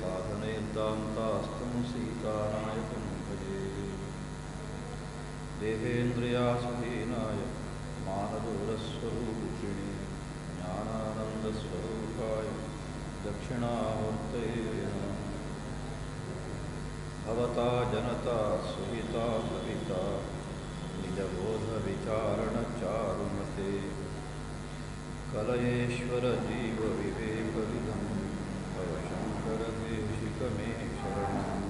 साधनेर्दान्तास्तं सीतानायकं भजे देहेन्द्रियासुहीनाय मानदूरस्वरूपिणे ज्ञानानन्दस्वरूपाय दक्षिणामूर्तये नमः भवता जनता सुहिता भविता निजबोधविचारणचारुमते कलयेश्वर जीवविवेकविदं भव शङ्करदेशिकमे शरणम्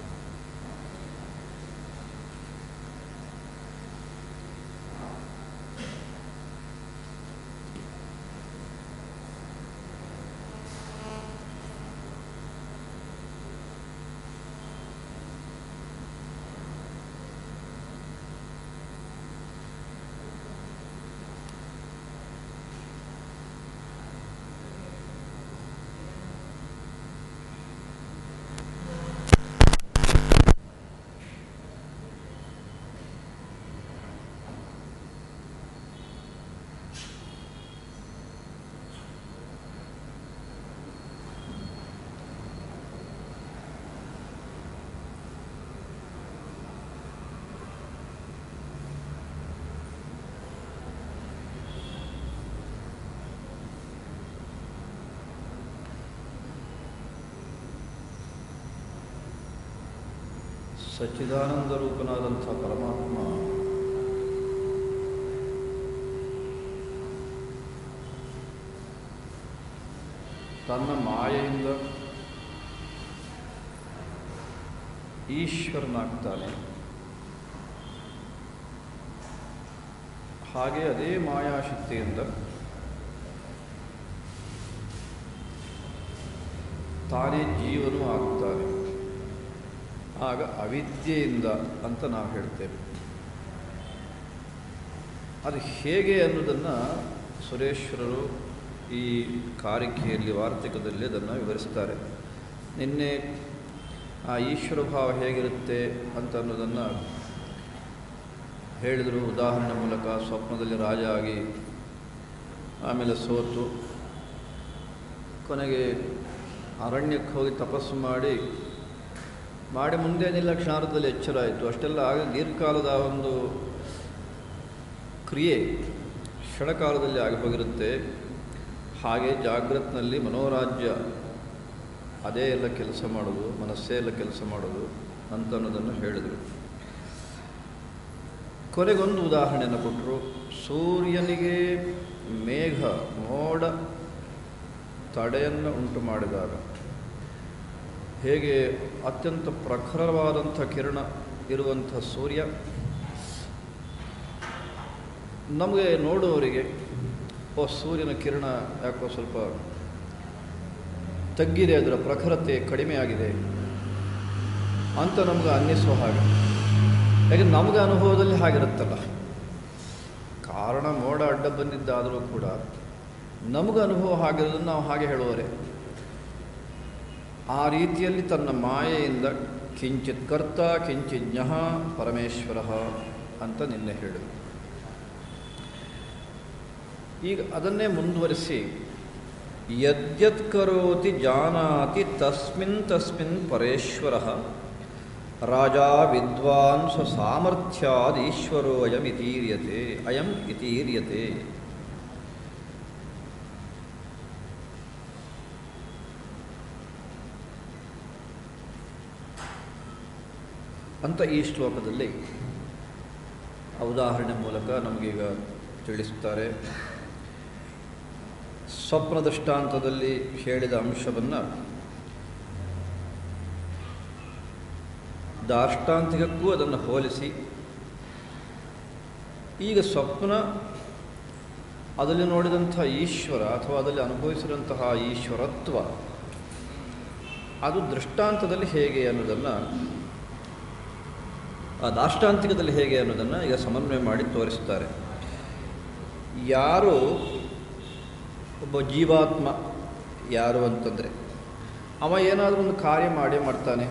ಸಚ್ಚಿದಾನಂದ ರೂಪನಾದಂಥ ಪರಮಾತ್ಮ ತನ್ನ ಮಾಯೆಯಿಂದ ಈಶ್ವರನಾಗ್ತಾನೆ ಹಾಗೆ ಅದೇ ಮಾಯಾಶಕ್ತಿಯಿಂದ ತಾನೇ ಜೀವನು ಆಗ್ತಾನೆ ಆಗ ಅವಿದ್ಯೆಯಿಂದ ಅಂತ ನಾವು ಹೇಳ್ತೇವೆ ಅದು ಹೇಗೆ ಅನ್ನೋದನ್ನು ಸುರೇಶ್ವರರು ಈ ಕಾರಿಕೆಯಲ್ಲಿ ವಾರ್ತಿಕದಲ್ಲಿ ಅದನ್ನು ವಿವರಿಸ್ತಾರೆ ನಿನ್ನೆ ಆ ಈಶ್ವರ ಭಾವ ಹೇಗಿರುತ್ತೆ ಅಂತ ಅನ್ನೋದನ್ನು ಹೇಳಿದರು ಉದಾಹರಣೆ ಮೂಲಕ ಸ್ವಪ್ನದಲ್ಲಿ ರಾಜ ಆಗಿ ಆಮೇಲೆ ಸೋತು ಕೊನೆಗೆ ಅರಣ್ಯಕ್ಕೆ ಹೋಗಿ ತಪಸ್ಸು ಮಾಡಿ ಮಾಡಿ ಮುಂದೇನಿಲ್ಲ ಕ್ಷಾರದಲ್ಲಿ ಎಚ್ಚರ ಆಯಿತು ಅಷ್ಟೆಲ್ಲ ಆಗ ದೀರ್ಘಕಾಲದ ಒಂದು ಕ್ರಿಯೆ ಕ್ಷಣಕಾಲದಲ್ಲಿ ಆಗಿ ಹೋಗಿರುತ್ತೆ ಹಾಗೆ ಜಾಗ್ರತ್ನಲ್ಲಿ ಮನೋರಾಜ್ಯ ಅದೇ ಎಲ್ಲ ಕೆಲಸ ಮಾಡೋದು ಮನಸ್ಸೇ ಎಲ್ಲ ಕೆಲಸ ಮಾಡೋದು ಅಂತ ಅನ್ನೋದನ್ನು ಹೇಳಿದರು ಕೊನೆಗೊಂದು ಉದಾಹರಣೆಯನ್ನು ಕೊಟ್ಟರು ಸೂರ್ಯನಿಗೆ ಮೇಘ ಮೋಡ ತಡೆಯನ್ನು ಉಂಟು ಮಾಡಿದಾಗ ಹೇಗೆ ಅತ್ಯಂತ ಪ್ರಖರವಾದಂಥ ಕಿರಣ ಇರುವಂಥ ಸೂರ್ಯ ನಮಗೆ ನೋಡುವವರಿಗೆ ಓ ಸೂರ್ಯನ ಕಿರಣ ಯಾಕೋ ಸ್ವಲ್ಪ ತಗ್ಗಿದೆ ಅದರ ಪ್ರಖರತೆ ಕಡಿಮೆ ಆಗಿದೆ ಅಂತ ನಮ್ಗೆ ಅನ್ನಿಸೋ ಹಾಗೆ ಯಾಕೆ ನಮಗೆ ಅನುಭವದಲ್ಲಿ ಹಾಗಿರುತ್ತಲ್ಲ ಕಾರಣ ಮೋಡ ಅಡ್ಡ ಬಂದಿದ್ದಾದರೂ ಕೂಡ ನಮಗೆ ಅನುಭವ ಆಗಿರೋದನ್ನು ನಾವು ಹಾಗೆ ಹೇಳುವರೆ ಆ ರೀತಿಯಲ್ಲಿ ತನ್ನ ಮಾಯೆಯಿಂದ ಕಿಂಚಿತ್ ಕರ್ತ ಕಿಂಚಿತ್ ಜ್ಞಃ ಪರಮೇಶ್ವರ ಅಂತ ನಿನ್ನೆ ಹೇಳಿದರು ಈಗ ಅದನ್ನೇ ಮುಂದುವರಿಸಿ ಯದ್ಯತ್ ಕರೋತಿ ಜಾನಾತಿ ತಸ್ಮಿನ್ ತಸ್ಮಿನ್ ಪರೇಶ್ವರ ರಾಜ ವಿದ್ವಾನ್ ಸ್ವಸಾಮರ್ಥ್ಯಾದ್ ಈಶ್ವರೋ ಅಯಂ ಇತೀರ್ಯತೆ ಅಯಂ ಇತೀರ್ಯತೆ ಅಂತ ಈ ಶ್ಲೋಕದಲ್ಲಿ ಆ ಉದಾಹರಣೆ ಮೂಲಕ ನಮಗೀಗ ತಿಳಿಸುತ್ತಾರೆ ಸ್ವಪ್ನ ದೃಷ್ಟಾಂತದಲ್ಲಿ ಹೇಳಿದ ಅಂಶವನ್ನು ದಾಷ್ಟಾಂತಿಕಕ್ಕೂ ಅದನ್ನು ಹೋಲಿಸಿ ಈಗ ಸ್ವಪ್ನ ಅದರಲ್ಲಿ ನೋಡಿದಂಥ ಈಶ್ವರ ಅಥವಾ ಅದರಲ್ಲಿ ಅನುಭವಿಸಿದಂತಹ ಈಶ್ವರತ್ವ ಅದು ದೃಷ್ಟಾಂತದಲ್ಲಿ ಹೇಗೆ ಅನ್ನೋದನ್ನು ಆ ದಾಷ್ಟಾಂತಿಕದಲ್ಲಿ ಹೇಗೆ ಅನ್ನೋದನ್ನು ಈಗ ಸಮನ್ವಯ ಮಾಡಿ ತೋರಿಸ್ತಾರೆ ಯಾರು ಒಬ್ಬ ಜೀವಾತ್ಮ ಯಾರು ಅಂತಂದರೆ ಅವ ಏನಾದರೂ ಒಂದು ಕಾರ್ಯ ಮಾಡೇ ಮಾಡ್ತಾನೆ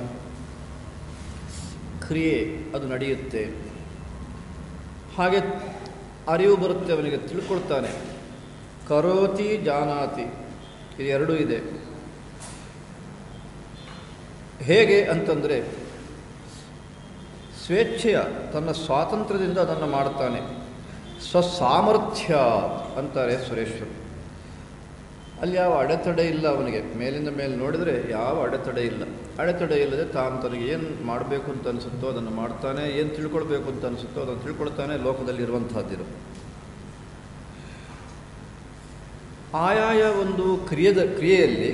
ಕ್ರಿಯೆ ಅದು ನಡೆಯುತ್ತೆ ಹಾಗೆ ಅರಿವು ಬರುತ್ತೆ ಅವನಿಗೆ ತಿಳ್ಕೊಳ್ತಾನೆ ಕರೋತಿ ಜಾನಾತಿ ಇದು ಎರಡೂ ಇದೆ ಹೇಗೆ ಅಂತಂದರೆ ಸ್ವೇಚ್ಛೆಯ ತನ್ನ ಸ್ವಾತಂತ್ರ್ಯದಿಂದ ಅದನ್ನು ಮಾಡ್ತಾನೆ ಸ್ವಸಾಮರ್ಥ್ಯ ಅಂತಾರೆ ಸುರೇಶ್ವರು ಅಲ್ಲಿ ಯಾವ ಅಡೆತಡೆ ಇಲ್ಲ ಅವನಿಗೆ ಮೇಲಿಂದ ಮೇಲೆ ನೋಡಿದರೆ ಯಾವ ಅಡೆತಡೆ ಇಲ್ಲ ಅಡೆತಡೆ ಇಲ್ಲದೆ ತಾನು ತನಗೆ ಏನು ಮಾಡಬೇಕು ಅಂತ ಅನಿಸುತ್ತೋ ಅದನ್ನು ಮಾಡ್ತಾನೆ ಏನು ತಿಳ್ಕೊಳ್ಬೇಕು ಅಂತ ಅನಿಸುತ್ತೋ ಅದನ್ನು ತಿಳ್ಕೊಳ್ತಾನೆ ಲೋಕದಲ್ಲಿ ಇರುವಂತಹದ್ದಿರು ಆಯಾಯ ಒಂದು ಕ್ರಿಯೆದ ಕ್ರಿಯೆಯಲ್ಲಿ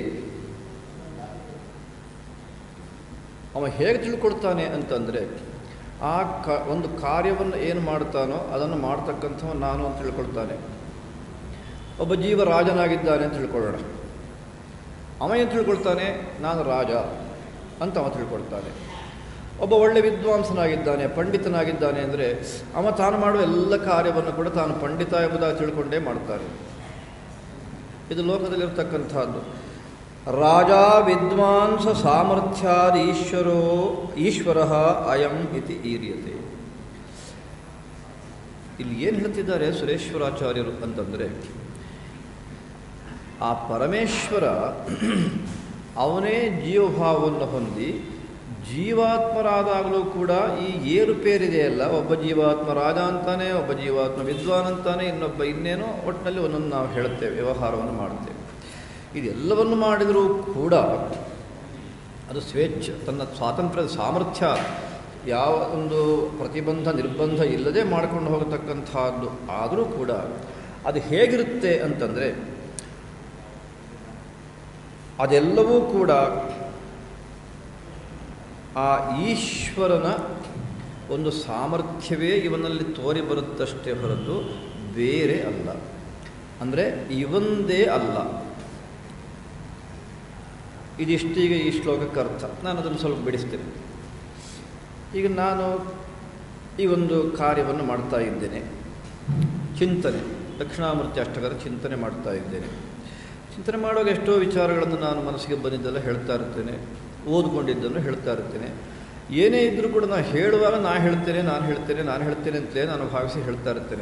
ಅವ ಹೇಗೆ ತಿಳ್ಕೊಳ್ತಾನೆ ಅಂತಂದರೆ ಆ ಕ ಒಂದು ಕಾರ್ಯವನ್ನು ಏನು ಮಾಡ್ತಾನೋ ಅದನ್ನು ಮಾಡ್ತಕ್ಕಂಥವ ನಾನು ಅಂತ ತಿಳ್ಕೊಳ್ತಾನೆ ಒಬ್ಬ ಜೀವ ರಾಜನಾಗಿದ್ದಾನೆ ಅಂತ ತಿಳ್ಕೊಳ್ಳೋಣ ಅವ ಏನು ತಿಳ್ಕೊಳ್ತಾನೆ ನಾನು ರಾಜ ಅಂತ ಅವ ತಿಳ್ಕೊಳ್ತಾನೆ ಒಬ್ಬ ಒಳ್ಳೆ ವಿದ್ವಾಂಸನಾಗಿದ್ದಾನೆ ಪಂಡಿತನಾಗಿದ್ದಾನೆ ಅಂದರೆ ಅವ ತಾನು ಮಾಡುವ ಎಲ್ಲ ಕಾರ್ಯವನ್ನು ಕೂಡ ತಾನು ಪಂಡಿತ ಎಂಬುದಾಗಿ ತಿಳ್ಕೊಂಡೇ ಮಾಡ್ತಾನೆ ಇದು ಲೋಕದಲ್ಲಿರ್ತಕ್ಕಂಥದ್ದು ರಾಜ ವಿದ್ವಾಂಸ ಸಾಮರ್ಥ್ಯಾದ ಈಶ್ವರೋ ಈಶ್ವರ ಅಯಂ ಇತಿ ಈರ್ಯತೆ ಇಲ್ಲಿ ಏನು ಹೇಳ್ತಿದ್ದಾರೆ ಸುರೇಶ್ವರಾಚಾರ್ಯರು ಅಂತಂದರೆ ಆ ಪರಮೇಶ್ವರ ಅವನೇ ಜೀವಭಾವವನ್ನು ಹೊಂದಿ ಜೀವಾತ್ಮರಾದಾಗಲೂ ಕೂಡ ಈ ಏರುಪೇರಿದೆಯಲ್ಲ ಒಬ್ಬ ಜೀವಾತ್ಮ ರಾಜ ಅಂತಾನೆ ಒಬ್ಬ ಜೀವಾತ್ಮ ವಿದ್ವಾನ್ ಅಂತಾನೆ ಇನ್ನೊಬ್ಬ ಇನ್ನೇನೋ ಒಟ್ಟಿನಲ್ಲಿ ಒಂದೊಂದು ನಾವು ಹೇಳುತ್ತೇವೆ ವ್ಯವಹಾರವನ್ನು ಮಾಡುತ್ತೇವೆ ಇದೆಲ್ಲವನ್ನು ಮಾಡಿದರೂ ಕೂಡ ಅದು ಸ್ವೇಚ್ಛ ತನ್ನ ಸ್ವಾತಂತ್ರ್ಯದ ಸಾಮರ್ಥ್ಯ ಯಾವ ಒಂದು ಪ್ರತಿಬಂಧ ನಿರ್ಬಂಧ ಇಲ್ಲದೆ ಮಾಡಿಕೊಂಡು ಹೋಗತಕ್ಕಂಥದ್ದು ಆದರೂ ಕೂಡ ಅದು ಹೇಗಿರುತ್ತೆ ಅಂತಂದರೆ ಅದೆಲ್ಲವೂ ಕೂಡ ಆ ಈಶ್ವರನ ಒಂದು ಸಾಮರ್ಥ್ಯವೇ ಇವನಲ್ಲಿ ತೋರಿ ಬರುತ್ತಷ್ಟೇ ಹೊರತು ಬೇರೆ ಅಲ್ಲ ಅಂದರೆ ಇವಂದೇ ಅಲ್ಲ ಇದಿಷ್ಟೀಗ ಈ ಶ್ಲೋಕಕ್ಕೆ ಅರ್ಥ ನಾನು ಅದನ್ನು ಸ್ವಲ್ಪ ಬಿಡಿಸ್ತೇನೆ ಈಗ ನಾನು ಈ ಒಂದು ಕಾರ್ಯವನ್ನು ಮಾಡ್ತಾ ಇದ್ದೇನೆ ಚಿಂತನೆ ದಕ್ಷಿಣಾಮೂರ್ತಿ ಅಷ್ಟಕರ ಚಿಂತನೆ ಮಾಡ್ತಾ ಇದ್ದೇನೆ ಚಿಂತನೆ ಮಾಡುವಾಗ ಎಷ್ಟೋ ವಿಚಾರಗಳನ್ನು ನಾನು ಮನಸ್ಸಿಗೆ ಬಂದಿದ್ದೆಲ್ಲ ಹೇಳ್ತಾ ಇರ್ತೇನೆ ಓದ್ಕೊಂಡಿದ್ದನ್ನು ಹೇಳ್ತಾ ಇರ್ತೇನೆ ಏನೇ ಇದ್ದರೂ ಕೂಡ ನಾನು ಹೇಳುವಾಗ ನಾನು ಹೇಳ್ತೇನೆ ನಾನು ಹೇಳ್ತೇನೆ ನಾನು ಹೇಳ್ತೇನೆ ಅಂತಲೇ ನಾನು ಭಾವಿಸಿ ಹೇಳ್ತಾ ಇರ್ತೇನೆ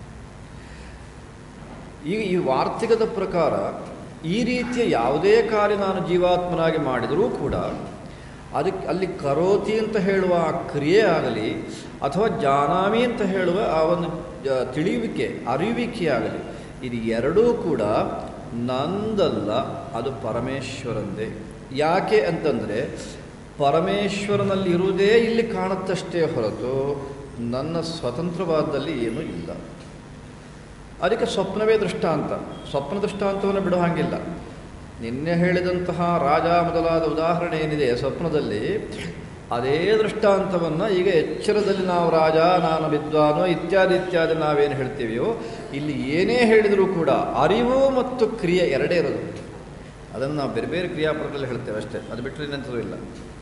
ಈಗ ಈ ವಾರ್ತಿಕದ ಪ್ರಕಾರ ಈ ರೀತಿಯ ಯಾವುದೇ ಕಾರ್ಯ ನಾನು ಜೀವಾತ್ಮನಾಗಿ ಮಾಡಿದರೂ ಕೂಡ ಅದಕ್ಕೆ ಅಲ್ಲಿ ಕರೋತಿ ಅಂತ ಹೇಳುವ ಆ ಕ್ರಿಯೆ ಆಗಲಿ ಅಥವಾ ಜಾನಾಮಿ ಅಂತ ಹೇಳುವ ಆ ಒಂದು ಜ- ತಿಳಿಯುವಿಕೆ ಅರಿಯುವಿಕೆಯಾಗಲಿ ಇದು ಎರಡೂ ಕೂಡ ನಂದಲ್ಲ ಅದು ಪರಮೇಶ್ವರಂದೇ ಯಾಕೆ ಅಂತಂದರೆ ಪರಮೇಶ್ವರನಲ್ಲಿ ಇರುವುದೇ ಇಲ್ಲಿ ಕಾಣುತ್ತಷ್ಟೇ ಹೊರತು ನನ್ನ ಸ್ವತಂತ್ರವಾದಲ್ಲಿ ಏನೂ ಇಲ್ಲ ಅದಕ್ಕೆ ಸ್ವಪ್ನವೇ ದೃಷ್ಟಾಂತ ಸ್ವಪ್ನ ದೃಷ್ಟಾಂತವನ್ನು ಬಿಡೋ ಹಾಗಿಲ್ಲ ನಿನ್ನೆ ಹೇಳಿದಂತಹ ರಾಜ ಮೊದಲಾದ ಉದಾಹರಣೆ ಏನಿದೆ ಸ್ವಪ್ನದಲ್ಲಿ ಅದೇ ದೃಷ್ಟಾಂತವನ್ನು ಈಗ ಎಚ್ಚರದಲ್ಲಿ ನಾವು ರಾಜ ನಾನು ವಿದ್ವಾನು ಇತ್ಯಾದಿ ಇತ್ಯಾದಿ ನಾವೇನು ಹೇಳ್ತೀವಿಯೋ ಇಲ್ಲಿ ಏನೇ ಹೇಳಿದರೂ ಕೂಡ ಅರಿವು ಮತ್ತು ಕ್ರಿಯೆ ಎರಡೇ ಇರೋದು ಅದನ್ನು ನಾವು ಬೇರೆ ಬೇರೆ ಕ್ರಿಯಾಪದಗಳಲ್ಲಿ ಹೇಳ್ತೇವೆ ಅಷ್ಟೇ ಅದು ಬಿಟ್ಟರೆ ಇನ್ನಂತೂ ಇಲ್ಲ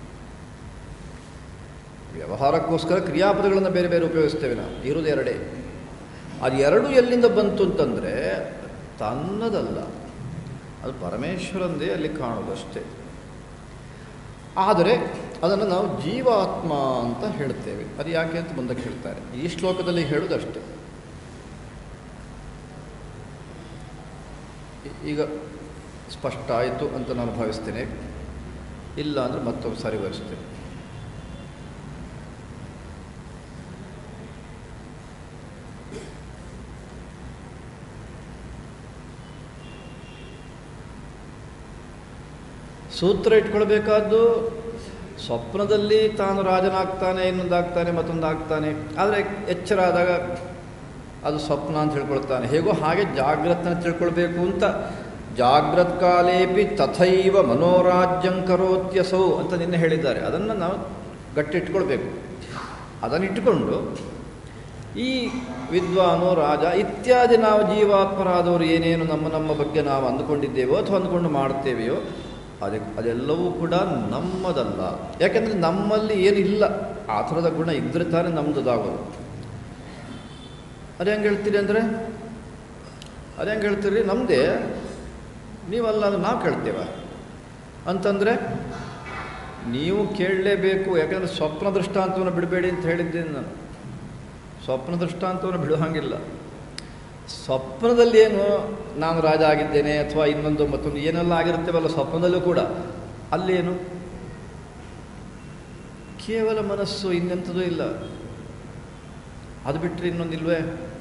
ವ್ಯವಹಾರಕ್ಕೋಸ್ಕರ ಕ್ರಿಯಾಪದಗಳನ್ನು ಬೇರೆ ಬೇರೆ ಉಪಯೋಗಿಸ್ತೇವೆ ನಾವು ಇರುವುದು ಎರಡೇ ಅದು ಎರಡು ಎಲ್ಲಿಂದ ಬಂತು ಅಂತಂದರೆ ತನ್ನದಲ್ಲ ಅದು ಪರಮೇಶ್ವರಂದೇ ಅಲ್ಲಿ ಕಾಣೋದಷ್ಟೇ ಆದರೆ ಅದನ್ನು ನಾವು ಜೀವಾತ್ಮ ಅಂತ ಹೇಳ್ತೇವೆ ಅದು ಯಾಕೆ ಅಂತ ಮುಂದಕ್ಕೆ ಹೇಳ್ತಾರೆ ಈ ಶ್ಲೋಕದಲ್ಲಿ ಹೇಳುವುದಷ್ಟೇ ಈ- ಈಗ ಸ್ಪಷ್ಟ ಆಯಿತು ಅಂತ ನಾನು ಭಾವಿಸ್ತೇನೆ ಇಲ್ಲ ಅಂದರೆ ಮತ್ತೊಂದು ಸಾರಿ ವಿವರಿಸ್ತೇನೆ ಸೂತ್ರ ಇಟ್ಕೊಳ್ಬೇಕಾದ್ದು ಸ್ವಪ್ನದಲ್ಲಿ ತಾನು ರಾಜನಾಗ್ತಾನೆ ಇನ್ನೊಂದಾಗ್ತಾನೆ ಮತ್ತೊಂದಾಗ್ತಾನೆ ಆದರೆ ಎಚ್ಚರ ಆದಾಗ ಅದು ಸ್ವಪ್ನ ಅಂತ ತಿಳ್ಕೊಳ್ತಾನೆ ಹೇಗೋ ಹಾಗೆ ಜಾಗ್ರತನ ತಿಳ್ಕೊಳ್ಬೇಕು ಅಂತ ಜಾಗ್ರತ್ ಕಾಲೇಪಿ ತಥೈವ ಮನೋರಾಜ್ಯಂ ಕರೋತ್ಯಸೌ ಅಂತ ನಿನ್ನೆ ಹೇಳಿದ್ದಾರೆ ಅದನ್ನು ನಾವು ಗಟ್ಟಿಟ್ಕೊಳ್ಬೇಕು ಅದನ್ನು ಇಟ್ಟುಕೊಂಡು ಈ ವಿದ್ವಾನು ರಾಜ ಇತ್ಯಾದಿ ನಾವು ಜೀವಾತ್ಮರಾದವರು ಏನೇನು ನಮ್ಮ ನಮ್ಮ ಬಗ್ಗೆ ನಾವು ಅಂದುಕೊಂಡಿದ್ದೇವೋ ಅಥವಾ ಅಂದುಕೊಂಡು ಮಾಡ್ತೇವೆಯೋ ಅದಕ್ಕೆ ಅದೆಲ್ಲವೂ ಕೂಡ ನಮ್ಮದಲ್ಲ ಯಾಕೆಂದರೆ ನಮ್ಮಲ್ಲಿ ಏನಿಲ್ಲ ಆ ಥರದ ಗುಣ ಇದ್ದರೆ ತಾನೇ ನಮ್ಮದಾಗೋದು ಅದು ಹೆಂಗೆ ಹೇಳ್ತೀರಿ ಅಂದರೆ ಅದು ಹೆಂಗೆ ಹೇಳ್ತೀರಿ ನಮ್ಮದೇ ನೀವಲ್ಲ ಅದು ನಾವು ಕೇಳ್ತೇವ ಅಂತಂದರೆ ನೀವು ಕೇಳಲೇಬೇಕು ಯಾಕಂದರೆ ಸ್ವಪ್ನ ದೃಷ್ಟಾಂತವನ್ನು ಬಿಡಬೇಡಿ ಅಂತ ಹೇಳಿದ್ದೇನೆ ನಾನು ಸ್ವಪ್ನ ದೃಷ್ಟಾಂತವನ್ನು ಬಿಡೋ ಹಾಗಿಲ್ಲ ಸ್ವಪ್ನದಲ್ಲಿ ಏನು ನಾನು ರಾಜ ಆಗಿದ್ದೇನೆ ಅಥವಾ ಇನ್ನೊಂದು ಮತ್ತೊಂದು ಏನೆಲ್ಲ ಆಗಿರುತ್ತೇವಲ್ಲ ಸ್ವಪ್ನದಲ್ಲೂ ಕೂಡ ಅಲ್ಲೇನು ಕೇವಲ ಮನಸ್ಸು ಇನ್ನೆಂಥದೂ ಇಲ್ಲ ಅದು ಬಿಟ್ಟರೆ ಇನ್ನೊಂದಿಲ್ವೇ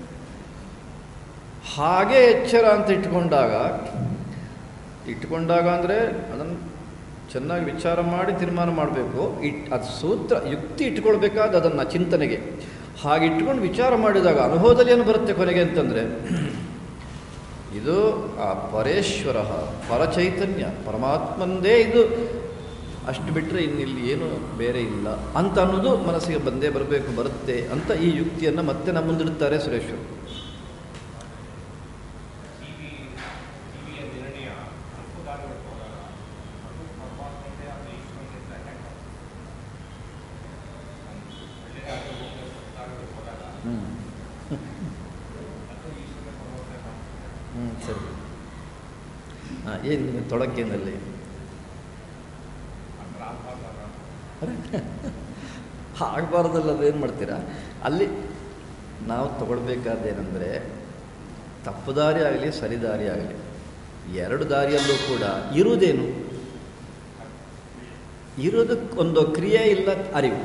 ಹಾಗೆ ಎಚ್ಚರ ಅಂತ ಇಟ್ಕೊಂಡಾಗ ಇಟ್ಕೊಂಡಾಗ ಅಂದರೆ ಅದನ್ನು ಚೆನ್ನಾಗಿ ವಿಚಾರ ಮಾಡಿ ತೀರ್ಮಾನ ಮಾಡಬೇಕು ಇಟ್ ಅದು ಸೂತ್ರ ಯುಕ್ತಿ ಇಟ್ಕೊಳ್ಬೇಕಾದ ಅದನ್ನು ಚಿಂತನೆಗೆ ಹಾಗೆ ಇಟ್ಕೊಂಡು ವಿಚಾರ ಮಾಡಿದಾಗ ಅನುಭವದಲ್ಲಿ ಏನು ಬರುತ್ತೆ ಕೊನೆಗೆ ಅಂತಂದರೆ ಇದು ಆ ಪರೇಶ್ವರ ಪರಚೈತನ್ಯ ಪರಮಾತ್ಮಂದೇ ಇದು ಅಷ್ಟು ಬಿಟ್ಟರೆ ಇನ್ನಿಲ್ಲಿ ಏನು ಬೇರೆ ಇಲ್ಲ ಅಂತ ಅನ್ನೋದು ಮನಸ್ಸಿಗೆ ಬಂದೇ ಬರಬೇಕು ಬರುತ್ತೆ ಅಂತ ಈ ಯುಕ್ತಿಯನ್ನು ಮತ್ತೆ ನಮ್ಮ ಮುಂದಿಡುತ್ತಾರೆ ಸುರೇಶ್ವರು ಜೀವಿ ಜೀವಿಯ ನಿರ್ಣಯ ತಪ್ಪುದಾರಿಗಳು ಹೋದಾಗ ಅದು ಪರಮಾತ್ಮಂದೇ ಆದ ಈಶ್ವರನಿಂದ ಅಟ್ಯಾಕ್ ಒಳ್ಳೆ ದಾರಿ ಹೋಗಿ ತಪ್ಪುದಾರಿಗಳು ಹೋದಾಗ ಹ್ಞೂ ಅದು ಈಶ್ವರನ ಪರಮಾತ್ಮ ಹ್ಞೂ ಸರಿ ಹಾಂ ಏನು ತೊಡಕೇನಲ್ಲಿ ಆ ಥರ ಆಗ್ಬಾರ್ದಲ್ಲ ಆಗಬಾರ್ದಲ್ಲ ಅದು ಏನು ಮಾಡ್ತೀರಾ ಅಲ್ಲಿ ನಾವು ತಗೊಳ್ಬೇಕಾದ್ದೇನೆಂದರೆ ತಪ್ಪು ದಾರಿ ಆಗಲಿ ಸರಿ ದಾರಿ ಆಗಲಿ ಎರಡು ದಾರಿಯಲ್ಲೂ ಕೂಡ ಇರುವುದೇನು ಇರೋದಕ್ಕೊಂದು ಕ್ರಿಯೆ ಇಲ್ಲ ಅರಿವು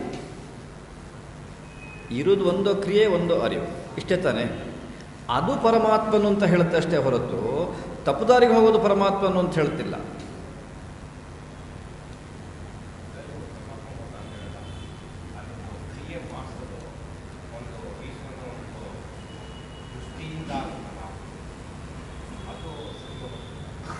ಇರೋದು ಒಂದು ಕ್ರಿಯೆ ಒಂದು ಅರಿವು ಇಷ್ಟೇ ತಾನೇ ಅದು ಪರಮಾತ್ಮನು ಅಂತ ಹೇಳುತ್ತೆ ಅಷ್ಟೇ ಹೊರತು ತಪ್ಪು ದಾರಿಗೆ ಹೋಗೋದು ಪರಮಾತ್ಮನು ಅಂತ ಹೇಳ್ತಿಲ್ಲ ಕ್ರಿಯೆ ಮಾಡಿಸೋದು ಒಂದು ಈಶ್ವರನ ಒಂದು ದೃಷ್ಟಿಯಿಂದ ಆಗುತ್ತಲ್ಲ, ಅದು ಸರಿ ಹೋಗುತ್ತೆ.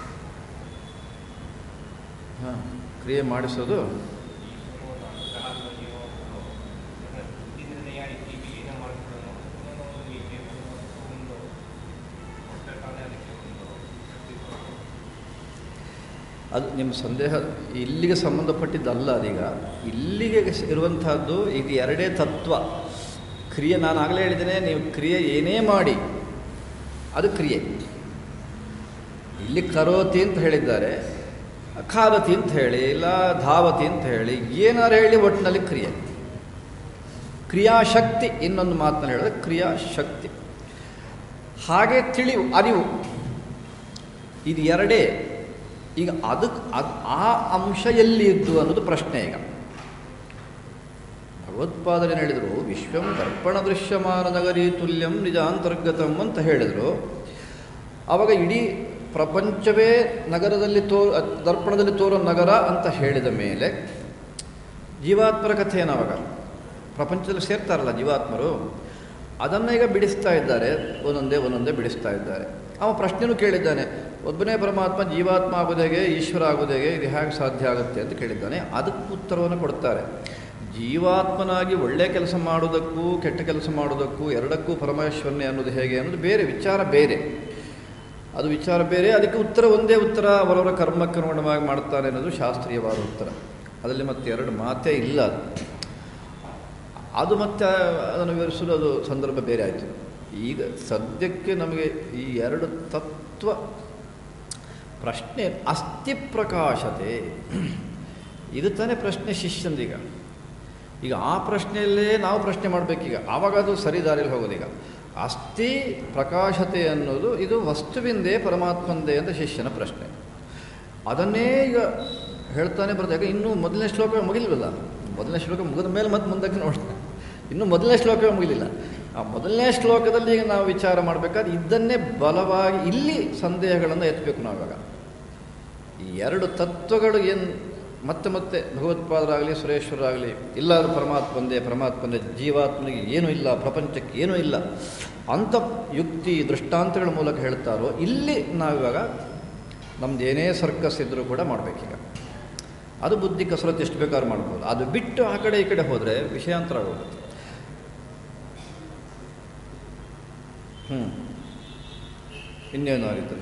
ಹಾಂ ಕ್ರಿಯೆ ಮಾಡಿಸೋದು ಈಶ್ವರನ ಒಂದು ಅನುಗ್ರಹ ಜೀವ ಬುದ್ಧಿ ನಿರ್ಣಯ ಈ ಜೀವಿ ಏನೇ ಮಾಡಿಕೊಳ್ಳೋದು ಒಂದೊಂದು ಒಂದು ಈ ಜೀವನ ಒಂದು ಹೊಟ್ಟೆ ತಾನೇ ಅದಕ್ಕೆ ಒಂದು ಶಕ್ತಿ ಕೊಡೋದು. ಅದು ನಿಮ್ಮ ಸಂದೇಹ ಇಲ್ಲಿಗೆ ಸಂಬಂಧಪಟ್ಟಿದ್ದಲ್ಲ ಅದೀಗ ಇಲ್ಲಿಗೆ ಇರುವಂತಹದ್ದು ಇದು ಎರಡೇ ತತ್ವ ಕ್ರಿಯೆ ನಾನು ಆಗಲೇ ಹೇಳಿದ್ದೇನೆ ನೀವು ಕ್ರಿಯೆ ಏನೇ ಮಾಡಿ ಅದು ಕ್ರಿಯೆ ಇಲ್ಲಿ ಕರೋತಿ ಅಂತ ಹೇಳಿದ್ದಾರೆ ಖಾದತಿ ಅಂತ ಹೇಳಿ ಇಲ್ಲ ಧಾವತಿ ಅಂತ ಹೇಳಿ ಏನಾರು ಹೇಳಿ ಒಟ್ಟಿನಲ್ಲಿ ಕ್ರಿಯೆ ಕ್ರಿಯಾಶಕ್ತಿ ಇನ್ನೊಂದು ಮಾತನ್ನು ಹೇಳಿದ್ರೆ ಕ್ರಿಯಾಶಕ್ತಿ ಹಾಗೆ ತಿಳಿವು ಅರಿವು ಇದು ಎರಡೇ ಈಗ ಅದಕ್ಕೆ ಅದು ಆ ಅಂಶ ಎಲ್ಲಿ ಇದ್ದು ಅನ್ನೋದು ಪ್ರಶ್ನೆ ಈಗ ಭಗವತ್ಪಾದನೆ ಹೇಳಿದರು ವಿಶ್ವಂ ದರ್ಪಣ ದೃಶ್ಯಮಾನ ನಗರಿ ತುಲ್ಯಂ ನಿಜಾಂತರ್ಗತಂ ಅಂತ ಹೇಳಿದರು ಆವಾಗ ಇಡೀ ಪ್ರಪಂಚವೇ ನಗರದಲ್ಲಿ ತೋ ದರ್ಪಣದಲ್ಲಿ ತೋರೋ ನಗರ ಅಂತ ಹೇಳಿದ ಮೇಲೆ ಜೀವಾತ್ಮರ ಕಥೆ ಏನಾವಾಗ ಪ್ರಪಂಚದಲ್ಲಿ ಸೇರ್ತಾರಲ್ಲ ಜೀವಾತ್ಮರು ಅದನ್ನು ಈಗ ಬಿಡಿಸ್ತಾ ಇದ್ದಾರೆ ಒಂದೊಂದೇ ಒಂದೊಂದೇ ಬಿಡಿಸ್ತಾ ಇದ್ದಾರೆ ಅವ ಪ್ರಶ್ನೆನೂ ಕೇಳಿದ್ದಾನೆ ಒಬ್ಬನೇ ಪರಮಾತ್ಮ ಜೀವಾತ್ಮ ಆಗೋದು ಹೇಗೆ ಈಶ್ವರ ಆಗೋದು ಹೇಗೆ ಇದು ಹೇಗೆ ಸಾಧ್ಯ ಆಗುತ್ತೆ ಅಂತ ಕೇಳಿದ್ದಾನೆ ಅದಕ್ಕೆ ಉತ್ತರವನ್ನು ಕೊಡ್ತಾರೆ ಜೀವಾತ್ಮನಾಗಿ ಒಳ್ಳೆಯ ಕೆಲಸ ಮಾಡೋದಕ್ಕೂ ಕೆಟ್ಟ ಕೆಲಸ ಮಾಡೋದಕ್ಕೂ ಎರಡಕ್ಕೂ ಪರಮೇಶ್ವರನೇ ಅನ್ನೋದು ಹೇಗೆ ಅನ್ನೋದು ಬೇರೆ ವಿಚಾರ ಬೇರೆ ಅದು ವಿಚಾರ ಬೇರೆ ಅದಕ್ಕೆ ಉತ್ತರ ಒಂದೇ ಉತ್ತರ ಅವರವರ ಕರ್ಮಕ್ಕೆ ಅನುಗುಣವಾಗಿ ಮಾಡ್ತಾನೆ ಅನ್ನೋದು ಶಾಸ್ತ್ರೀಯವಾದ ಉತ್ತರ ಅದರಲ್ಲಿ ಮತ್ತೆ ಎರಡು ಮಾತೇ ಇಲ್ಲ ಅದು ಅದು ಮತ್ತೆ ಅದನ್ನು ವಿವರಿಸಲು ಅದು ಸಂದರ್ಭ ಬೇರೆ ಆಯಿತು ಈಗ ಸದ್ಯಕ್ಕೆ ನಮಗೆ ಈ ಎರಡು ತತ್ವ ಪ್ರಶ್ನೆ ಅಸ್ಥಿ ಪ್ರಕಾಶತೆ ಇದು ತಾನೇ ಪ್ರಶ್ನೆ ಶಿಷ್ಯಂದೀಗ ಈಗ ಆ ಪ್ರಶ್ನೆಯಲ್ಲೇ ನಾವು ಪ್ರಶ್ನೆ ಮಾಡಬೇಕೀಗ ಆವಾಗ ಅದು ಸರಿ ದಾರಿಯಲ್ಲಿ ಹೋಗೋದೀಗ ಅಸ್ಥಿ ಪ್ರಕಾಶತೆ ಅನ್ನೋದು ಇದು ವಸ್ತುವಿಂದೇ ಪರಮಾತ್ಮಂದೇ ಅಂತ ಶಿಷ್ಯನ ಪ್ರಶ್ನೆ ಅದನ್ನೇ ಈಗ ಹೇಳ್ತಾನೆ ಬರ್ದಾಗ ಇನ್ನೂ ಮೊದಲನೇ ಶ್ಲೋಕ ಮುಗಿಲ್ವಲ್ಲ ಮೊದಲನೇ ಶ್ಲೋಕ ಮುಗಿದ ಮೇಲೆ ಮತ್ತೆ ಮುಂದಕ್ಕೆ ನೋಡ್ತಾನೆ ಇನ್ನೂ ಮೊದಲನೇ ಶ್ಲೋಕವೇ ಮುಗಿಲಿಲ್ಲ ಆ ಮೊದಲನೇ ಶ್ಲೋಕದಲ್ಲಿ ಈಗ ನಾವು ವಿಚಾರ ಮಾಡಬೇಕಾದ್ರೆ ಇದನ್ನೇ ಬಲವಾಗಿ ಇಲ್ಲಿ ಸಂದೇಹಗಳನ್ನು ಎತ್ತಬೇಕು ನಾವಾಗ ಈ ಎರಡು ತತ್ವಗಳು ಏನು ಮತ್ತೆ ಮತ್ತೆ ಭಗವತ್ಪಾದರಾಗಲಿ ಸುರೇಶ್ವರಾಗಲಿ ಇಲ್ಲಾದ್ರೂ ಪರಮಾತ್ಮಂದೇ ಪರಮಾತ್ಮಂದೇ ಜೀವಾತ್ಮನಿಗೆ ಏನೂ ಇಲ್ಲ ಪ್ರಪಂಚಕ್ಕೆ ಏನೂ ಇಲ್ಲ ಅಂಥ ಯುಕ್ತಿ ದೃಷ್ಟಾಂತಗಳ ಮೂಲಕ ಹೇಳ್ತಾರೋ ಇಲ್ಲಿ ನಾವಿವಾಗ ನಮ್ದು ಏನೇ ಸರ್ಕಸ್ ಇದ್ದರೂ ಕೂಡ ಮಾಡಬೇಕೀಗ ಅದು ಬುದ್ಧಿ ಕಸರತ್ತು ಎಷ್ಟು ಬೇಕಾದ್ರೂ ಮಾಡ್ಬೋದು ಅದು ಬಿಟ್ಟು ಆ ಕಡೆ ಈ ಕಡೆ ಹೋದರೆ ವಿಷಯಾಂತರ ಆಗೋಗುತ್ತೆ ಹ್ಞೂ ಇನ್ನೇನು ಆಗುತ್ತೆ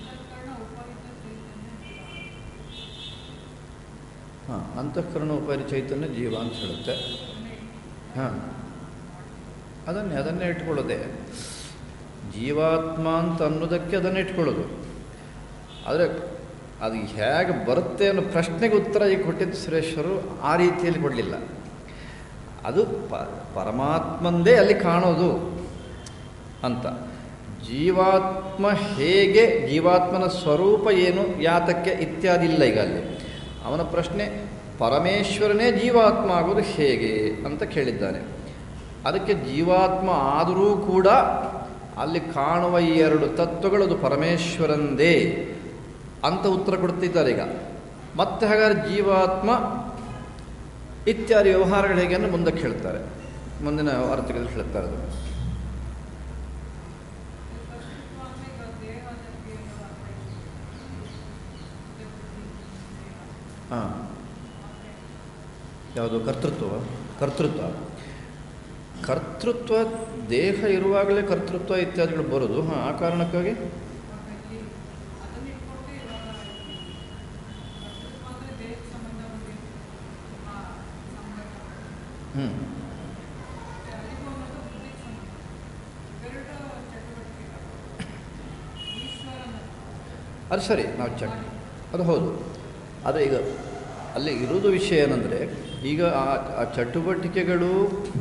ಹಾಂ ಅಂತಃಕರಣ ಉಪಾರಿ ಚೈತನ್ಯ ಜೀವ ಅಂತ ಹೇಳುತ್ತೆ ಹಾಂ ಅದನ್ನೇ ಅದನ್ನೇ ಇಟ್ಕೊಳ್ಳೋದೆ ಜೀವಾತ್ಮ ಅಂತ ಅನ್ನೋದಕ್ಕೆ ಅದನ್ನೇ ಇಟ್ಕೊಳ್ಳೋದು ಆದರೆ ಅದು ಹೇಗೆ ಬರುತ್ತೆ ಅನ್ನೋ ಪ್ರಶ್ನೆಗೆ ಉತ್ತರ ಈಗ ಕೊಟ್ಟಿದ್ದು ಸುರೇಶ್ವರು ಆ ರೀತಿಯಲ್ಲಿ ಕೊಡಲಿಲ್ಲ ಅದು ಪ ಪರಮಾತ್ಮಂದೇ ಅಲ್ಲಿ ಕಾಣೋದು ಅಂತ ಜೀವಾತ್ಮ ಹೇಗೆ ಜೀವಾತ್ಮನ ಸ್ವರೂಪ ಏನು ಯಾತಕ್ಕೆ ಇತ್ಯಾದಿ ಇಲ್ಲ ಈಗ ಅಲ್ಲಿ ಅವನ ಪ್ರಶ್ನೆ ಪರಮೇಶ್ವರನೇ ಜೀವಾತ್ಮ ಆಗೋದು ಹೇಗೆ ಅಂತ ಕೇಳಿದ್ದಾನೆ ಅದಕ್ಕೆ ಜೀವಾತ್ಮ ಆದರೂ ಕೂಡ ಅಲ್ಲಿ ಕಾಣುವ ಈ ಎರಡು ತತ್ವಗಳು ಅದು ಪರಮೇಶ್ವರಂದೇ ಅಂತ ಉತ್ತರ ಕೊಡ್ತಿದ್ದಾರೆ ಈಗ ಮತ್ತೆ ಹಾಗಾದ್ರೆ ಜೀವಾತ್ಮ ಇತ್ಯಾದಿ ವ್ಯವಹಾರಗಳು ಹೇಗೆ ಅಂದರೆ ಮುಂದಕ್ಕೆ ಹೇಳ್ತಾರೆ ಮುಂದಿನ ಅರ್ಥಗಳಲ್ಲಿ ಹೇಳ್ತಾರೆ ಅದು ಹಾಂ ಯಾವುದು ಕರ್ತೃತ್ವ ಕರ್ತೃತ್ವ ಕರ್ತೃತ್ವ ದೇಹ ಇರುವಾಗಲೇ ಕರ್ತೃತ್ವ ಇತ್ಯಾದಿಗಳು ಬರೋದು ಹಾಂ ಆ ಕಾರಣಕ್ಕಾಗಿ ಹ್ಞೂ ಅದು ಸರಿ ನಾವು ಚೆಕ್ ಅದು ಹೌದು ಆದರೆ ಈಗ ಅಲ್ಲಿ ಇರೋದು ವಿಷಯ ಏನಂದರೆ ಈಗ ಆ ಆ ಚಟುವಟಿಕೆಗಳು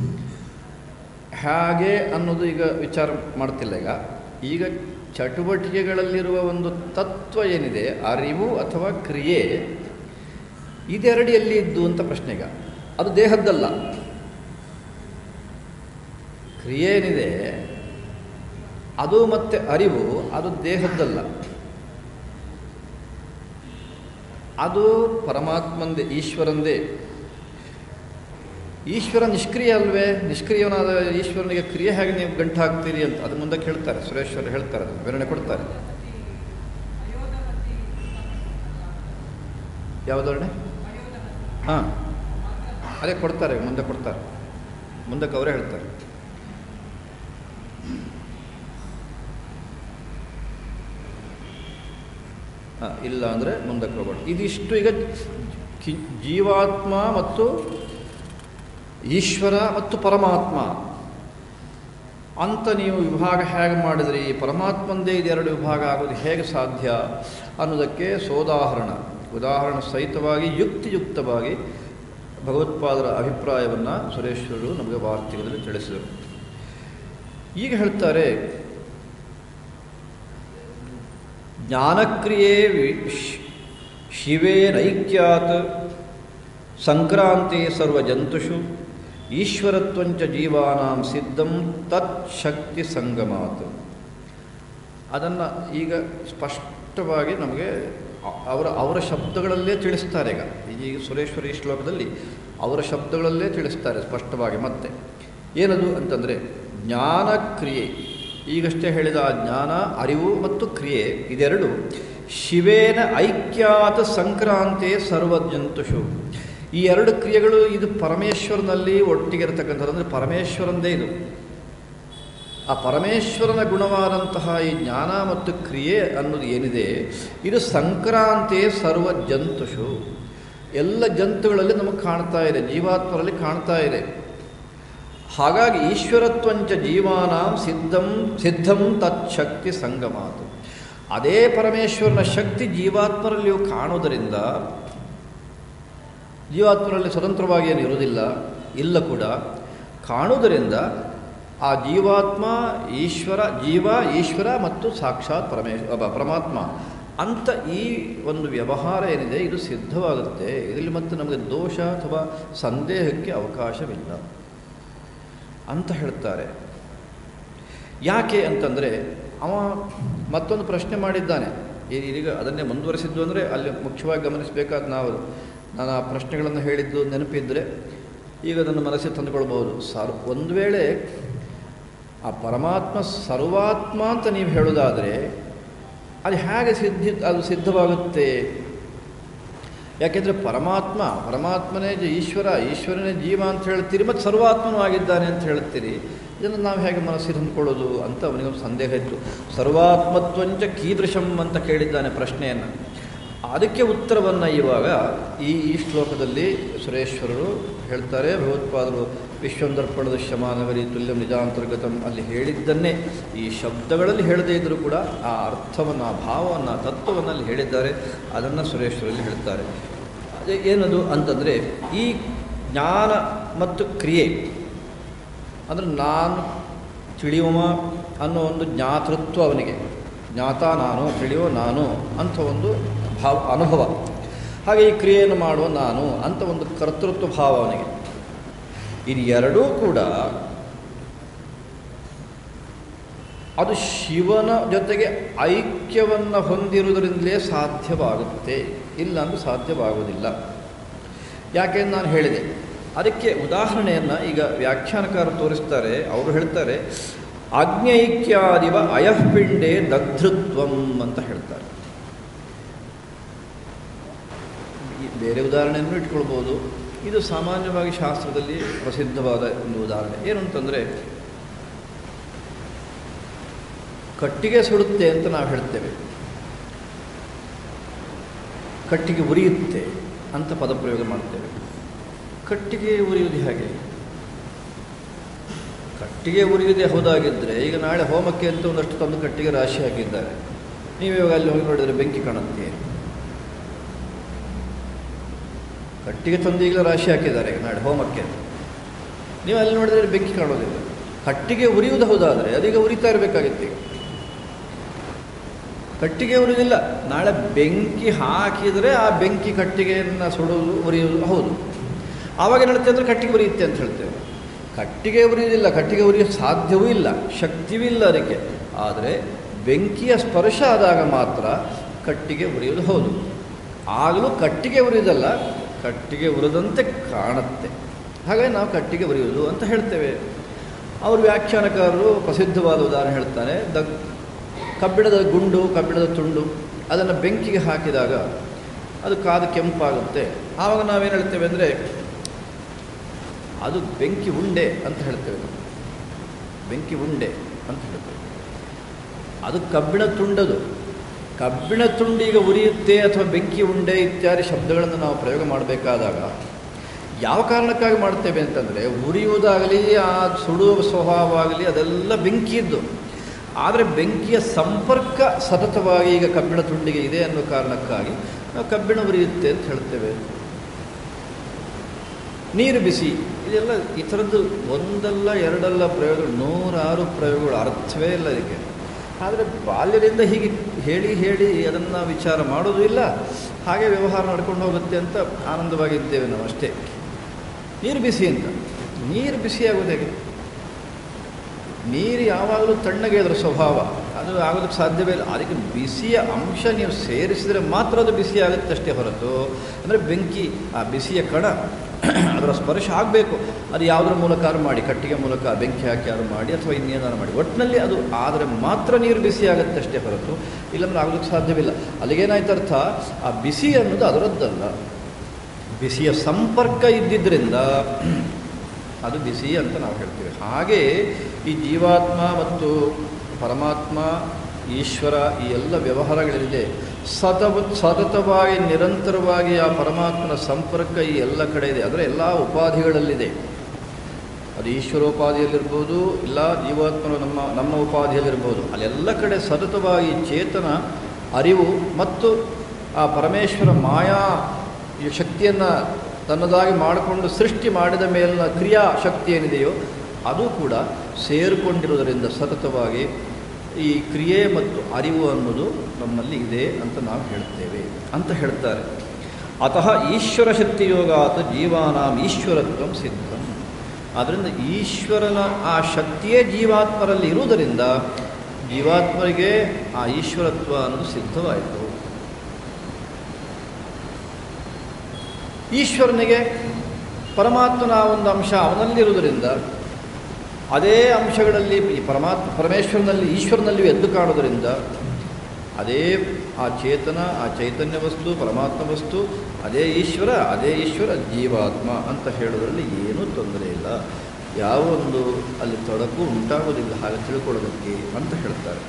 ಹೇಗೆ ಅನ್ನೋದು ಈಗ ವಿಚಾರ ಮಾಡ್ತಿಲ್ಲ ಈಗ ಈಗ ಚಟುವಟಿಕೆಗಳಲ್ಲಿರುವ ಒಂದು ತತ್ವ ಏನಿದೆ ಅರಿವು ಅಥವಾ ಕ್ರಿಯೆ ಇದೆರಡು ಎಲ್ಲಿ ಇದ್ದು ಅಂತ ಪ್ರಶ್ನೆ ಈಗ ಅದು ದೇಹದ್ದಲ್ಲ ಕ್ರಿಯೆ ಏನಿದೆ ಅದು ಮತ್ತೆ ಅರಿವು ಅದು ದೇಹದ್ದಲ್ಲ ಅದು ಪರಮಾತ್ಮಂದೇ ಈಶ್ವರಂದೇ ಈಶ್ವರ ನಿಷ್ಕ್ರಿಯ ಅಲ್ವೇ ನಿಷ್ಕ್ರಿಯವನಾದ ಈಶ್ವರನಿಗೆ ಕ್ರಿಯೆ ಹೇಗೆ ನೀವು ಗಂಟು ಹಾಕ್ತೀರಿ ಅಂತ ಅದು ಮುಂದಕ್ಕೆ ಹೇಳ್ತಾರೆ ಸುರೇಶ್ವರ ಹೇಳ್ತಾರೆ ಅದು ವಿವರಣೆ ಕೊಡ್ತಾರೆ ಯಾವುದರಣೆ ಹಾಂ ಅದೇ ಕೊಡ್ತಾರೆ ಮುಂದೆ ಕೊಡ್ತಾರೆ ಮುಂದಕ್ಕೆ ಅವರೇ ಹೇಳ್ತಾರೆ ಹಾಂ ಇಲ್ಲ ಅಂದರೆ ಮುಂದಕ್ಕೆ ಹೋಗೋಣ ಇದಿಷ್ಟು ಈಗ ಕಿ ಜೀವಾತ್ಮ ಮತ್ತು ಈಶ್ವರ ಮತ್ತು ಪರಮಾತ್ಮ ಅಂತ ನೀವು ವಿಭಾಗ ಹೇಗೆ ಮಾಡಿದ್ರಿ ಪರಮಾತ್ಮಂದೇ ಇದೆರಡು ವಿಭಾಗ ಆಗೋದು ಹೇಗೆ ಸಾಧ್ಯ ಅನ್ನೋದಕ್ಕೆ ಸೋದಾಹರಣ ಉದಾಹರಣೆ ಸಹಿತವಾಗಿ ಯುಕ್ತಿಯುಕ್ತವಾಗಿ ಭಗವತ್ಪಾದರ ಅಭಿಪ್ರಾಯವನ್ನು ಸುರೇಶ್ವರರು ನಮಗೆ ವಾರ್ತಿಕದಲ್ಲಿ ತಿಳಿಸಿದರು ಈಗ ಹೇಳ್ತಾರೆ ಜ್ಞಾನಕ್ರಿಯೆ ಶಿವೇ ನೈಕ್ಯಾತ್ ಸಂಕ್ರಾಂತಿ ಸರ್ವಜಂತುಷು ಈಶ್ವರತ್ವಂಚ ಜೀವಾನಾಂ ಸಿದ್ಧಂ ತತ್ ಶಕ್ತಿ ಸಂಗಮಾತ್ ಅದನ್ನು ಈಗ ಸ್ಪಷ್ಟವಾಗಿ ನಮಗೆ ಅವರ ಅವರ ಶಬ್ದಗಳಲ್ಲೇ ತಿಳಿಸ್ತಾರೆ ಈಗ ಈಗ ಸುರೇಶ್ವರ ಈ ಶ್ಲೋಕದಲ್ಲಿ ಅವರ ಶಬ್ದಗಳಲ್ಲೇ ತಿಳಿಸ್ತಾರೆ ಸ್ಪಷ್ಟವಾಗಿ ಮತ್ತೆ ಏನದು ಅಂತಂದರೆ ಜ್ಞಾನ ಕ್ರಿಯೆ ಈಗಷ್ಟೇ ಹೇಳಿದ ಆ ಜ್ಞಾನ ಅರಿವು ಮತ್ತು ಕ್ರಿಯೆ ಇದೆರಡು ಶಿವೇನ ಐಕ್ಯಾತ ಸಂಕ್ರಾಂತಿ ಸರ್ವಜಂತುಷು ಈ ಎರಡು ಕ್ರಿಯೆಗಳು ಇದು ಪರಮೇಶ್ವರನಲ್ಲಿ ಒಟ್ಟಿಗೆ ಇರತಕ್ಕಂಥದ್ದು ಅಂದರೆ ಪರಮೇಶ್ವರಂದೇ ಇದು ಆ ಪರಮೇಶ್ವರನ ಗುಣವಾದಂತಹ ಈ ಜ್ಞಾನ ಮತ್ತು ಕ್ರಿಯೆ ಅನ್ನೋದು ಏನಿದೆ ಇದು ಸಂಕ್ರಾಂತಿ ಸರ್ವ ಜಂತುಷು ಎಲ್ಲ ಜಂತುಗಳಲ್ಲಿ ನಮಗೆ ಕಾಣ್ತಾ ಇದೆ ಜೀವಾತ್ಮರಲ್ಲಿ ಕಾಣ್ತಾ ಇದೆ ಹಾಗಾಗಿ ಈಶ್ವರತ್ವಂಚ ಜೀವಾನಾಂ ಸಿದ್ಧಂ ಸಿದ್ಧಂ ತತ್ಶಕ್ತಿ ಸಂಗಮಾತು ಅದೇ ಪರಮೇಶ್ವರನ ಶಕ್ತಿ ಜೀವಾತ್ಮರಲ್ಲಿಯೂ ಕಾಣುವುದರಿಂದ ಜೀವಾತ್ಮರಲ್ಲಿ ಸ್ವತಂತ್ರವಾಗಿ ಏನು ಇರುವುದಿಲ್ಲ ಇಲ್ಲ ಕೂಡ ಕಾಣುವುದರಿಂದ ಆ ಜೀವಾತ್ಮ ಈಶ್ವರ ಜೀವ ಈಶ್ವರ ಮತ್ತು ಸಾಕ್ಷಾತ್ ಪರಮೇಶ್ ಅಬ್ಬ, ಪರಮಾತ್ಮ ಅಂತ ಈ ಒಂದು ವ್ಯವಹಾರ ಏನಿದೆ ಇದು ಸಿದ್ಧವಾಗುತ್ತೆ ಇದರಲ್ಲಿ ಮತ್ತೆ ನಮಗೆ ದೋಷ ಅಥವಾ ಸಂದೇಹಕ್ಕೆ ಅವಕಾಶವಿಲ್ಲ ಅಂತ ಹೇಳ್ತಾರೆ ಯಾಕೆ ಅಂತಂದರೆ ಅವ ಮತ್ತೊಂದು ಪ್ರಶ್ನೆ ಮಾಡಿದ್ದಾನೆ ಈ- ಈಗ ಅದನ್ನೇ ಮುಂದುವರಿಸಿದ್ದು ಅಂದರೆ ಅಲ್ಲಿ ಮುಖ್ಯವಾಗಿ ಗಮನಿಸಬೇಕಾದ ನಾವು ನಾನು ಆ ಪ್ರಶ್ನೆಗಳನ್ನು ಹೇಳಿದ್ದು ನೆನಪಿದ್ದರೆ ಈಗ ನನ್ನ ಮನಸ್ಸಿಗೆ ತಂದುಕೊಳ್ಬೋದು ಸರ್ ಒಂದು ವೇಳೆ ಆ ಪರಮಾತ್ಮ ಸರ್ವಾತ್ಮ ಅಂತ ನೀವು ಹೇಳೋದಾದರೆ ಅದು ಹೇಗೆ ಸಿದ್ಧಿ ಅದು ಸಿದ್ಧವಾಗುತ್ತೆ ಯಾಕೆಂದರೆ ಪರಮಾತ್ಮ ಪರಮಾತ್ಮನೇ ಜ- ಈಶ್ವರ ಈಶ್ವರನೇ ಜೀವ ಅಂತ ಹೇಳ್ತೀರಿ ಮತ್ತು ಸರ್ವಾತ್ಮನೂ ಆಗಿದ್ದಾನೆ ಅಂತ ಹೇಳ್ತೀರಿ ಇದನ್ನು ನಾವು ಹೇಗೆ ಮನಸ್ಸಿಗೆ ತಂದುಕೊಳ್ಳೋದು ಅಂತ ಅವನಿಗೊಂದು ಸಂದೇಹ ಇತ್ತು ಸರ್ವಾತ್ಮತ್ವಂಚ ಕೀದೃಶಂ ಅಂತ ಕೇಳಿದ್ದಾನೆ ಪ್ರಶ್ನೆಯನ್ನು ಅದಕ್ಕೆ ಉತ್ತರವನ್ನು ಇವಾಗ ಈ ಈ ಶ್ಲೋಕದಲ್ಲಿ ಸುರೇಶ್ವರರು ಹೇಳ್ತಾರೆ ಭಗವತ್ಪಾದರು ವಿಶ್ವಂದರ್ಪಣದ ಶಮಾನವರಿ ತುಲ್ಯಂ ನಿಜಾಂತರ್ಗತಂ ಅಲ್ಲಿ ಹೇಳಿದ್ದನ್ನೇ ಈ ಶಬ್ದಗಳಲ್ಲಿ ಹೇಳದೇ ಇದ್ದರೂ ಕೂಡ ಆ ಅರ್ಥವನ್ನು ಆ ಭಾವವನ್ನು ಆ ತತ್ವವನ್ನು ಅಲ್ಲಿ ಹೇಳಿದ್ದಾರೆ ಅದನ್ನು ಸುರೇಶ್ವರಲ್ಲಿ ಹೇಳ್ತಾರೆ ಅದೇ ಏನದು ಅಂತಂದರೆ ಈ ಜ್ಞಾನ ಮತ್ತು ಕ್ರಿಯೆ ಅಂದರೆ ನಾನು ತಿಳಿಯುವ ಅನ್ನೋ ಒಂದು ಜ್ಞಾತೃತ್ವ ಅವನಿಗೆ ಜ್ಞಾತ ನಾನು ತಿಳಿಯೋ ನಾನು ಅಂಥ ಒಂದು ಭಾವ ಅನುಭವ ಹಾಗೆ ಈ ಕ್ರಿಯೆಯನ್ನು ಮಾಡುವ ನಾನು ಅಂತ ಒಂದು ಕರ್ತೃತ್ವ ಭಾವ ಅವನಿಗೆ ಇದು ಎರಡೂ ಕೂಡ ಅದು ಶಿವನ ಜೊತೆಗೆ ಐಕ್ಯವನ್ನು ಹೊಂದಿರುವುದರಿಂದಲೇ ಸಾಧ್ಯವಾಗುತ್ತೆ ಇಲ್ಲ ಅಂದ್ರೆ ಸಾಧ್ಯವಾಗುವುದಿಲ್ಲ ಯಾಕೆಂದು ನಾನು ಹೇಳಿದೆ ಅದಕ್ಕೆ ಉದಾಹರಣೆಯನ್ನು ಈಗ ವ್ಯಾಖ್ಯಾನಕಾರರು ತೋರಿಸ್ತಾರೆ ಅವರು ಹೇಳ್ತಾರೆ ಅಗ್ನೈಕ್ಯಾದಿವ ಅಯಃಪಿಂಡೇ ದಗ್ಧೃತ್ವಂ ಅಂತ ಹೇಳ್ತಾರೆ ಈ ಬೇರೆ ಉದಾಹರಣೆಯನ್ನು ಇಟ್ಕೊಳ್ಬೋದು ಇದು ಸಾಮಾನ್ಯವಾಗಿ ಶಾಸ್ತ್ರದಲ್ಲಿ ಪ್ರಸಿದ್ಧವಾದ ಒಂದು ಉದಾಹರಣೆ ಏನು ಅಂತಂದರೆ ಕಟ್ಟಿಗೆ ಸುಡುತ್ತೆ ಅಂತ ನಾವು ಹೇಳ್ತೇವೆ ಕಟ್ಟಿಗೆ ಉರಿಯುತ್ತೆ ಅಂತ ಪದಪ್ರಯೋಗ ಮಾಡ್ತೇವೆ ಕಟ್ಟಿಗೆ ಉರಿಯುವುದು ಹೇಗೆ ಕಟ್ಟಿಗೆ ಉರಿಯುವುದೇ ಹೌದಾಗಿದ್ದರೆ ಈಗ ನಾಳೆ ಹೋಮಕ್ಕೆ ಅಂತ ಒಂದಷ್ಟು ತಂದು ಕಟ್ಟಿಗೆ ರಾಶಿ ಹಾಕಿದ್ದಾರೆ ನೀವು ಇವಾಗ ಅಲ್ಲಿ ಹೋಗಿ ನೋಡಿದರೆ ಬೆಂಕಿ ಕಾಣುತ್ತೆ ಕಟ್ಟಿಗೆ ತಂದು ಈಗಲೇ ರಾಶಿ ಹಾಕಿದ್ದಾರೆ ಈಗ ನಾಳೆ ಹೋಮಕ್ಕೆ ಅಂತ ನೀವು ಅಲ್ಲಿ ನೋಡಿದರೆ ಬೆಂಕಿ ಕಾಣೋದಿಲ್ಲ ಕಟ್ಟಿಗೆ ಉರಿಯುವುದು ಹೌದಾದರೆ ಅದೀಗ ಉರಿತಾ ಇರಬೇಕಾಗಿತ್ತು ಈಗ ಕಟ್ಟಿಗೆ ಉರಿಯೋದಿಲ್ಲ ನಾಳೆ ಬೆಂಕಿ ಹಾಕಿದರೆ ಆ ಬೆಂಕಿ ಕಟ್ಟಿಗೆಯನ್ನು ಸುಡೋದು ಉರಿಯೋದು ಹೌದು ಆವಾಗ ಏನು ಹೇಳ್ತೇವೆ ಅಂದರೆ ಕಟ್ಟಿಗೆ ಉರಿಯುತ್ತೆ ಅಂತ ಹೇಳ್ತೇವೆ ಕಟ್ಟಿಗೆ ಉರಿಯೋದಿಲ್ಲ ಕಟ್ಟಿಗೆ ಉರಿಯೋ ಸಾಧ್ಯವೂ ಇಲ್ಲ ಶಕ್ತಿಯೂ ಇಲ್ಲ ಅದಕ್ಕೆ ಆದರೆ ಬೆಂಕಿಯ ಸ್ಪರ್ಶ ಆದಾಗ ಮಾತ್ರ ಕಟ್ಟಿಗೆ ಉರಿಯೋದು ಹೌದು ಆಗಲೂ ಕಟ್ಟಿಗೆ ಉರಿಯೋದಲ್ಲ ಕಟ್ಟಿಗೆ ಉರಿದಂತೆ ಕಾಣುತ್ತೆ ಹಾಗಾಗಿ ನಾವು ಕಟ್ಟಿಗೆ ಉರಿಯೋದು ಅಂತ ಹೇಳ್ತೇವೆ ಅವರು ವ್ಯಾಖ್ಯಾನಕಾರರು ಪ್ರಸಿದ್ಧವಾದ ಉದಾಹರಣೆ ಹೇಳ್ತಾರೆ ದ ಕಬ್ಬಿಣದ ಗುಂಡು ಕಬ್ಬಿಣದ ತುಂಡು ಅದನ್ನು ಬೆಂಕಿಗೆ ಹಾಕಿದಾಗ ಅದು ಕಾದು ಕೆಂಪಾಗುತ್ತೆ ಆವಾಗ ನಾವೇನು ಹೇಳ್ತೇವೆ ಅಂದರೆ ಅದು ಬೆಂಕಿ ಉಂಡೆ ಅಂತ ಹೇಳ್ತೇವೆ ನಾವು ಬೆಂಕಿ ಉಂಡೆ ಅಂತ ಹೇಳ್ತೇವೆ ಅದು ಕಬ್ಬಿಣ ತುಂಡದು ಕಬ್ಬಿಣ ತುಂಡೀಗ ಉರಿಯುತ್ತೆ ಅಥವಾ ಬೆಂಕಿ ಉಂಡೆ ಇತ್ಯಾದಿ ಶಬ್ದಗಳನ್ನು ನಾವು ಪ್ರಯೋಗ ಮಾಡಬೇಕಾದಾಗ ಯಾವ ಕಾರಣಕ್ಕಾಗಿ ಮಾಡ್ತೇವೆ ಅಂತಂದರೆ ಉರಿಯುವುದಾಗಲಿ ಆ ಸುಡುವ ಸ್ವಭಾವ ಆಗಲಿ ಅದೆಲ್ಲ ಬೆಂಕಿಯದ್ದು ಆದರೆ ಬೆಂಕಿಯ ಸಂಪರ್ಕ ಸತತವಾಗಿ ಈಗ ಕಬ್ಬಿಣ ತುಂಡಿಗೆ ಇದೆ ಅನ್ನೋ ಕಾರಣಕ್ಕಾಗಿ ನಾವು ಕಬ್ಬಿಣ ಉರಿಯುತ್ತೆ ಅಂತ ಹೇಳ್ತೇವೆ ನೀರು ಬಿಸಿ ಇದೆಲ್ಲ ಈ ಥರದ್ದು ಒಂದಲ್ಲ ಎರಡಲ್ಲ ಪ್ರಯೋಗಗಳು ನೂರಾರು ಪ್ರಯೋಗಗಳು ಅರ್ಥವೇ ಇಲ್ಲ ಇದಕ್ಕೆ ಆದರೆ ಬಾಲ್ಯದಿಂದ ಹೀಗೆ ಹೇಳಿ ಹೇಳಿ ಅದನ್ನು ವಿಚಾರ ಮಾಡೋದು ಇಲ್ಲ ಹಾಗೆ ವ್ಯವಹಾರ ನಡ್ಕೊಂಡು ಹೋಗುತ್ತೆ ಅಂತ ಆನಂದವಾಗಿದ್ದೇವೆ ನಾವು ಅಷ್ಟೇ ನೀರು ಬಿಸಿ ಅಂತ ನೀರು ಬಿಸಿಯಾಗೋದು ಹೇಗೆ ನೀರು ಯಾವಾಗಲೂ ತಣ್ಣಗೆ ಅದರ ಸ್ವಭಾವ ಅದು ಆಗೋದಕ್ಕೆ ಸಾಧ್ಯವೇ ಇಲ್ಲ ಅದಕ್ಕೆ ಬಿಸಿಯ ಅಂಶ ನೀವು ಸೇರಿಸಿದರೆ ಮಾತ್ರ ಅದು ಬಿಸಿ ಆಗುತ್ತೆ ಅಷ್ಟೇ ಹೊರತು ಅಂದರೆ ಬೆಂಕಿ ಆ ಬಿಸಿಯ ಕಣ ಅದರ ಸ್ಪರ್ಶ ಆಗಬೇಕು ಅದು ಯಾವುದರ ಮೂಲಕ ಮಾಡಿ ಕಟ್ಟಿಗೆ ಮೂಲಕ ಬೆಂಕಿ ಹಾಕಿ ಯಾರು ಮಾಡಿ ಅಥವಾ ಇನ್ನೇನಾರು ಮಾಡಿ ಒಟ್ಟಿನಲ್ಲಿ ಅದು ಆದರೆ ಮಾತ್ರ ನೀರು ಬಿಸಿ ಆಗುತ್ತೆ ಅಷ್ಟೇ ಹೊರತು ಇಲ್ಲಾಂದ್ರೆ ಆಗೋದಕ್ಕೆ ಸಾಧ್ಯವಿಲ್ಲ ಅಲ್ಲಿಗೇನಾಯ್ತು ಅರ್ಥ ಆ ಬಿಸಿ ಅನ್ನೋದು ಅದರದ್ದಲ್ಲ ಬಿಸಿಯ ಸಂಪರ್ಕ ಇದ್ದಿದ್ದರಿಂದ ಅದು ಬಿಸಿ ಅಂತ ನಾವು ಹೇಳ್ತೀವಿ ಹಾಗೆ ಈ ಜೀವಾತ್ಮ ಮತ್ತು ಪರಮಾತ್ಮ ಈಶ್ವರ ಈ ಎಲ್ಲ ವ್ಯವಹಾರಗಳಿದೆ ಸತವ ಸತತವಾಗಿ ನಿರಂತರವಾಗಿ ಆ ಪರಮಾತ್ಮನ ಸಂಪರ್ಕ ಈ ಎಲ್ಲ ಕಡೆ ಇದೆ ಅಂದರೆ ಎಲ್ಲ ಉಪಾಧಿಗಳಲ್ಲಿದೆ ಅದು ಈಶ್ವರೋಪಾಧಿಯಲ್ಲಿರ್ಬೋದು ಇಲ್ಲ ಜೀವಾತ್ಮನ ನಮ್ಮ ನಮ್ಮ ಉಪಾಧಿಯಲ್ಲಿರ್ಬೋದು ಅಲ್ಲೆಲ್ಲ ಕಡೆ ಸತತವಾಗಿ ಚೇತನ ಅರಿವು ಮತ್ತು ಆ ಪರಮೇಶ್ವರ ಮಾಯಾ ಈ ಶಕ್ತಿಯನ್ನು ತನ್ನದಾಗಿ ಮಾಡಿಕೊಂಡು ಸೃಷ್ಟಿ ಮಾಡಿದ ಮೇಲಿನ ಕ್ರಿಯಾ ಶಕ್ತಿ ಏನಿದೆಯೋ ಅದು ಕೂಡ ಸೇರಿಕೊಂಡಿರುವುದರಿಂದ ಸತತವಾಗಿ ಈ ಕ್ರಿಯೆ ಮತ್ತು ಅರಿವು ಅನ್ನೋದು ನಮ್ಮಲ್ಲಿ ಇದೆ ಅಂತ ನಾವು ಹೇಳ್ತೇವೆ ಅಂತ ಹೇಳ್ತಾರೆ ಅತಃ ಈಶ್ವರ ಶಕ್ತಿ ಯೋಗಾತ್ ಜೀವಾನಾಂ ಈಶ್ವರತ್ವ ಸಿದ್ಧಂ ಆದ್ದರಿಂದ ಈಶ್ವರನ ಆ ಶಕ್ತಿಯೇ ಜೀವಾತ್ಮರಲ್ಲಿ ಇರುವುದರಿಂದ ಜೀವಾತ್ಮರಿಗೆ ಆ ಈಶ್ವರತ್ವ ಅನ್ನೋದು ಸಿದ್ಧವಾಯಿತು ಈಶ್ವರನಿಗೆ ಪರಮಾತ್ಮನ ಒಂದು ಅಂಶ ಅವನಲ್ಲಿರುವುದರಿಂದ ಅದೇ ಅಂಶಗಳಲ್ಲಿ ಈ ಪರಮಾತ್ಮ ಪರಮೇಶ್ವರನಲ್ಲಿ ಈಶ್ವರನಲ್ಲಿ ಎದ್ದು ಕಾಣುವುದರಿಂದ ಅದೇ ಆ ಚೇತನ ಆ ಚೈತನ್ಯ ವಸ್ತು ಪರಮಾತ್ಮ ವಸ್ತು ಅದೇ ಈಶ್ವರ ಅದೇ ಈಶ್ವರ ಜೀವಾತ್ಮ ಅಂತ ಹೇಳೋದ್ರಲ್ಲಿ ಏನೂ ತೊಂದರೆ ಇಲ್ಲ ಯಾವ ಒಂದು ಅಲ್ಲಿ ತೊಡಕು ಉಂಟಾಗೋದಿಲ್ಲ ಹಾಗೆ ತಿಳ್ಕೊಳ್ಳೋದಕ್ಕೆ ಅಂತ ಹೇಳ್ತಾರೆ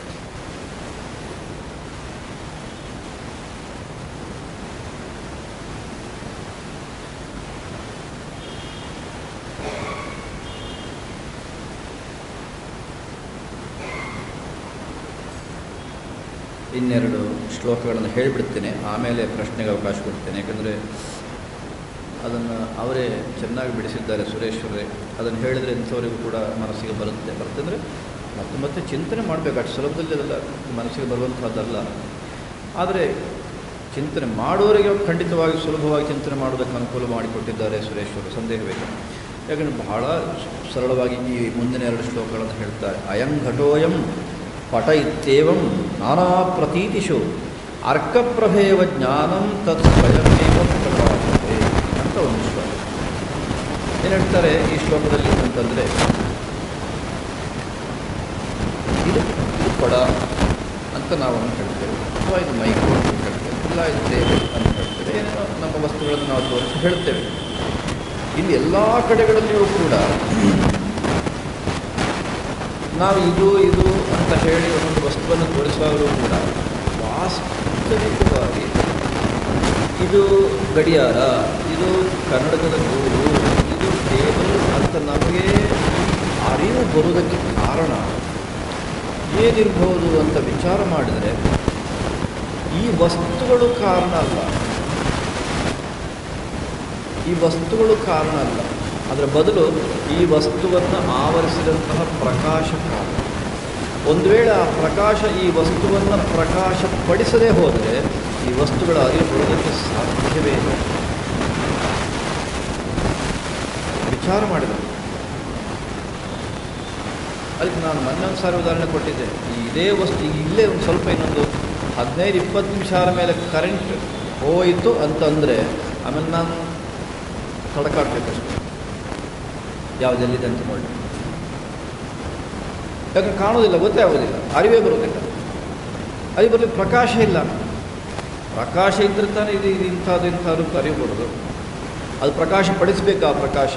ಇನ್ನೆರಡು ಶ್ಲೋಕಗಳನ್ನು ಹೇಳಿಬಿಡ್ತೇನೆ ಆಮೇಲೆ ಪ್ರಶ್ನೆಗೆ ಅವಕಾಶ ಕೊಡ್ತೇನೆ ಯಾಕಂದರೆ ಅದನ್ನು ಅವರೇ ಚೆನ್ನಾಗಿ ಬಿಡಿಸಿದ್ದಾರೆ ಸುರೇಶ್ವರೇ ಅದನ್ನು ಹೇಳಿದರೆ ಇಂಥವರಿಗೂ ಕೂಡ ಮನಸ್ಸಿಗೆ ಬರುತ್ತೆ ಬರುತ್ತೆ ಅಂದರೆ ಮತ್ತೆ ಮತ್ತೆ ಚಿಂತನೆ ಮಾಡಬೇಕು ಅಷ್ಟು ಸುಲಭದಲ್ಲಿ ಅದೆಲ್ಲ ಮನಸ್ಸಿಗೆ ಬರುವಂಥದ್ದಲ್ಲ ಆದರೆ ಚಿಂತನೆ ಮಾಡೋರಿಗೆ ಖಂಡಿತವಾಗಿ ಸುಲಭವಾಗಿ ಚಿಂತನೆ ಮಾಡೋದಕ್ಕೆ ಅನುಕೂಲ ಮಾಡಿಕೊಟ್ಟಿದ್ದಾರೆ ಸುರೇಶ್ವರು ಸಂದೇಹವಿಲ್ಲ ಯಾಕಂದರೆ ಬಹಳ ಸರಳವಾಗಿ ಈ ಮುಂದಿನ ಎರಡು ಶ್ಲೋಕಗಳನ್ನು ಹೇಳ್ತಾರೆ ಅಯಂ ಘಟೋಯಂ ಪಟ ಇತ್ಯೇವಂ ನಾನಾ ಪ್ರತೀತಿಷು ಅರ್ಕಪ್ರಭೇವ ಜ್ಞಾನಂ ತತ್ ಸ್ವಯಮೇವ ಪ್ರಕಾಶತೆ ಅಂತ ಒಂದು ಶ್ಲೋಕ ಏನು ಹೇಳ್ತಾರೆ ಈ ಶ್ಲೋಕದಲ್ಲಿ ಅಂತಂದರೆ ಇದು ಇದು ಕೊಡ ಅಂತ ನಾವು ಅಂತ ಹೇಳ್ತೇವೆ ಅಥವಾ ಇದು ಮೈಕು ಅಂತ ಹೇಳ್ತೇವೆ ಇಲ್ಲ ಇದು ಟೇಬಲ್ ಅಂತ ಹೇಳ್ತೇವೆ ಏನೇನೋ ನಮ್ಮ ವಸ್ತುಗಳನ್ನು ನಾವು ತೋರಿಸಿ ಹೇಳ್ತೇವೆ ಇಲ್ಲಿ ಎಲ್ಲ ಕಡೆಗಳಲ್ಲಿಯೂ ಕೂಡ ನಾವು ಇದು ಇದು ಅಂತ ಹೇಳಿ ಒಂದೊಂದು ವಸ್ತುವನ್ನು ತೋರಿಸುವಾಗಲೂ ಕೂಡ ವಾಸ್ತವಿಕವಾಗಿ ಇದು ಗಡಿಯಾರ ಇದು ಕನ್ನಡಕದ ಗೂಡು ಇದು ಟೇಬಲ್ ಅಂತ ನಮಗೆ ಅರಿವು ಬರುವುದಕ್ಕೆ ಕಾರಣ ಏನಿರ್ಬೋದು ಅಂತ ವಿಚಾರ ಮಾಡಿದರೆ ಈ ವಸ್ತುಗಳು ಕಾರಣ ಅಲ್ಲ ಈ ವಸ್ತುಗಳು ಕಾರಣ ಅಲ್ಲ ಅದರ ಬದಲು ಈ ವಸ್ತುವನ್ನು ಆವರಿಸಿದಂತಹ ಪ್ರಕಾಶ ಕಾರಣ ಒಂದು ವೇಳೆ ಆ ಪ್ರಕಾಶ ಈ ವಸ್ತುವನ್ನು ಪ್ರಕಾಶಪಡಿಸದೇ ಹೋದರೆ ಈ ವಸ್ತುಗಳ ಅರಿವು ಬರುವುದಕ್ಕೆ ಸಾಧ್ಯವೇ ಇಲ್ಲ ವಿಚಾರ ಮಾಡಿದರು ಅದಕ್ಕೆ ನಾನು ಮೊನ್ನೆ ಒಂದು ಸಾರಿ ಉದಾಹರಣೆ ಕೊಟ್ಟಿದ್ದೆ ಈ ಇದೇ ವಸ್ತು ಈಗ ಇಲ್ಲೇ ಒಂದು ಸ್ವಲ್ಪ ಇನ್ನೊಂದು ಹದಿನೈದು ಇಪ್ಪತ್ತು ನಿಮಿಷ ಆದ ಮೇಲೆ ಕರೆಂಟ್ ಹೋಯಿತು ಅಂತಂದರೆ ಆಮೇಲೆ ನಾನು ತಡಕಾಡ್ಬೇಕಷ್ಟೆ ಯಾವುದೆಲ್ಲಿದೆ ಅಂತ ನೋಡಿ ಯಾಕಂದ್ರೆ ಕಾಣೋದಿಲ್ಲ ಗೊತ್ತೇ ಆಗೋದಿಲ್ಲ ಅರಿವೇ ಬರೋದಿಲ್ಲ ಅರಿವು ಬರಲಿ ಪ್ರಕಾಶ ಇಲ್ಲ ಪ್ರಕಾಶ ಇದ್ರೆ ತಾನೇ ಇದು ಇದು ಇಂಥದ್ದು ಇಂಥದ್ದು ಅರಿವು ಬರೋದು ಅದು ಪ್ರಕಾಶ ಪಡಿಸಬೇಕು ಆ ಪ್ರಕಾಶ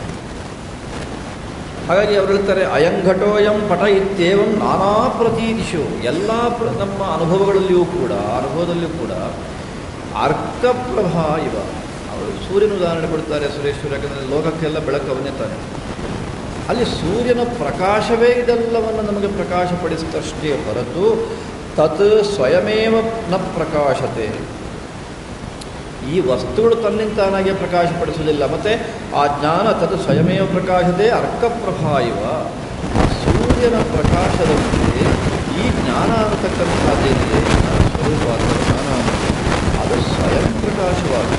ಹಾಗಾಗಿ ಅವರು ಹೇಳ್ತಾರೆ ಅಯಂಘಟೋಯಂ ಪಟ ಇತ್ಯೇವಂ ನಾನಾ ಪ್ರತೀದಿಶು ಎಲ್ಲ ಪ್ರ ನಮ್ಮ ಅನುಭವಗಳಲ್ಲಿಯೂ ಕೂಡ ಅನುಭವದಲ್ಲಿಯೂ ಕೂಡ ಅರ್ಕಪ್ರಭಾ ಇವ ಅವರು ಸೂರ್ಯನ ಉದಾಹರಣೆ ಕೊಡ್ತಾರೆ ಸುರೇಶ್ವರ ಯಾಕಂದರೆ ಲೋಕಕ್ಕೆಲ್ಲ ಬೆಳಕು ಅವನೇ ತಾನೆ ಅಲ್ಲಿ ಸೂರ್ಯನ ಪ್ರಕಾಶವೇ ಇದೆಲ್ಲವನ್ನು ನಮಗೆ ಪ್ರಕಾಶಪಡಿಸಿದಷ್ಟೇ ಹೊರತು ತತ್ ಸ್ವಯಮೇವ ನ ಪ್ರಕಾಶತೆ ಈ ವಸ್ತುಗಳು ತನ್ನಿಂತಾನಾಗೆ ಪ್ರಕಾಶಪಡಿಸುವುದಿಲ್ಲ ಮತ್ತು ಆ ಜ್ಞಾನ ತತ್ ಸ್ವಯಮೇವ ಪ್ರಕಾಶತೆ ಅರ್ಕಪ್ರಭಾ ಇವ ಸೂರ್ಯನ ಪ್ರಕಾಶದಂತೆ ಈ ಜ್ಞಾನ ಅನ್ನತಕ್ಕಂಥದ್ದೇನಿದೆ ಜ್ಞಾನ ಸ್ವರೂಪವಾದ ಜ್ಞಾನ ಅನ್ನೋದು ಅದು ಸ್ವಯಂ ಪ್ರಕಾಶವಾಗುವುದು